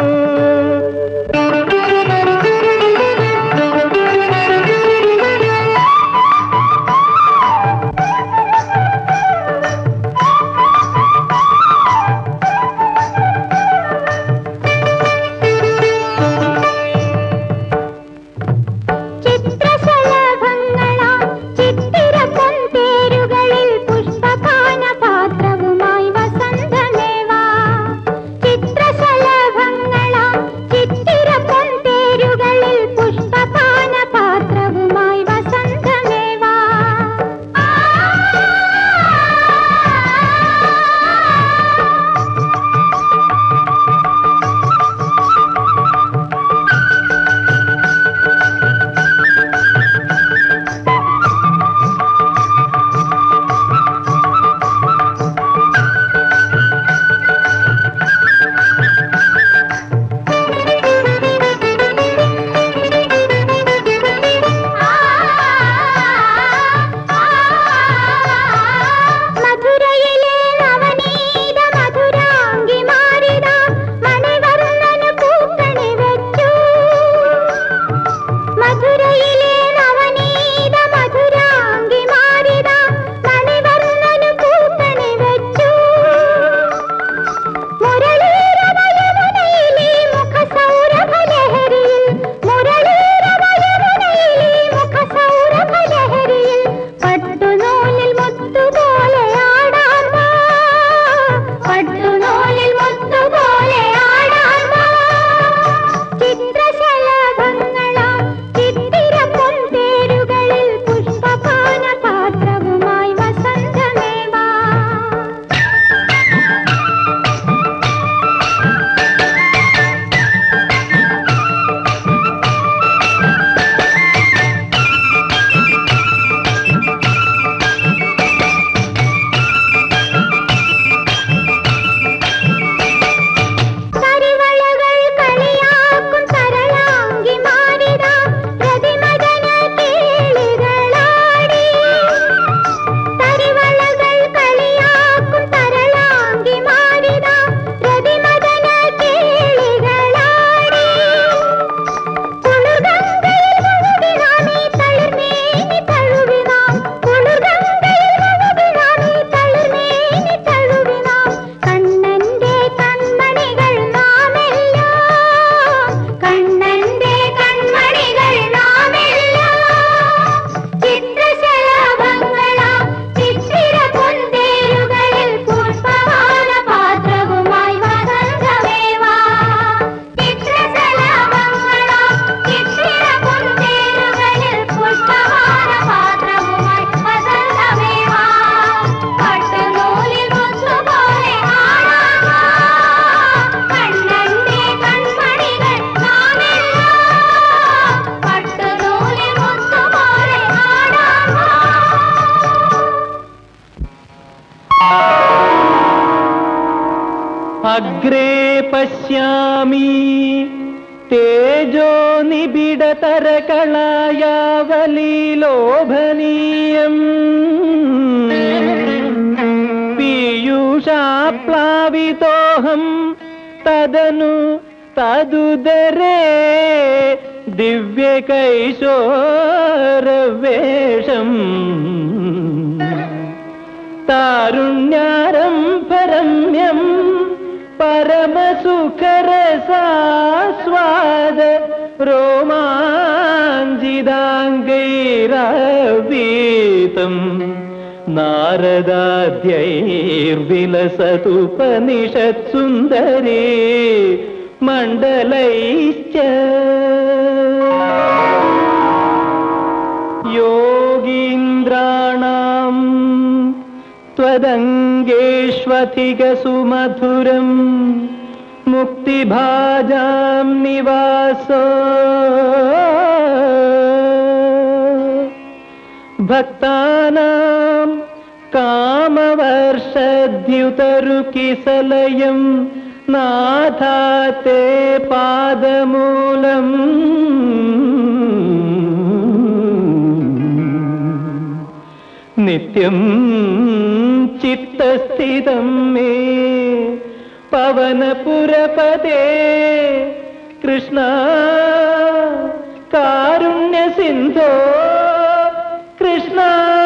ചിത്രശലഭങ്ങളാം ചിത്തിരപ്പൊൻതേരുകളിൽ പുഷ്പപാന പാത്രവുമായി വസന്തമേവാ ചിത്രശലഭ അഗ്രേ പശ്യാമി തേജോ നിബിഡതരകളായാവലീലോഭനീയം പീയൂഷാപ്ലാവിതോഹം തദനു തതുദരേ ദിവ്യകൈശോരവേഷം താരുണ്യാരംഭരമ്യം പരമസുഖരസാസ്വാദ രോമാഞ്ചിതാംഗൈരവീതം നാരദാദ്യൈർവിലസതുപനിഷത്സുന്ദരീ മണ്ഡലൈശ്ച യോഗീന്ദ്രാണാം त्वदङ्गेष्वधिकसुमधुरम् मुक्तिभाजां निवास भक्तानां कामवर्षद्युतरुकिसलयं नाथा ते पादमूलम् नित्यं चित्तस्थितं मे पवनपुरपदे कृष्ण कारुण्यसिन्धो कृष्ण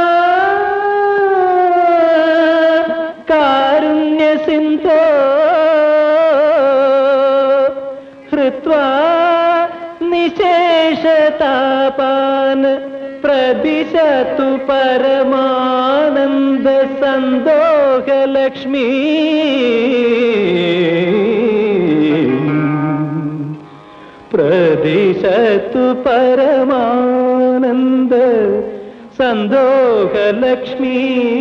कारुण्यसिन्धो हृत्वा निशेषतापान् प्रदिशतु परमानन्द सन्दोहलक्ष्मी प्रदिशतु परमानन्द सन्दोहलक्ष्मी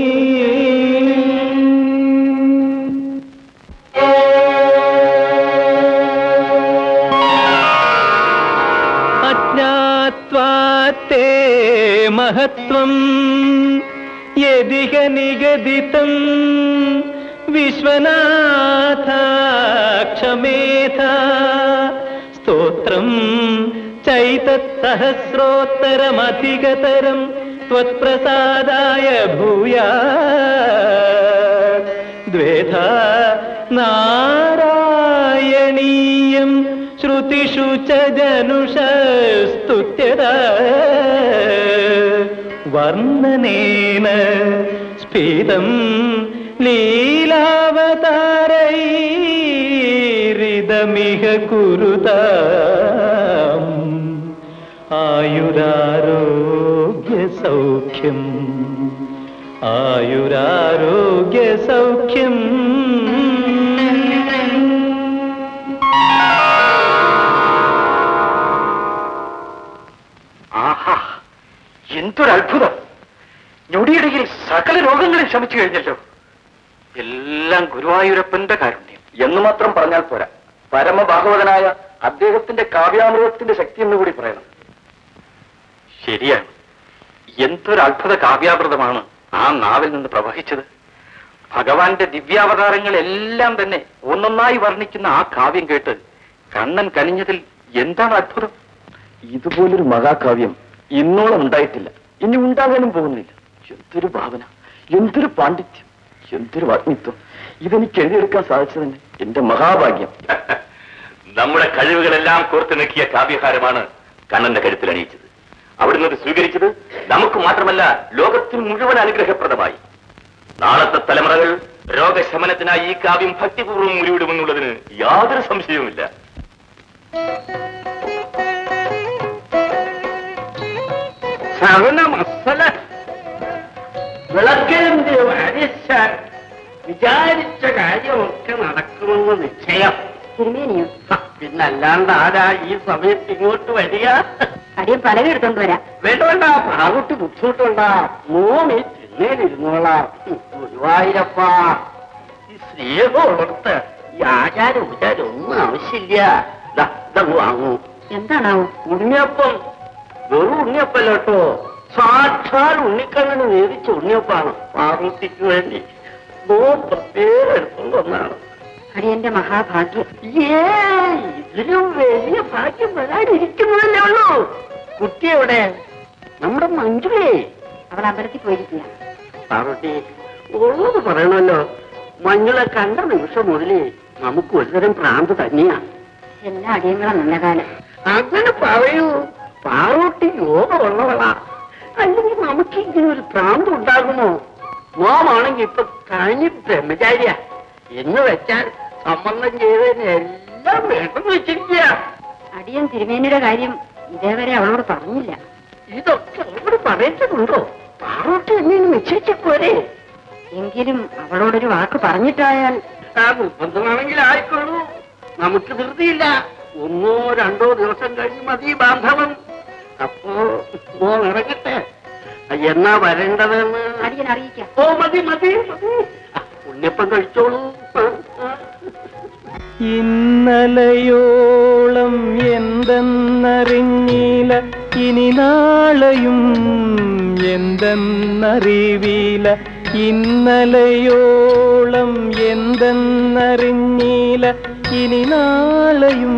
अज्ञात्वा ते महत्त्वम् यदिह निगदितम् विश्वनाथ क्षमेथा स्तोत्रम् चैतत्सहस्रोत्तरमधिकतरम् त्वत्प्रसादाय भूया द्वेधा नारायणीयम् श्रुतिषु च जनुषस्तुत्यदा वर्णनेन स्फीतम् लीलावतारैरिदमिह कुरुताम् आयुरारोग्यसौख्यम् आयुरारोग्यसौख्यम् ആഹാ എന്തൊരത്ഭുതം ഞൊടിയിടയിൽ സകല രോഗങ്ങളും ശമിച്ചു കഴിഞ്ഞല്ലോ എല്ലാം ഗുരുവായൂരപ്പന്റെ കാരുണ്യം എന്ന് മാത്രം പറഞ്ഞാൽ പോരാ പരമഭാഗവതനായ അദ്ദേഹത്തിന്റെ കാവ്യാമൃതത്തിന്റെ ശക്തി എന്ന് കൂടി പറയണം ശരിയാണ് എന്തൊരത്ഭുത കാവ്യാമൃതമാണ് ആ നാവിൽ നിന്ന് പ്രവഹിച്ചത് ഭഗവാന്റെ ദിവ്യാവതാരങ്ങളെല്ലാം തന്നെ ഒന്നൊന്നായി വർണ്ണിക്കുന്ന ആ കാവ്യം കേട്ട് കണ്ണൻ കനിഞ്ഞതിൽ എന്താണ് അത്ഭുതം ഇതുപോലൊരു മഹാകാവ്യം ഇന്നോളം ഉണ്ടായിട്ടില്ല ഇനി ഉണ്ടാകാനും പോകുന്നില്ല എന്തൊരു ഭാവന എന്തൊരു പാണ്ഡിത്യം എന്തൊരു വാഗ്മിത്വം ഇതെനിക്ക് എഴുതിയെടുക്കാൻ സാധിച്ചതന്നെ എന്റെ മഹാഭാഗ്യം നമ്മുടെ കഴിവുകളെല്ലാം കോർത്തിണക്കിയ കാവ്യഹാരമാണ് കണ്ണന്റെ കഴുത്തിൽ അണിയിച്ചത് അവിടുന്ന് അത് സ്വീകരിച്ചത് നമുക്ക് മാത്രമല്ല ലോകത്തിന് മുഴുവൻ അനുഗ്രഹപ്രദമായി നാളത്തെ തലമുറകൾ രോഗശമനത്തിനായി ഈ കാവ്യം ഭക്തിപൂർവ്വം ഉരുവിടുമെന്നുള്ളതിന് യാതൊരു സംശയവുമില്ല സവന മസല വിളക്കിന്റെ വാരിച്ചാൽ വിചാരിച്ച കാര്യമൊക്കെ നടക്കുമെന്ന് നിശ്ചയം തിരുമേനിയോ ഹ, പിന്നല്ലാണ്ട് ആരാ ഈ സമയത്ത് ഇങ്ങോട്ട് വരിക അടിയൻ പലക എടുത്തോണ്ട് വരാം വേണ്ട വേണ്ട പ്രാകുട്ടി ബുദ്ധിമുട്ടുണ്ട മോമി തിന്നേലിരുന്നോളാം ഉം, ഗുരുവായൂരപ്പ ഈ സ്നേഹമുള്ളടത്ത് ഈ ആചാരം ഉപചാരം ഒന്നും ആവശ്യമില്ല ദാ, ഇതങ്ങ് വാങ്ങൂ എന്താണാവോ ഉണ്ണിയപ്പം വെറും ഉണ്ണിയപ്പല്ല കേട്ടോ സാക്ഷാൽ ഉണ്ണിക്കണ്ണന് നേരിച്ച ഉണ്ണിയപ്പാണ് പാർവതിക്ക് വേണ്ടി നോ പ്രത്യേകം എടുത്തുകൊണ്ട് വന്നാണ് അടിയന്റെ മഹാഭാഗ്യം ഏ ഇതിലും വലിയ ഭാഗ്യം വരാനിരിക്കുന്നതല്ലേ ഉള്ളൂ കുട്ടി എവിടെ നമ്മുടെ മഞ്ജുളേ അവൾ അമ്പലത്തിൽ പോയിരിക്കുക പാർവതി ഉള്ളത് പറയണമല്ലോ മഞ്ജുളെ കണ്ട നിമിഷം മുതലേ നമുക്ക് ഒരുതരം ഭ്രാന്ത് തന്നെയാ എല്ലാ അടിയങ്ങളും നല്ല കാലം അങ്ങനെ പറയൂ പാർവട്ടി യോഗമുള്ളവളാ അല്ലെങ്കിൽ നമുക്ക് ഇങ്ങനെ ഒരു ഭ്രാന്ത് ഉണ്ടാകുമോ മോമാണെങ്കിൽ ഇപ്പൊ കഴിഞ്ഞ ബ്രഹ്മചാരിയ എന്ന് വെച്ചാൽ സംബന്ധം ചെയ്തതിന് എല്ലാം വേണ്ടെന്ന് വെച്ചിരിക്കുക അടിയൻ തിരുമേനിയുടെ കാര്യം ഇതേവരെ അവളോട് പറഞ്ഞില്ല ഇതൊക്കെ അവരോട് പറയേണ്ടതുണ്ടോ പാർവട്ടി എന്നെ നിശ്ചയിച്ച പോരെ എങ്കിലും അവളോടൊരു വാക്ക് പറഞ്ഞിട്ടായാൽ ആ നിർബന്ധമാണെങ്കിൽ ആയിക്കോളൂ നമുക്ക് ധൃതിയില്ല ഒന്നോ രണ്ടോ ദിവസം കഴിഞ്ഞ് മതി ബാന്ധവം അപ്പോ മോൻ ഇറങ്ങട്ടെ എന്നാ വരേണ്ടതെന്ന് അടിയൻ അറിയിക്കാം ഓ മതി മതി മതി ആ, ഉണ്ണിയപ്പം കഴിച്ചോളൂ ആ, ആ. ഇന്നലയോളം എന്തെന്നറിഞ്ഞില്ല ഇനി നാളെയും എന്തെന്നറിവില്ല ഇന്നലയോളം എന്തെന്നറിഞ്ഞില്ല ഇനി നാളെയും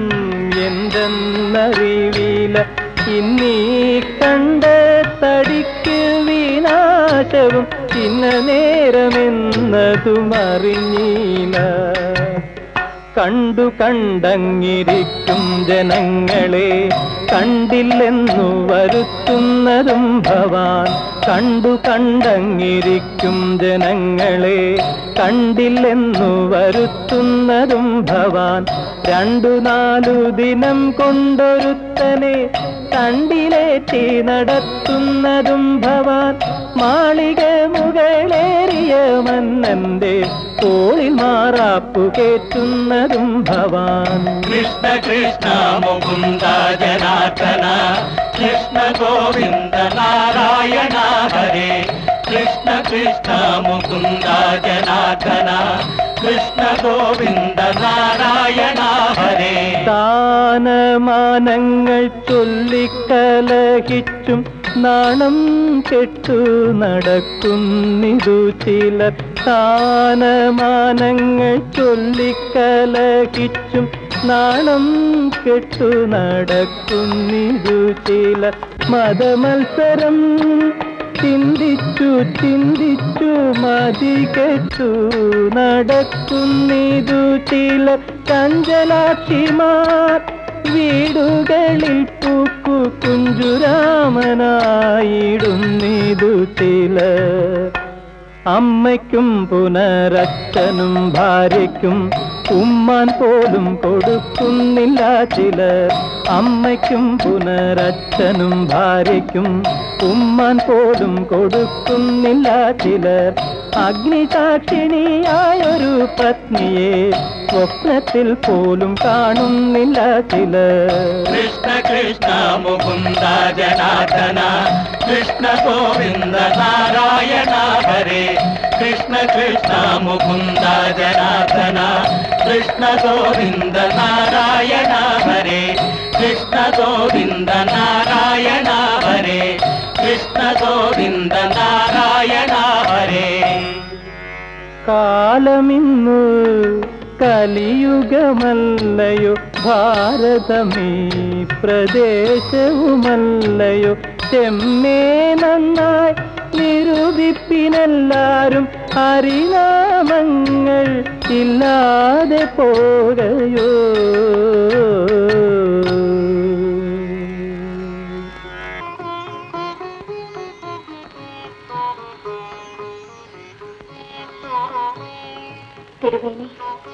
എന്തെന്നറിവില്ല ഇന്നീ കണ്ട തടിക്ക് വിനാശവും ഇന്ന നേരമെന്നതും അറിഞ്ഞീല കണ്ടു കണ്ടങ്ങിരിക്കും ജനങ്ങളെ കണ്ടില്ലെന്നു വരുത്തുന്നതും ഭവാൻ കണ്ടു കണ്ടങ്ങിരിക്കും ജനങ്ങളെ കണ്ടില്ലെന്നു വരുത്തുന്നതും ഭവാൻ രണ്ടു നാലു ദിനം കൊണ്ടൊരുത്തനെ കണ്ടിലേറ്റി നടത്തുന്നതും ഭവാൻ മാളിക മുകളേറിയ മന്നന്റെ തോളിൽ മാറാപ്പു കേറ്റുന്നതും ഭവാൻ കൃഷ്ണ കൃഷ്ണ മുകുന്ദ ജനാർദ്ദന കൃഷ്ണ ഗോവിന്ദ നാരായണ ഹരേ കൃഷ്ണ കൃഷ്ണ മുകുന്ദ ജനാർദ്ദന കൃഷ്ണ ഗോവിന്ദ നാരായണ ഹരേ സ്ഥാനമാനങ്ങൾ ചൊല്ലിക്കലഹിച്ചും നാണം കെട്ടു നടക്കുന്നിതു ചിലർ സ്ഥാനമാനങ്ങൾ ചൊല്ലിക്കലഹിച്ചും നാണം കെട്ടു നടക്കുന്നിതു ചിലർ മതമത്സരം ചിന്തിച്ചു ചിന്തിച്ചു മതി കെട്ടു നടക്കുന്നിതു ചിലർ ചഞ്ചലാക്ഷിമാർ വീടുകളിൽ പൂക്കു കുഞ്ചുരാമനായിടുന്നിതു ചിലർ അമ്മയ്ക്കും പുനരച്ഛനും ഭാര്യയ്ക്കും ഉമ്മാൻ പോലും കൊടുക്കുന്നില്ല ചിലർ അമ്മയ്ക്കും പുനരച്ഛനും ഭാര്യയ്ക്കും ഉമ്മാൻ പോലും കൊടുക്കുന്നില്ല ചിലർ അഗ്നിസാക്ഷിണിയായൊരു പത്നിയെ സ്വപ്നത്തിൽ പോലും കാണുന്നില്ല ചിലർ കൃഷ്ണ കൃഷ്ണ മുകുന്ദ ജനാർദ്ദന കൃഷ്ണ ഗോവിന്ദ നാരായണ ഹരേ കൃഷ്ണ കൃഷ്ണ മുകുന്ദ ജനാർദ്ദന കൃഷ്ണ ഗോവിന്ദ നാരായണ ഹരേ കൃഷ്ണ ഗോവിന്ദ നാരായണ ഹരേ കൃഷ്ണ ഗോവിന്ദ നാരായണ ഹരേ കാലമിന്നു കലിയുഗമല്ലയോ ഭാരതമീ പ്രദേശവുമല്ലയോ ചെമ്മേ നന്നായി നിരൂപിപ്പിനെല്ലാരും ഹരിനാമങ്ങൾ ഇല്ലാതെ പോകയോ തിരുവേണി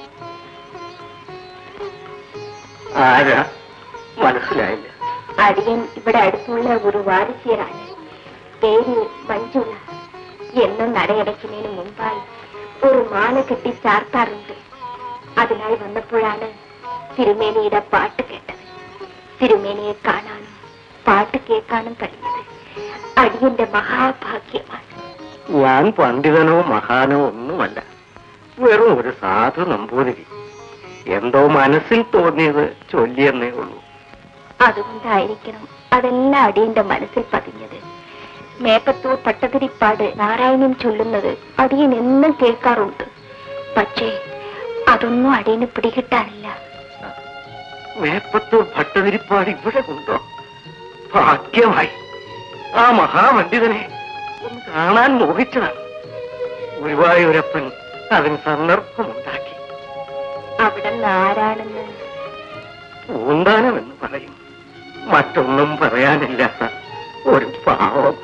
ആരാ മനസ്സിലായില്ല അടിയൻ ഇവിടെ അടുത്തുള്ള ഒരു വാരസ്യരാണ് പേര് മഞ്ജുള എന്നും നടയടയ്ക്കുന്നതിന് മുമ്പായി ഒരു മാല കെട്ടി ചാർത്താറുണ്ട് അതിനായി വന്നപ്പോഴാണ് തിരുമേനിയുടെ പാട്ട് കേട്ടത് തിരുമേനിയെ കാണാനും പാട്ട് കേൾക്കാനും കഴിഞ്ഞത് അടിയന്റെ മഹാഭാഗ്യമാണ് ഞാൻ പണ്ഡിതനോ മഹാനോ ഒന്നുമല്ല വെറും ഒരു സാധു നമ്പൂതിരി എന്തോ മനസ്സിൽ തോന്നിയത് ചൊല്ലിയെന്നേ ഉള്ളൂ അതുകൊണ്ടായിരിക്കണം അതെല്ലാം അടിയന്റെ മനസ്സിൽ പതിഞ്ഞത് മേപ്പത്തൂർ പട്ടതിരിപ്പാട് നാരായണൻ ചൊല്ലുന്നത് അടിയൻ എന്നും കേൾക്കാറുണ്ട് പക്ഷേ അതൊന്നും അടിയന് പിടികിട്ടാനില്ല മേപ്പത്തൂർ ഭട്ടതിരിപ്പാട് ഇവിടെ ഉണ്ടോ ഭാഗ്യമായി ആ മഹാപണ്ഡിതനെ ഒന്ന് കാണാൻ മോഹിച്ചതാണ് ഗുരുവായൂരപ്പൻ അതിന് സന്ദർഭമുണ്ടാക്കി അവിടെ നിന്ന് ആരാണെന്ന് പൂന്താനമെന്ന് പറയും മറ്റൊന്നും പറയാനില്ലാത്ത ഒരു പാവം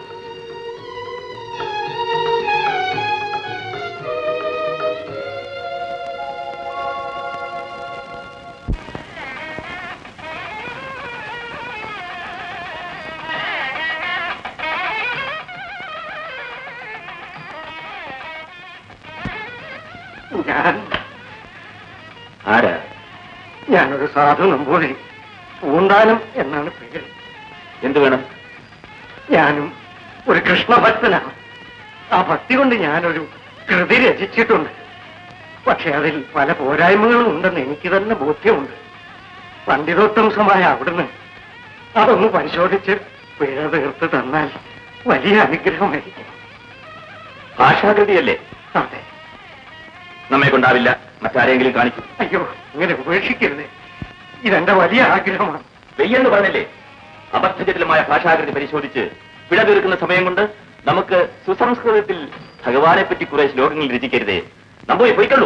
ഞാൻ ആരാ ഞാനൊരു സാധു നമ്പൂതിരി പൂന്താനം എന്നാണ് പേര് എന്തു വേണം ഞാനും ഒരു കൃഷ്ണഭക്തനാണ് ആ ഭക്തി കൊണ്ട് ഞാനൊരു കൃതി രചിച്ചിട്ടുണ്ട് പക്ഷെ അതിൽ പല പോരായ്മകളും ഉണ്ടെന്ന് എനിക്ക് തന്നെ ബോധ്യമുണ്ട് പണ്ഡിതോത്തംസമായ അവിടുന്ന് അതൊന്ന് പരിശോധിച്ച് പിഴ തീർത്ത് തന്നാൽ വലിയ അനുഗ്രഹമായിരിക്കും ഭാഷാകൃതിയല്ലേ അതെ നമ്മെ കൊണ്ടാവില്ല മറ്റാരെങ്കിലും കാണിക്കും അയ്യോ ഇങ്ങനെ ഉപേക്ഷിക്കരുത് ഇതെന്റെ വലിയ ആഗ്രഹമാണ് വെയ്യെന്ന് പറഞ്ഞില്ലേ അബദ്ധജടിലമായ ഭാഷാകൃതി പരിശോധിച്ച് പിഴ തീർക്കുന്ന സമയം കൊണ്ട് നമുക്ക് സുസംസ്കൃതത്തിൽ ഭഗവാനെ പറ്റി കുറെ ശ്ലോകങ്ങൾ രചിക്കരുതേ നമ്പൂരി പോയിക്കള്ളൂ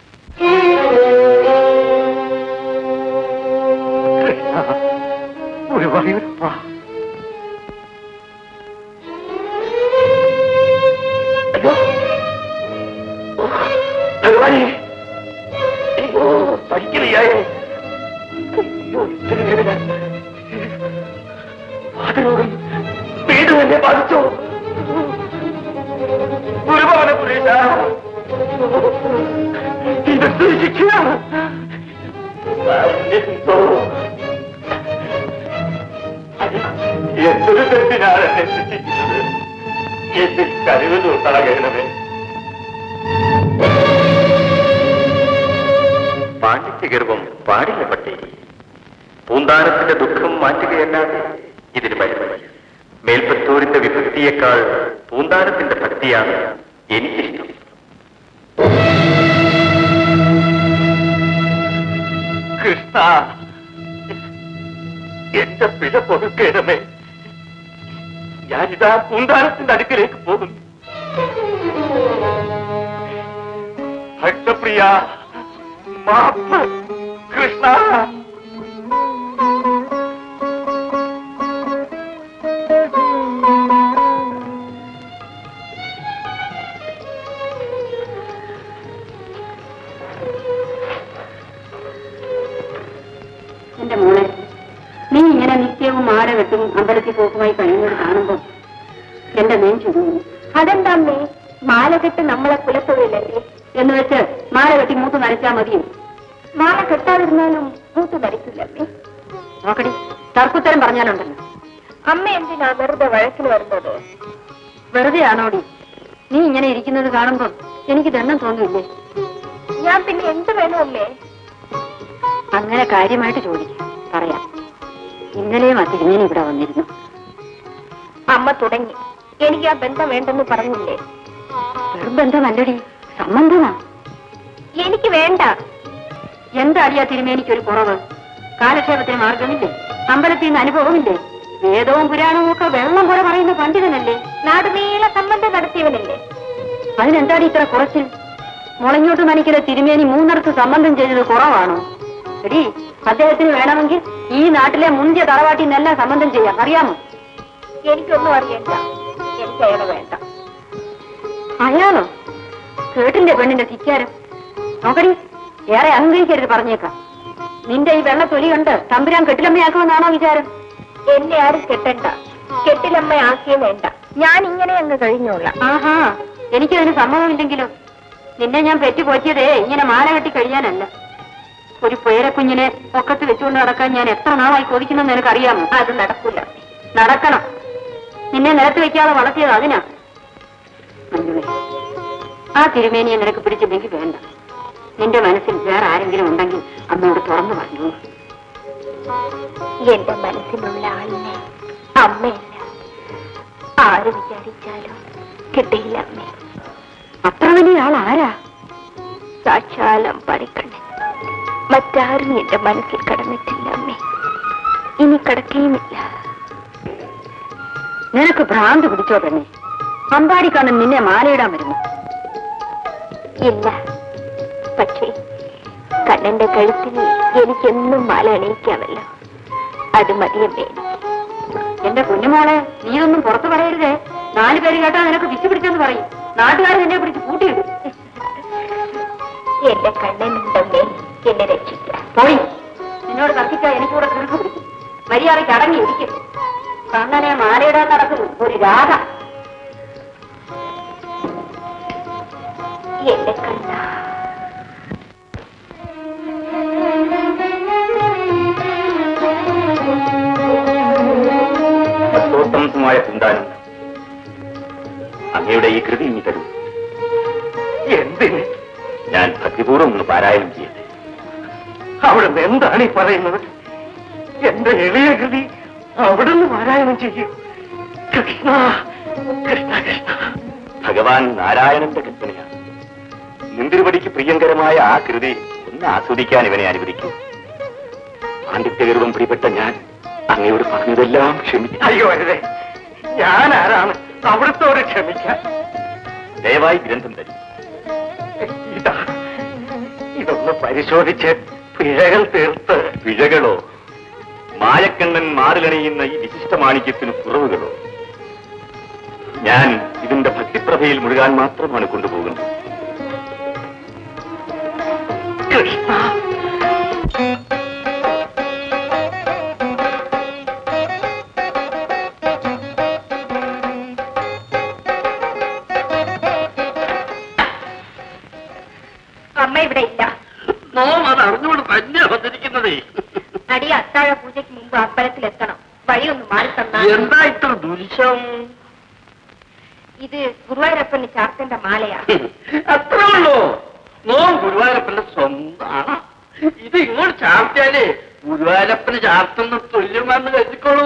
കൃഷ്ണ ഗുരുവായൂരപ്പ അയ്യോ ഓ, ഭഗവാനെ അയ്യോ സഹിക്കണിയായേ അയ്യോ ഇത്ര വേദന വാതരോഗം വീട് തന്നെ ബാധിച്ചോ ഗുരുഭവന പുരേഷ ഇതെന്ത് ശിക്ഷയാണ് എന്തോ എന്തൊരു തെറ്റിനാണ് എന്നെ ശിക്ഷിക്കുന്നത് എന്നിൽ കഴിവുണ്ടാകണമേ പാണ്ഡിത്യഗർവം പാടില്ല പട്ടേ പൂന്താനത്തിന്റെ ദുഃഖം മാറ്റുകയല്ലാതെ ഇതിന് പരിമിതി മേൽപ്പത്തൂരിന്റെ വിഭക്തിയേക്കാൾ പൂന്താനത്തിന്റെ ഭക്തിയാണ് എനിക്കിഷ്ടം കൃഷ്ണ എന്റെ പിഴ പൊറുക്കേണമേ ഞാനിതാ പൂന്താനത്തിന്റെ അടുക്കലേക്ക് പോകുന്നു ഭക്തപ്രിയ മാപ്പ് കൃഷ്ണ എന്റെ മോളെ നീ ഇങ്ങനെ നിത്യവും മാല കെട്ടും അമ്പലത്തിൽ പോക്കുമായി കഴിയുന്നത് കാണുമ്പോൾ എന്റെ നെയ്ൻ ചുരുങ്ങുന്നു അതെന്താമ്മേ മാല കെട്ട് നമ്മളെ കുലത്തൊഴിലല്ലേ എന്ന് വെച്ച് മാല കെട്ടി മൂത്ത് നരച്ചാ മതിയോ മാല കെട്ടാതിരുന്നാലും മൂത്ത് നരക്കില്ലമ്മേ നോക്കടി തർക്കുത്തരം പറഞ്ഞാലുണ്ടല്ലോ അമ്മ എന്തിനാ വെറുതെ വഴക്കിന് വരുന്നത് വെറുതെ ആണോടി നീ ഇങ്ങനെ ഇരിക്കുന്നത് കാണുമ്പോൾ എനിക്ക് ദണ്ണം തോന്നില്ലേ ഞാൻ പിന്നെ എന്ത് വേണമല്ലേ അങ്ങനെ കാര്യമായിട്ട് ചോദിക്കാം പറയാം ഇന്നലെയും ആ തിരുമേനി ഇവിടെ വന്നിരുന്നു അമ്മ തുടങ്ങി എനിക്ക് ആ ബന്ധം വേണ്ടെന്ന് പറഞ്ഞില്ലേ വെറും ബന്ധമല്ലടി സംബന്ധമാ എനിക്ക് വേണ്ട എന്താടിയാ തിരുമേനിക്ക് ഒരു കുറവ് കാലക്ഷേപത്തിന് മാർഗമില്ലേ അമ്പലത്തിൽ നിന്ന് അനുഭവമില്ലേ വേദവും പുരാണവും ഒക്കെ വെള്ളം പോലെ പറയുന്ന പണ്ഡിതനല്ലേ നാടുനീള സംബന്ധം നടത്തിയവനല്ലേ അതിനെന്താടി ഇത്ര കുറച്ചിൽ മുളഞ്ഞോട്ട് നനിക്കുന്ന തിരുമേനി മൂന്നിടത്ത് സംബന്ധം ചെയ്തത് കുറവാണോ എടി അദ്ദേഹത്തിന് വേണമെങ്കിൽ ഈ നാട്ടിലെ മുന്തിയ തറവാട്ടിൽ നിന്നെല്ലാം സംബന്ധം ചെയ്യാം അറിയാമോ എനിക്കൊന്നും അറിയണ്ട എനിക്ക് അയാളെ വേണ്ട അയാളോ കേട്ടില്ലേ പെണ്ണിന്റെ ധിക്കാരം നോക്കടി ഏറെ അഹങ്കരിക്കരുത് പറഞ്ഞേക്കാം നിന്റെ ഈ വെള്ള തൊലി കണ്ട് തമ്പുരാൻ കെട്ടിലമ്മയാക്കുമെന്നാണോ വിചാരം എന്നെ ആരും കെട്ടണ്ട കെട്ടിലമ്മയാക്കിയേ വേണ്ട ഞാൻ ഇങ്ങനെ അങ്ങ് കഴിഞ്ഞോളാം ആഹാ എനിക്കതിന് സമ്മതമില്ലെങ്കിലോ നിന്നെ ഞാൻ പെറ്റുപോറ്റിയതേ ഇങ്ങനെ മാല കെട്ടി കഴിയാനല്ല ഒരു പേരക്കുഞ്ഞിനെ പൊക്കത്ത് വെച്ചുകൊണ്ട് നടക്കാൻ ഞാൻ എത്ര നാളായി കൊതിക്കുന്നെന്ന് നിനക്കറിയാമോ അത് നടക്കൂല നടക്കണം നിന്നെ നിലത്ത് വെക്കാതെ വളർത്തിയത് അതിനാ മഞ്ജുളെ ആ തിരുമേനിയെ നിനക്ക് പിടിച്ചില്ലെങ്കിൽ വേണ്ട നിന്റെ മനസ്സിൽ വേറെ ആരെങ്കിലും ഉണ്ടെങ്കിൽ അമ്മയോട് തുറന്നു പറഞ്ഞു എന്റെ മനസ്സിലുള്ള ആളിനെ അമ്മയല്ല ആര് വിചാരിച്ചാലും കിട്ടിയില്ല അമ്മേ അത്ര വലിയ ആൾ ആരാ സാക്ഷാൽ അമ്പാടിക്കണ്ണൻ മറ്റാരും എന്റെ മനസ്സിൽ കടന്നിട്ടില്ല അമ്മേ ഇനി കടക്കുകയുമില്ല നിനക്ക് ഭ്രാന്ത് പിടിച്ചോ തന്നെ അമ്പാടിക്കാണൻ നിന്നെ മാലയിടാൻ വരുന്നു ഇല്ല പക്ഷേ കണ്ണന്റെ കഴുത്തിൽ എനിക്കെന്നും മാല അണിയിക്കാമല്ലോ അത് മതിയമ്മേ എന്റെ കുഞ്ഞുമോളെ നീയൊന്നും പുറത്തു പറയരുതേ നാലു പേര് കേട്ടാ നിനക്ക് വിശു പിടിച്ചെന്ന് പറയും നാട്ടുകാർ നിന്നെ പിടിച്ച് കൂട്ടിയിടും എന്റെ കണ്ണനുണ്ടമ്മേ എന്നെ രക്ഷിക്കാം പോയി നിന്നോട് തർക്കിച്ചാ എനിക്കൂടെ കിടക്ക് പിടിക്കും മര്യാദയ്ക്ക് അടങ്ങി ഇരിക്കും അങ്ങനെ മാലയിടാൻ നടക്കുന്നു ഒരു രാധ എന്റെ കണ്ണ സത്തോത്തമമായ കുന്താനം അങ്ങയുടെ ഈ കൃതി ഇനി തരൂ എന്തിന് ഞാൻ ഭക്തിപൂർവ്വം ഒന്ന് പാരായണം ചെയ്യട്ടെ അവിടെ എന്താണ് ഈ പറയുന്നത് എന്റെ എളിയ കൃതി അവിടുന്ന് പാരായണം ചെയ്യും കൃഷ്ണ കൃഷ്ണ കൃഷ്ണ ഭഗവാൻ നാരായണന്റെ കൽപ്പനയാണ് നിന്തിരുപടിക്ക് പ്രിയങ്കരമായ ആ കൃതി ഒന്ന് ആസ്വദിക്കാൻ ഇവനെ അനുവദിക്കൂ പാണ്ഡിത്യഗർവം പ്രിയപ്പെട്ട ഞാൻ അങ്ങയോട് പറഞ്ഞതെല്ലാം ക്ഷമിക്കും അയ്യോ അരുതേ ഞാൻ ആരാണ് അവിടുത്തോട് ക്ഷമിക്കാൻ ദയവായി ഗ്രന്ഥം തരും ഇതാ ഇതൊന്ന് പരിശോധിച്ച് പിഴകൾ തീർത്ത് പിഴകളോ മായക്കണ്ണൻ മാറിലണിയുന്ന ഈ വിശിഷ്ട മാണിക്യത്തിന് കുറവുകളോ ഞാൻ ഇതിന്റെ ഭക്തിപ്രഭയിൽ മുഴുകാൻ മാത്രമാണ് കൊണ്ടുപോകുന്നത് കൃഷ്ണ അമ്മ ഇവിടെ ഇല്ല നോം അത് അറിഞ്ഞുകൊണ്ട് തന്നെ വന്നിരിക്കുന്നതേ അടി അത്താഴ പൂജയ്ക്ക് മുമ്പ് അമ്പലത്തിൽ എത്തണം വഴിയൊന്ന് മാറി തന്നാൽ എന്താ ഇത്ര ദുരിശം ഇത് ഗുരുവായൂരപ്പന് ചാർത്തേണ്ട മാലയാ അത്രേ ഉള്ളൂ നോം ഗുരുവായൂരപ്പന്റെ സ്വന്തമാണ് ഇത് ഇങ്ങോട്ട് ചാർത്തിയാലേ ഗുരുവായൂരപ്പന് ചാർത്തുന്ന തുല്യമാണെന്ന് കരുതിക്കോളൂ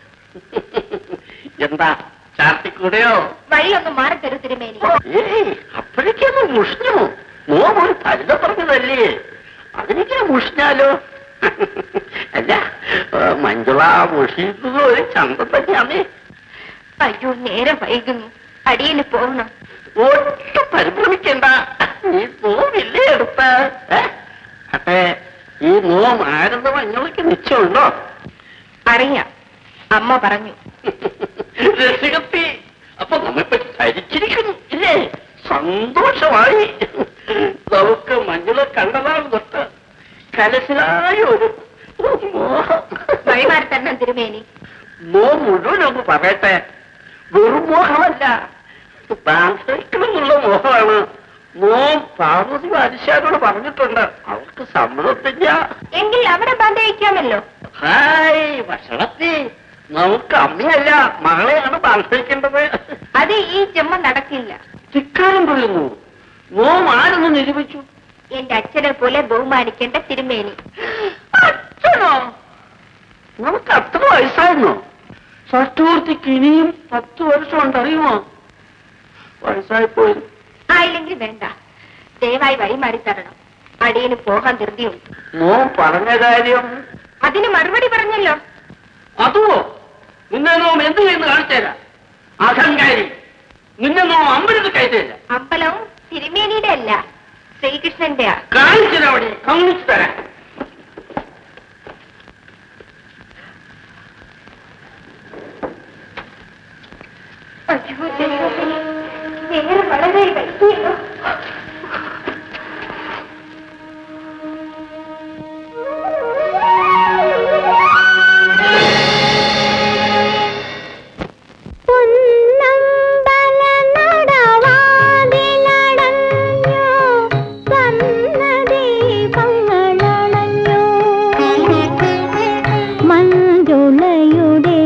എന്താ ചാർത്തിക്കൂടെയോ വഴിയൊന്ന് മാറി തരൂ തിരുമേനി ഏയ് അപ്പോഴേക്കൊന്ന് മുഷിഞ്ഞു മോൻ ഒരു തരുത പറഞ്ഞതല്ലേ അതിനൊക്കെ മുഷിഞ്ഞാലോ അല്ല ആ, മഞ്ജുള മുഷിയുന്നത് ഒരു ചന്തം തന്നെയാണ് അയ്യോ നേരം വൈകുന്നു അടിയിൽ പോകണം ഒട്ടും പരിഭ്രമിക്കണ്ട ഈ നോവില്ലേ എടുത്ത അട്ടെ ഈ നോം ആരെന്ന് മഞ്ഞളയ്ക്ക് നിശ്ചയമുണ്ടോ അറിയാം അമ്മ പറഞ്ഞു രസികത്തി അപ്പൊ നമ്മിപ്പോ ധരിച്ചിരിക്കുന്നു ഇല്ലേ സന്തോഷമായി നമുക്ക് മഞ്ഞള കണ്ടതാണ് തൊട്ട് കലശലായ ഒരു മോഹം വഴിമാറി തന്നെ തിരുമേനി മോ മുഴുവൻ ഒന്ന് പറയട്ടെ വെറും മോഹമല്ല താമസിക്കണമെന്നുള്ള മോഹമാണ് മോൻ പാർവതി വാരിശാരോട് പറഞ്ഞിട്ടുണ്ട് അവർക്ക് സമ്മതത്തില്ല എങ്കിൽ അവിടെ ബന്ധയിക്കാമല്ലോ ഹായ് ഭക്ഷണത്തി നമുക്ക് അമ്മയല്ല മകളെയാണ് താമസിക്കേണ്ടത് അത് ഈ ജന്മം നടക്കില്ല ധിക്കാരം പറയുന്നു മോം ആരെന്ന് നിരൂപിച്ചു എന്റെ അച്ഛനെ പോലെ ബഹുമാനിക്കേണ്ട തിരുമേനി അച്ഛനോ നമുക്ക് അത്ര വയസ്സായിരുന്നോ ഷഷ്ടൂർത്തിക്ക് ഇനിയും പത്ത് വർഷം ഉണ്ടറിയുമോ വയസ്സായി പോയി ആയില്ലെങ്കിൽ വേണ്ട ദയവായി വഴിമാറി തരണം അടിയന് പോകാൻ ധൃതിയുണ്ട് മോൻ പറഞ്ഞ കാര്യം അതിന് മറുപടി പറഞ്ഞല്ലോ അതോ നിന്നെ നോം എന്ത് ചെയ്യുന്നു കാണിച്ചുതരാം അഹങ്കാരി നിന്നെ നോം അമ്പലത്തിൽ കയറ്റില്ല അമ്പലവും തിരുമേനിയുടെ അല്ല ശ്രീകൃഷ്ണന്റെയാ കാണിച്ചതവിടെ കാണിച്ചു തരാം അയ്യോ ദൈവമേ നേരെ വളരെ വൈകിയല്ലോ പൊന്നമ്പല നടവാതിലടഞ്ഞു സ്വർണ്ണദീപങ്ങളണഞ്ഞു മഞ്ജുളയുടെ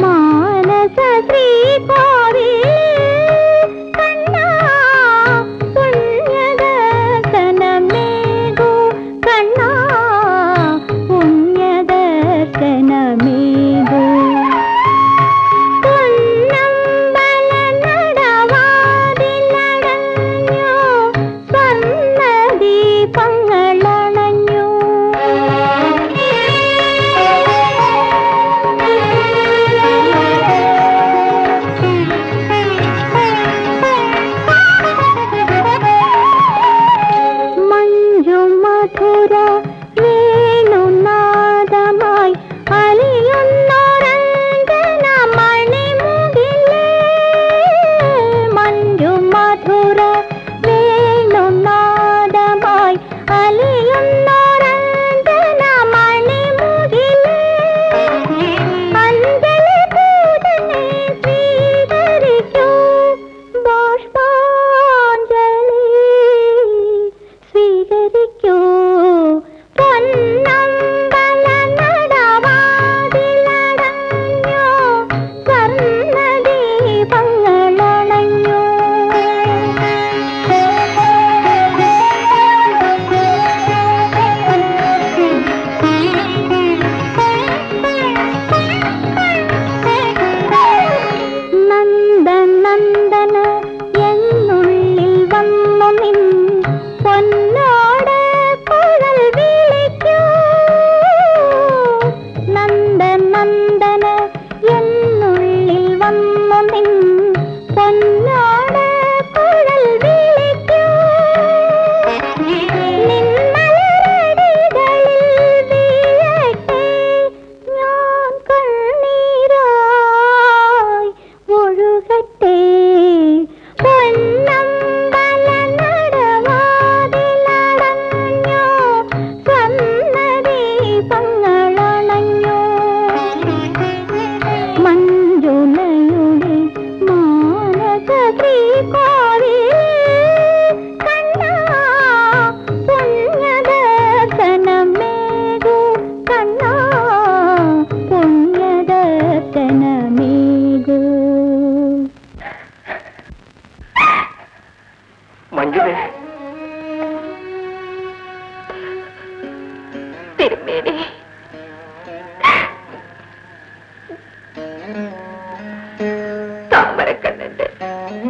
മാനസ ശ്രീകോവിൽ കണ്ണാ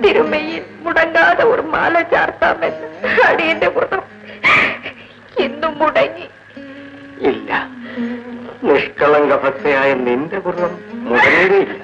തിരുമയിൽ മുടങ്ങാതെ ഒരു മാല ചാർത്താമെന്ന് അടിയന്റെ വ്രതം ഇന്നും മുടങ്ങി ഇല്ല നിഷ്കളങ്ക ഭക്തയായ നിന്റെ വ്രതം മുടങ്ങുകയില്ല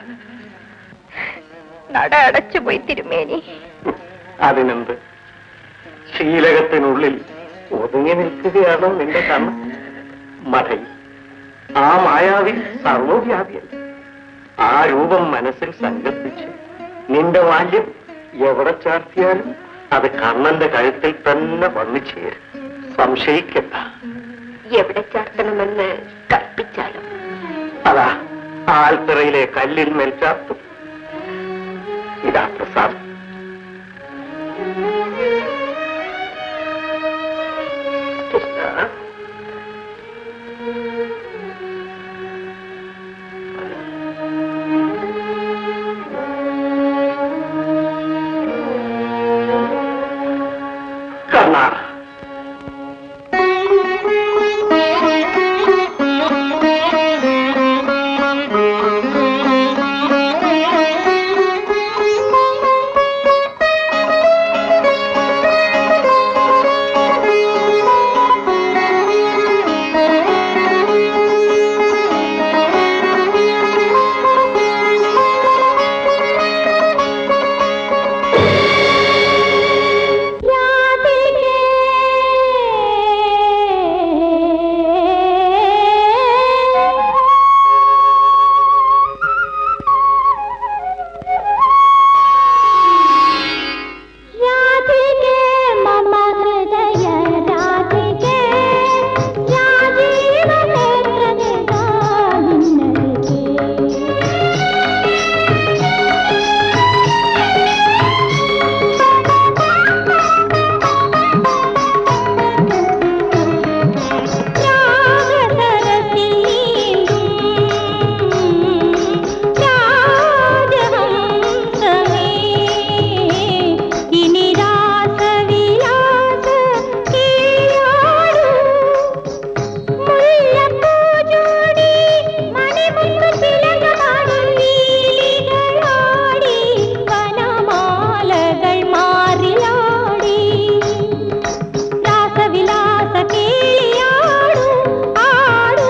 നട അടച്ചുപോയി തിരുമേനി അതിനെന്ത് ശീലകത്തിനുള്ളിൽ ഒതുങ്ങി നിൽക്കുകയാണോ നിന്റെ കണ്ണ് മഠയിൽ ആ മായാവി സർവവ്യാപിയല്ല ആ രൂപം മനസ്സിൽ സങ്കല്പിച്ച് നിന്റെ ബാല്യം എവിടെ ചാർത്തിയാലും അത് കണ്ണന്റെ കഴുത്തിൽ തന്നെ വന്നു ചേരും സംശയിക്കണ്ട എവിടെ ചാർത്തണമെന്ന് കൽപ്പിച്ചാലും അതാ ആൽത്തറയിലെ കല്ലിൽ മേൽ ചാർത്തും ഇതാ പ്രസാദം കൃഷ്ണ കണ്ണ രാധികേ മമ ഹൃദയ രാധികേ രാജീവ ഇനി രാസവിലാസ കീഴാടൂ മുല്ലപ്പൂജോടി മണിമുത്തു തിലകമാടി വീലികളാടി വനമാലകൾ മാറിലാടി രാസവിലാസ കേളിയാടു ആടു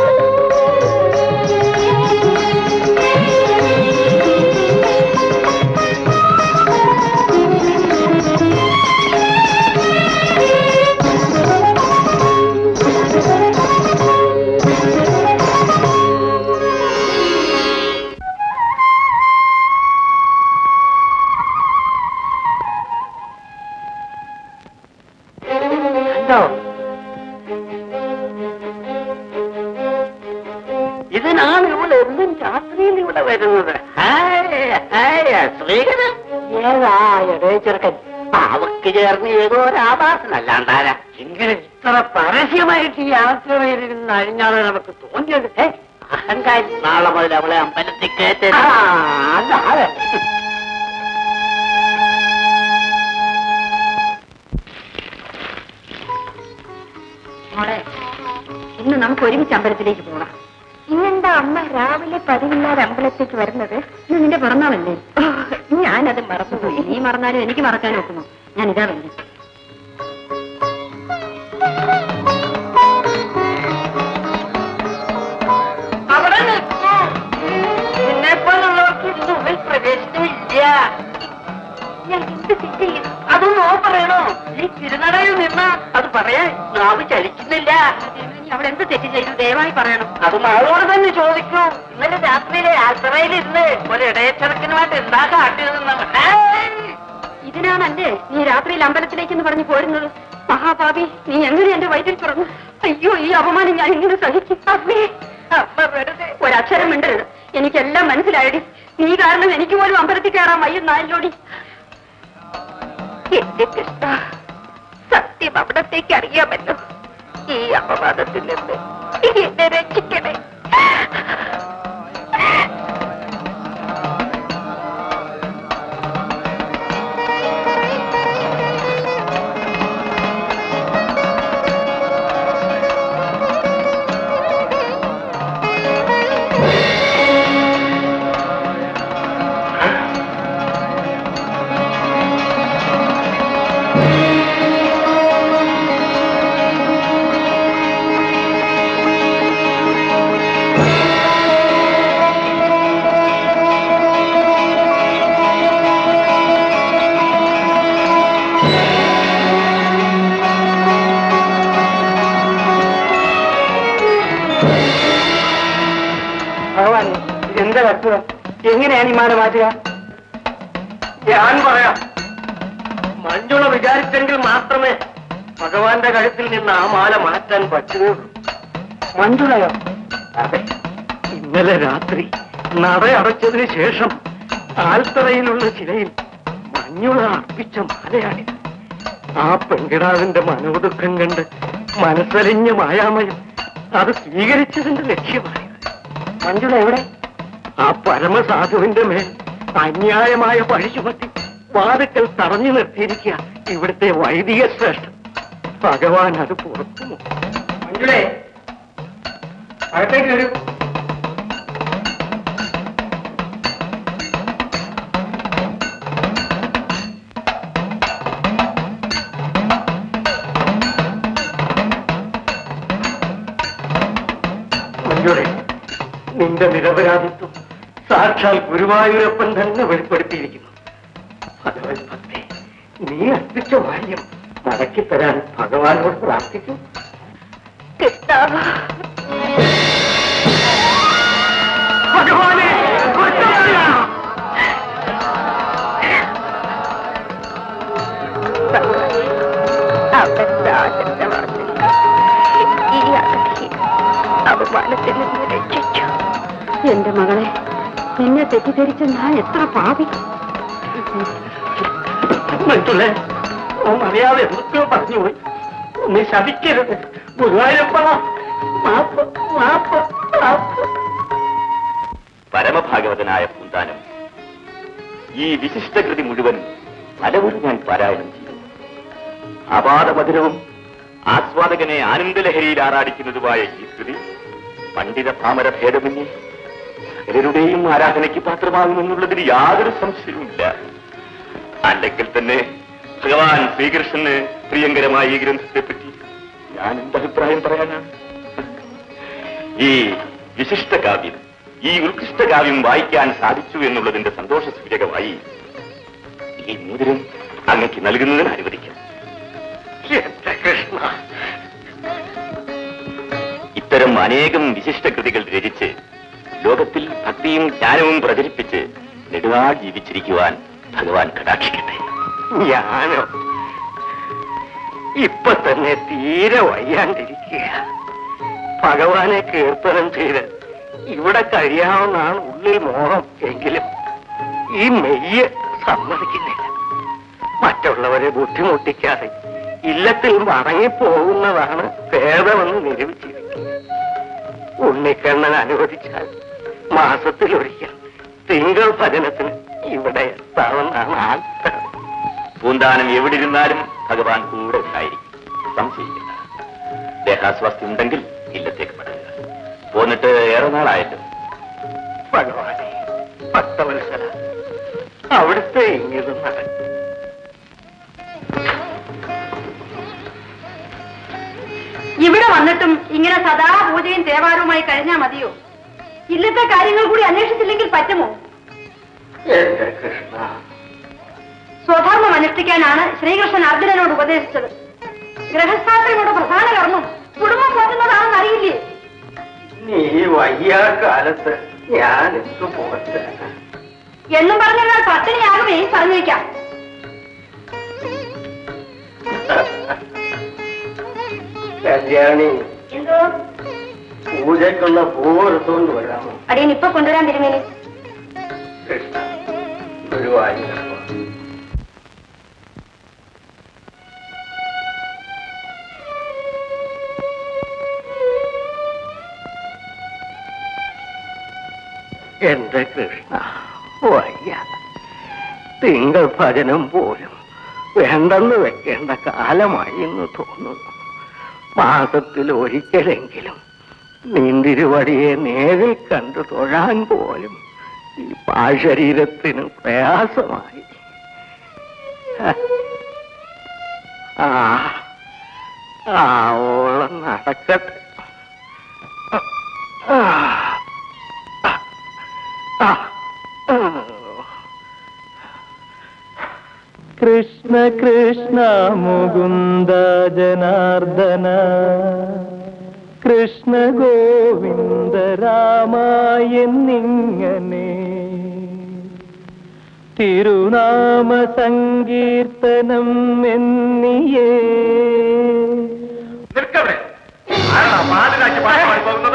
കണ്ടോ ഇതിനാണ് ഇവൾ എന്നും രാത്രിയിൽ ഇവിടെ വരുന്നത് ഹായ്, ഹായ്, ശ്രീകരൻ ഏതാ ഇടയ ചെറുക്കൻ അവക്ക് ചേർന്ന് ഏതോ ഒരു ആഭാസനല്ലാണ്ടാരാ ഇങ്ങനെ ഇത്ര പരസ്യമായിട്ട് ഈ യാത്രയിലിരുന്ന് അഴിഞ്ഞാണ് നമുക്ക് തോന്നിയത് ഏ, അഹങ്കാരി നാളെ മുതൽ അവളെ അമ്പലത്തിൽ കയറ്റ അതാണ് മോളെ ഇന്ന് നമുക്ക് ഒരുമിച്ച് അമ്പലത്തിലേക്ക് പോകാം ഇന്നെന്താ അമ്മ രാവിലെ പതിവില്ലാതെ അമ്പലത്തേക്ക് വരുന്നത് ഇന്ന് നിന്റെ പിറന്നാളല്ലേ ഞാനത് മറന്നുപോയി നീ മറന്നാലും എനിക്ക് മറക്കാൻ ഒക്കുമോ ഞാൻ ഇതാ വരുന്നത് അവിടെ നിൽക്കൂ നിന്നെപ്പോലുള്ളവർക്ക് ഇതിനുള്ളിൽ പ്രവേശനമില്ല ഞാൻ എന്ത് തെറ്റ് ചെയ്തു? അതൊന്നും ഓ പറയണോ ഈ തിരുനടയിൽ നിന്ന അത് പറയാൻ നാവ് ചലിക്കുന്നില്ല അവൾ എന്ത് തെറ്റ് ചെയ്തു ദയവായി പറയണം അത് മകളോട് തന്നെ ചോദിക്കൂ ഇന്നലെ രാത്രിയിലെ ആശ്രയിൽ ഇരുന്ന് ഒരു ഇടയച്ചെറുക്കനുമായിട്ട് എന്താ കാട്ടിയതെന്ന് ഇതിനാണല്ലേ നീ രാത്രിയിൽ അമ്പലത്തിലേക്കെന്ന് പറഞ്ഞു പോരുന്നത് മഹാപാപി നീ എങ്ങനെ എന്റെ വയറ്റിൽ പിറന്നു അയ്യോ ഈ അപമാനം ഞാൻ ഇങ്ങനെ സഹിക്കും അമ്മേ അമ്മ വെറുതെ ഒരക്ഷരം മിണ്ടരുത് എനിക്കെല്ലാം മനസ്സിലായടി നീ കാരണം എനിക്ക് പോലും അമ്പലത്തിൽ കയറാൻ വയ്യുന്നായല്ലോടി എന്റെ കൃഷ്ണ സത്യം അവിടത്തേക്ക് അറിയാമല്ലോ ഈ അപവാദത്തിൽ നിന്ന് എന്നെ രക്ഷിക്കണേ ആ മാറ്റുക എങ്ങനെയാണ് ഈ മാല മാറ്റുക ഞാൻ പറയാം മഞ്ജുള വിചാരിച്ചെങ്കിൽ മാത്രമേ ഭഗവാന്റെ കഴുത്തിൽ നിന്ന് ആ മാല മാറ്റാൻ പറ്റുകയുള്ളൂ മഞ്ജുളയോ അതെ ഇന്നലെ രാത്രി നട അടച്ചതിന് ശേഷം ആൽത്തറയിലുള്ള ശിലയിൽ മഞ്ഞുള അർപ്പിച്ച മാലയാണിത് ആ പെൺകിടാവിന്റെ മനോദുഃഖം കണ്ട് മനസ്സലിഞ്ഞ മായാമയം അത് സ്വീകരിച്ചതിന്റെ ലക്ഷ്യമായത് മഞ്ജുള എവിടെ ആ പരമസാധുവിന്റെ മേൽ അന്യായമായ പഴി ചുമത്തി വാതുക്കൽ തടഞ്ഞു നിർത്തിയിരിക്കുക ഇവിടുത്തെ വൈദിക ശ്രേഷ്ഠൻ ഭഗവാൻ അത് പുറത്തു മഞ്ജുളെ അകത്തേക്ക് വരൂ മഞ്ജുളെ നിന്റെ നിരപരാധിത്വം സാക്ഷാൽ ഗുരുവായൂരപ്പൻ തന്നെ വെളിപ്പെടുത്തിയിരിക്കുന്നു ഭഗവത് ഭക്തി നീ അർപ്പിച്ച മാല്യം മടക്കി തരാൻ ഭഗവാനോട് പ്രാർത്ഥിക്കും ഭഗവാനെ കൊല്ലല്ല! ഈ അഗതി അപമാനത്തിൽ നിന്ന് രക്ഷിച്ചു എന്റെ മകളെ നിന്നെ തെറ്റിദ്ധരിച്ച ഞാൻ എത്ര പാപി മഞ്ജുളെ ഓൻ അറിയാതെ എന്തൊക്കെയോ പറഞ്ഞുപോയി നീ ശപിക്കരുത് ഗുരുവായൂരപ്പ മാപ്പ് മാപ്പ് മാപ്പ് പരമഭാഗവതനായ പൂന്താനം ഈ വിശിഷ്ടകൃതി മുഴുവൻ പലവരും ഞാൻ പാരായണം ചെയ്തു അപാദമധുരവും ആസ്വാദകനെ ആനന്ദലഹരിയിൽ ആറാടിക്കുന്നതുമായ ഈ കൃതി പണ്ഡിത പാമര ഭേദമന്യേ സകലരുടെയും ആരാധനയ്ക്ക് പാത്രമാകുമെന്നുള്ളതിൽ യാതൊരു സംശയവുമില്ല അല്ലെങ്കിൽ തന്നെ ഭഗവാൻ ശ്രീകൃഷ്ണന് പ്രിയങ്കരമായ ഈ ഗ്രന്ഥത്തെപ്പറ്റി ഞാൻ എന്ത് അഭിപ്രായം പറയാനാണ് ഈ വിശിഷ്ട കാവ്യം ഈ ഉത്കൃഷ്ട കാവ്യം വായിക്കാൻ സാധിച്ചു എന്നുള്ളതിന്റെ സന്തോഷ സൂചകമായി ഈ മോതിരം അങ്ങക്ക് നൽകുന്നതിന് അനുവദിക്കാം എന്റെ കൃഷ്ണ ഇത്തരം അനേകം വിശിഷ്ട കൃതികൾ രചിച്ച് ലോകത്തിൽ ഭക്തിയും ജ്ഞാനവും പ്രചരിപ്പിച്ച് നെടുനാൾ ജീവിച്ചിരിക്കുവാൻ ഭഗവാൻ കടാക്ഷിക്കട്ടെ ഞാനോ ഇപ്പൊ തന്നെ തീരെ വയ്യാണ്ടിരിക്കുക ഭഗവാനെ കീർത്തനം ചെയ്ത് ഇവിടെ കഴിയാവുന്നതാണ് ഉള്ളിൽ മോഹം എങ്കിലും ഈ മെയ്യ് സമ്മതിക്കുന്നില്ല മറ്റുള്ളവരെ ബുദ്ധിമുട്ടിക്കാതെ ഇല്ലത്തിൽ മടങ്ങിപ്പോകുന്നതാണ് ഭേദമെന്ന് നിരൂപിച്ചിരിക്കുന്നത് ഉണ്ണിക്കണ്ണൻ അനുവദിച്ചാൽ മാസത്തിൽ ഒരിക്കൽ തിങ്കൾ ഭജനത്തിന് ഇവിടെ എത്താമെന്നാണ് ആഗ്രഹം പൂന്താനം എവിടിരുന്നാലും ഭഗവാൻ കൂടെ ഉണ്ടായിരിക്കും സംശയിക്കില്ല ദേഹാസ്വാസ്ഥ്യം ഉണ്ടെങ്കിൽ ഇല്ലത്തേക്ക് മടങ്ങുക പോന്നിട്ട് ഏറെ നാളായല്ലോ ഭഗവാനെ ഭക്തവത്സല അവിടുത്തെ ഇങ്ങിത് നടക്കും ഇവിടെ വന്നിട്ടും ഇങ്ങനെ സദാ പൂജയും തേവാരവുമായി കഴിഞ്ഞാൽ മതിയോ ഇല്ലത്തെ കാര്യങ്ങൾ കൂടി അന്വേഷിച്ചില്ലെങ്കിൽ പറ്റുമോ എന്റെ കൃഷ്ണ സ്വധർമ്മം അനുഷ്ഠിക്കാനാണ് ശ്രീകൃഷ്ണൻ അർജുനനോട് ഉപദേശിച്ചത് ഗ്രഹസ്ഥാത്രയുടെ പ്രധാന കർമ്മം കുടുംബം പോറ്റുന്നതാണെന്ന് അറിയില്ലേ നീ വയ്യാ കാലത്ത് ഞാൻ എന്തു പോട്ടെ എന്നും പറഞ്ഞാൽ പട്ടിണിയാകുമേ പറഞ്ഞേക്കാം കല്യാണി എന്തോ പൂജയ്ക്കുള്ള പൂവെടുത്തുകൊണ്ട് വരാമോ അടിയൻ ഇപ്പൊ കൊണ്ടുവരാൻ തിരുമേനി കൃഷ്ണ ഗുരുവായൂരപ്പ എന്റെ കൃഷ്ണ വയ്യ തിങ്കൾ ഭജനം പോലും വേണ്ടെന്ന് വെക്കേണ്ട കാലമായി എന്ന് തോന്നുന്നു മാസത്തിൽ ഒരിക്കലെങ്കിലും നീന്തിരുവടിയെ നേരിൽ കണ്ടു തൊഴാൻ പോലും ഈ പാശരീരത്തിന് പ്രയാസമായി ആ ആ ഓളം നടക്കട്ടെ ആ ആ ആ കൃഷ്ണ കൃഷ്ണ മുകുന്ദ ജനാർദ്ദന കൃഷ്ണ ഗോവിന്ദ രാമ എന്നിങ്ങനെ തിരുനാമ സങ്കീർത്തനം എന്നിയേ നിൽക്കവിടെ ആരാ പാലിനാക്കി പാട്ട് പാടി പോകുന്നത്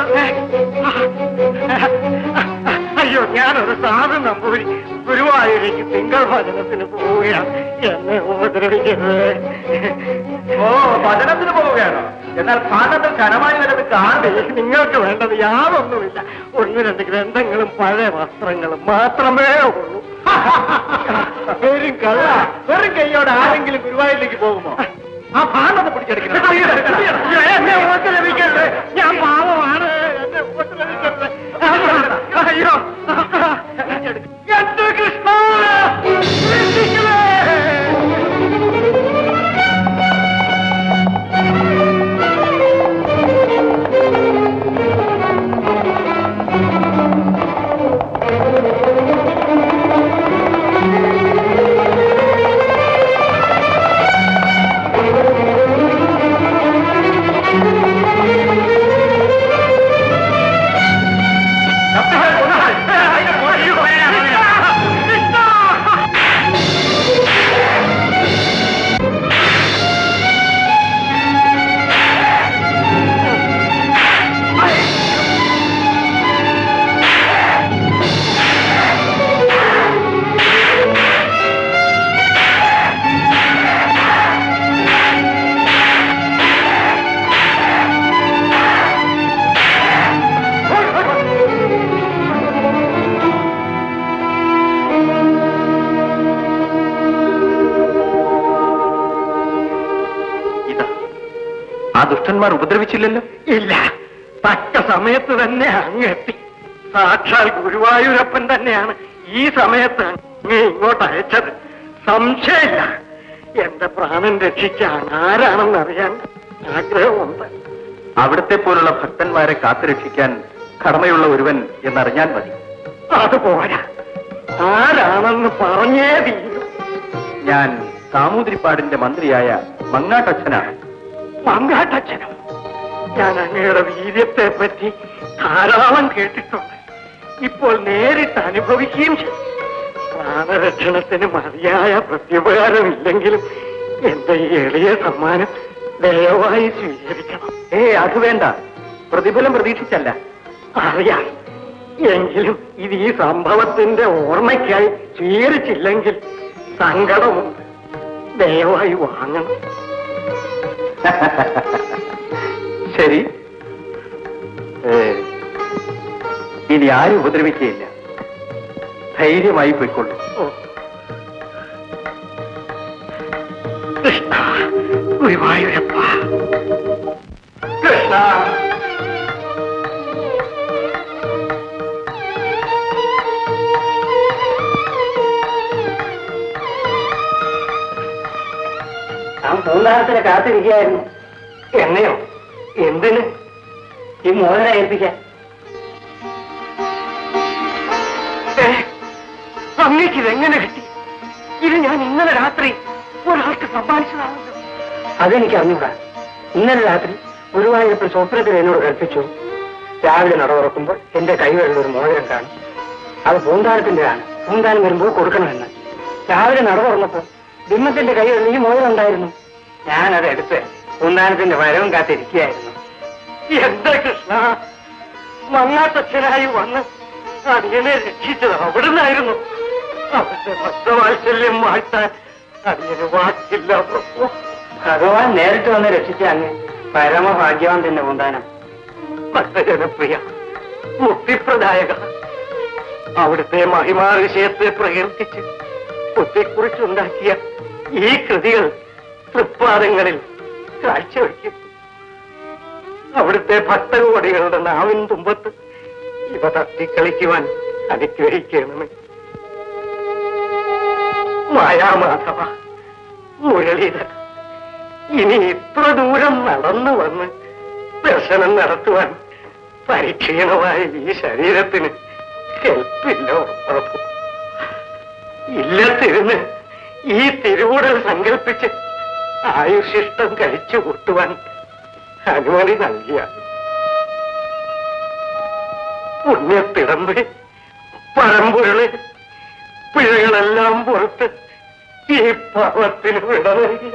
അയ്യോ ഞാനൊരു സാധു നമ്പൂരി ഗുരുവായൂരേക്ക് തിങ്കൾ ഭജനത്തിന് പോവുകയാണ് എന്നെ ഉപദ്രവിക്കരുത് ഓ ഭജനത്തിന് പോവുകയാണോ എന്നാൽ പാഠത്തിൽ കനമായി നിലത് കാണേ നിങ്ങൾക്ക് വേണ്ടത് യാതൊന്നുമില്ല ഒന്ന് രണ്ട് ഗ്രന്ഥങ്ങളും പഴയ വസ്ത്രങ്ങളും മാത്രമേ ഉള്ളൂ വെറും കള്ള വെറും കൈയോടെ ആരെങ്കിലും ഗുരുവായൂരിലേക്ക് പോകുമോ ആ ഭാഗത്ത് പിടിച്ചെടുക്കണം എന്നെ ഉപദ്രവിക്കരുത് ഞാൻ പാവമാണ് എന്നെ ഉപദ്രവിക്കരുത് അയ്യോ എന്റെ കൃഷ്ണ രക്ഷിക്കണേ. ഇതാ ആ ദുഷ്ടന്മാർ ഉപദ്രവിച്ചില്ലല്ലോ ഇല്ല തക്ക സമയത്ത് തന്നെ അങ്ങെത്തി സാക്ഷാൽ ഗുരുവായൂരപ്പൻ തന്നെയാണ് ഈ സമയത്ത് അങ്ങേ ഇങ്ങോട്ട് അയച്ചത് സംശയമില്ല എന്റെ പ്രാണൻ രക്ഷിക്കാൻ ആരാണെന്ന് അറിയാൻ ആഗ്രഹമുണ്ട് അവിടത്തെ പോലുള്ള ഭക്തന്മാരെ കാത്തുരക്ഷിക്കാൻ കടമയുള്ള ഒരുവൻ എന്നറിഞ്ഞാൽ മതി അതുപോരാ ആരാണെന്ന് പറഞ്ഞേ തീരൂ ഞാൻ സാമൂതിരിപ്പാടിന്റെ മന്ത്രിയായ മങ്ങാട്ടച്ഛനാണ് മങ്കാട്ടച്ഛനും ഞാൻ അങ്ങയുടെ വീര്യത്തെ പറ്റി ധാരാളം കേട്ടിട്ടുണ്ട് ഇപ്പോൾ നേരിട്ട് അനുഭവിക്കുകയും ചെയ്തു പ്രാണരക്ഷണത്തിന് മതിയായ പ്രത്യുപകാരമില്ലെങ്കിലും എന്റെ ഈ എളിയ സമ്മാനം ദയവായി സ്വീകരിക്കണം ഏ അത് വേണ്ട പ്രതിഫലം പ്രതീക്ഷിച്ചല്ല അറിയാം എങ്കിലും ഇത് ഈ സംഭവത്തിന്റെ ഓർമ്മയ്ക്കായി സ്വീകരിച്ചില്ലെങ്കിൽ സങ്കടമുണ്ട് ദയവായി വാങ്ങണം ശരി ഏ, ഇനി ആരും ഉപദ്രവിക്കുകയില്ല ധൈര്യമായി പോയിക്കൊള്ളു ഓ. കൃഷ്ണ ഗുരുവായൂരപ്പ കൃഷ്ണ ഞാൻ പൂന്താനത്തിന് കാത്തിരിക്കുകയായിരുന്നു എന്നെയോ എന്തിന് ഈ മോഹനെ ഏൽപ്പിക്കാൻ ഏ, അങ്ങേക്ക് ഇതെങ്ങനെ കിട്ടി ഇത് ഞാൻ ഇന്നലെ രാത്രി ഒരാൾക്ക് സമ്മാനിച്ചതാണല്ലോ അതെനിക്ക് അറിഞ്ഞൂടാ ഇന്നലെ രാത്രി ഗുരുവായൂരപ്പൻ സ്വപ്നത്തിൽ എന്നോട് കൽപ്പിച്ചു രാവിലെ നട തുറക്കുമ്പോൾ എന്റെ കൈകളിൽ ഒരു മോതിരം കാണും അത് പൂന്താനത്തിന്റെയാണ് പൂന്താനം വരുമ്പോൾ കൊടുക്കണമെന്ന് രാവിലെ നട തുറന്നപ്പോൾ ബിംബത്തിന്റെ കൈകളിൽ ഈ മോതിരം ഉണ്ടായിരുന്നു ഞാനത് എടുത്ത് പൂന്താനത്തിന്റെ വരവും കാത്തിരിക്കുകയായിരുന്നു എന്റെ കൃഷ്ണ മങ്ങാത്തച്ഛനായി വന്ന് അടിയനെ രക്ഷിച്ചത് അവിടുന്നായിരുന്നു അവന്റെ ഭക്തവാത്സല്യം വാഴ്ത്താൻ അടിയന് വാക്കില്ല പ്രഭു ഭഗവാൻ നേരിട്ട് വന്ന് രക്ഷിച്ച അങ്ങ് പരമഭാഗ്യവാൻ തന്നെ പൂന്താനം ഭക്തജനപ്രിയ മുക്തിപ്രദായക അവിടുത്തെ മഹിമാ വിഷയത്തെ പ്രകീർത്തിച്ച് ബുദ്ധിക്കുറിച്ചുണ്ടാക്കിയ ഈ കൃതികൾ തൃപ്പാദങ്ങളിൽ കാഴ്ചവെക്കുന്നു അവിടുത്തെ ഭക്തകോടികളുടെ നാവിൻ തുമ്പത്ത് ഇവ തട്ടിക്കളിക്കുവാൻ അനുഗ്രഹിക്കണമേ മായാമാധവ മുരളീധര ഇനി ഇത്ര ദൂരം നടന്നു വന്ന് ദർശനം നടത്തുവാൻ പരിക്ഷീണമായ ഈ ശരീരത്തിന് കെൽപ്പില്ലോ പ്രഭു ഇല്ലത്തിരുന്ന് ഈ തിരുവുടൽ സങ്കല്പിച്ച് ആയുഷിഷ്ടം കഴിച്ചു കൂട്ടുവാൻ അനുമതി നൽകിയ പുണ്യത്തിടമ്പ് പരമ്പൊരുള് പിഴകളെല്ലാം പുറത്ത് ഈ പാവത്തിന് വിട നൽകിയ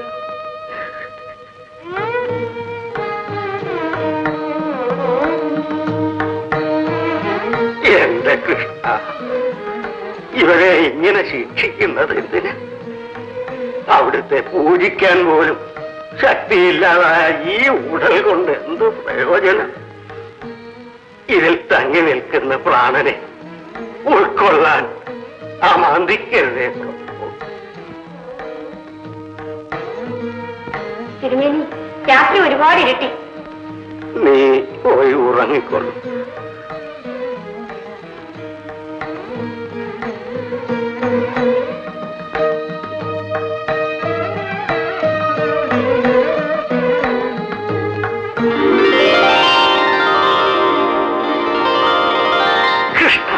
എന്റെ കൃഷ്ണ ഇവരെ ഇങ്ങനെ ശിക്ഷിക്കുന്നത് എന്തിന് അവിടുത്തെ പൂജിക്കാൻ പോലും ശക്തിയില്ലാതായ ഈ ഉടൽ കൊണ്ട് എന്ത് പ്രയോജനം ഇതിൽ തങ്ങി നിൽക്കുന്ന പ്രാണനെ ഉൾക്കൊള്ളാൻ അമാന്തിക്കരുതേ പ്രഭു തിരുമേനി രാത്രി ഒരുപാട് ഇരട്ടി നീ പോയി ഉറങ്ങിക്കൊള്ളു കൃഷ്ണ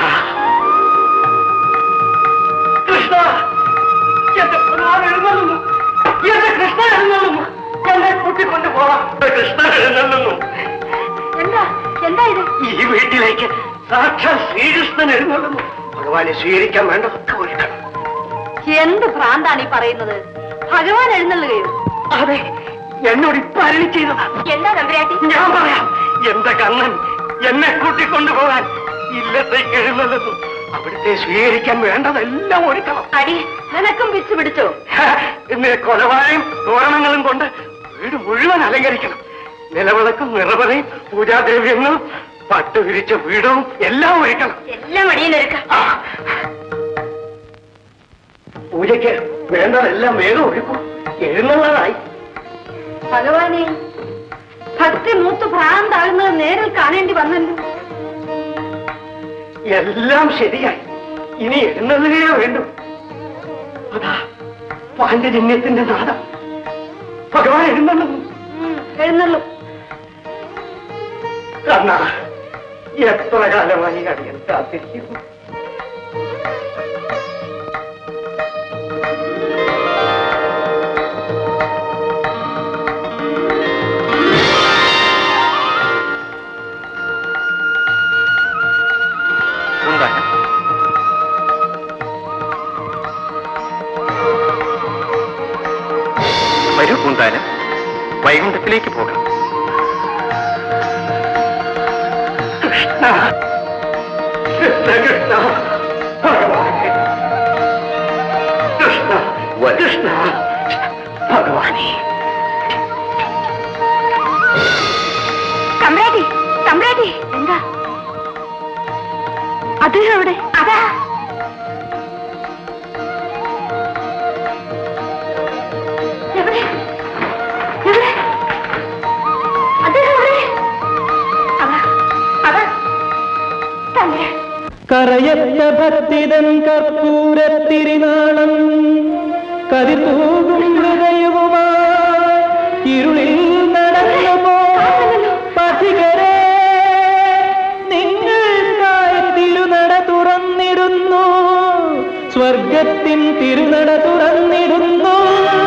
കൃഷ്ണ എന്റെ ഭഗവാൻ എഴുന്നള്ളുന്നു എന്റെ കൃഷ്ണ എഴുന്നള്ളുന്നു എന്നെ കൂട്ടിക്കൊണ്ടു പോവാം കൃഷ്ണ എഴുന്നള്ളുന്നു എന്താ എന്താ ഇത് ഈ വീട്ടിലേക്ക് സാക്ഷാൽ ശ്രീകൃഷ്ണൻ എഴുന്നള്ളുന്നു ഭഗവാനെ സ്വീകരിക്കാൻ വേണ്ടതൊക്കെ ഒരുക്കണം എന്ത് ഭ്രാന്താണ് ഈ പറയുന്നത് ഭഗവാൻ എഴുന്നള്ളുകയോ അതെ എന്നോട് ഇപ്പൊ അരളി ചെയ്തതാ എന്താ തമ്പുരാട്ടി ഞാൻ പറയാം എന്റെ കണ്ണൻ എന്നെ കൂട്ടിക്കൊണ്ടുപോകാൻ ഇല്ലത്തേക്ക് എഴുന്നള്ളുന്നു അവിടുത്തെ സ്വീകരിക്കാൻ വേണ്ടതെല്ലാം ഒരുക്കണം അടി നിനക്കും പിച്ചു പിടിച്ചോ ഇന്ന് കൊലവാഴയും തോരണങ്ങളും കൊണ്ട് വീട് മുഴുവൻ അലങ്കരിക്കണം നിലവിളക്കും നിറവറയും പൂജാദ്രവ്യങ്ങളും പട്ട് വിരിച്ച വീടും എല്ലാം ഒരുക്കണം എല്ലാം അടിയിലെടുക്കാം ആ. പൂജയ്ക്ക് വേണ്ടതെല്ലാം വേഗം ഒരുക്കും എഴുന്നള്ളതായി ഭഗവാനെ ഭക്തി മൂത്ത് ഭ്രാന്താകുന്നത് നേരിൽ കാണേണ്ടി വന്നല്ലോ എല്ലാം ശരിയായി ഇനി എഴുന്നള്ളുകയേ വേണ്ടു അതാ പാണ്ഡ്യജന്യത്തിന്റെ നാദം ഭഗവാൻ എഴുന്നള്ളുന്നു എഴുന്നള്ളു കണ്ണ എത്ര കാലമായി അടിയൻ കാത്തിരിക്കുന്നു പൂന്താനം വരൂ പൂന്താനം വൈകുണ്ഠത്തിലേക്ക് പോകാം കൃഷ്ണ കൃഷ്ണ കൃഷ്ണ ഭഗവാനെ കൃഷ്ണ കൃഷ്ണ ഭഗവാനെ തമ്പ്രാട്ടി തമ്പ്രാട്ടി എന്താ അദ്ദേഹം എവിടെ അതാ എവിടെ എവിടെ അദ്ദേഹം എവിടെ അതാ അതാ തമ്പുരാ കറയറ്റ ഭക്തിതൻ കർപ്പൂരത്തിരിനാളം കതിതൂകും ഹൃദയവുമായി ഇരുളിൽ നടന്നു പോ പഥികരെ നിങ്ങൾക്കായി തിരുനട തുറന്നിടുന്നു സ്വർഗത്തിൻ തിരുനട തുറന്നിടുന്നു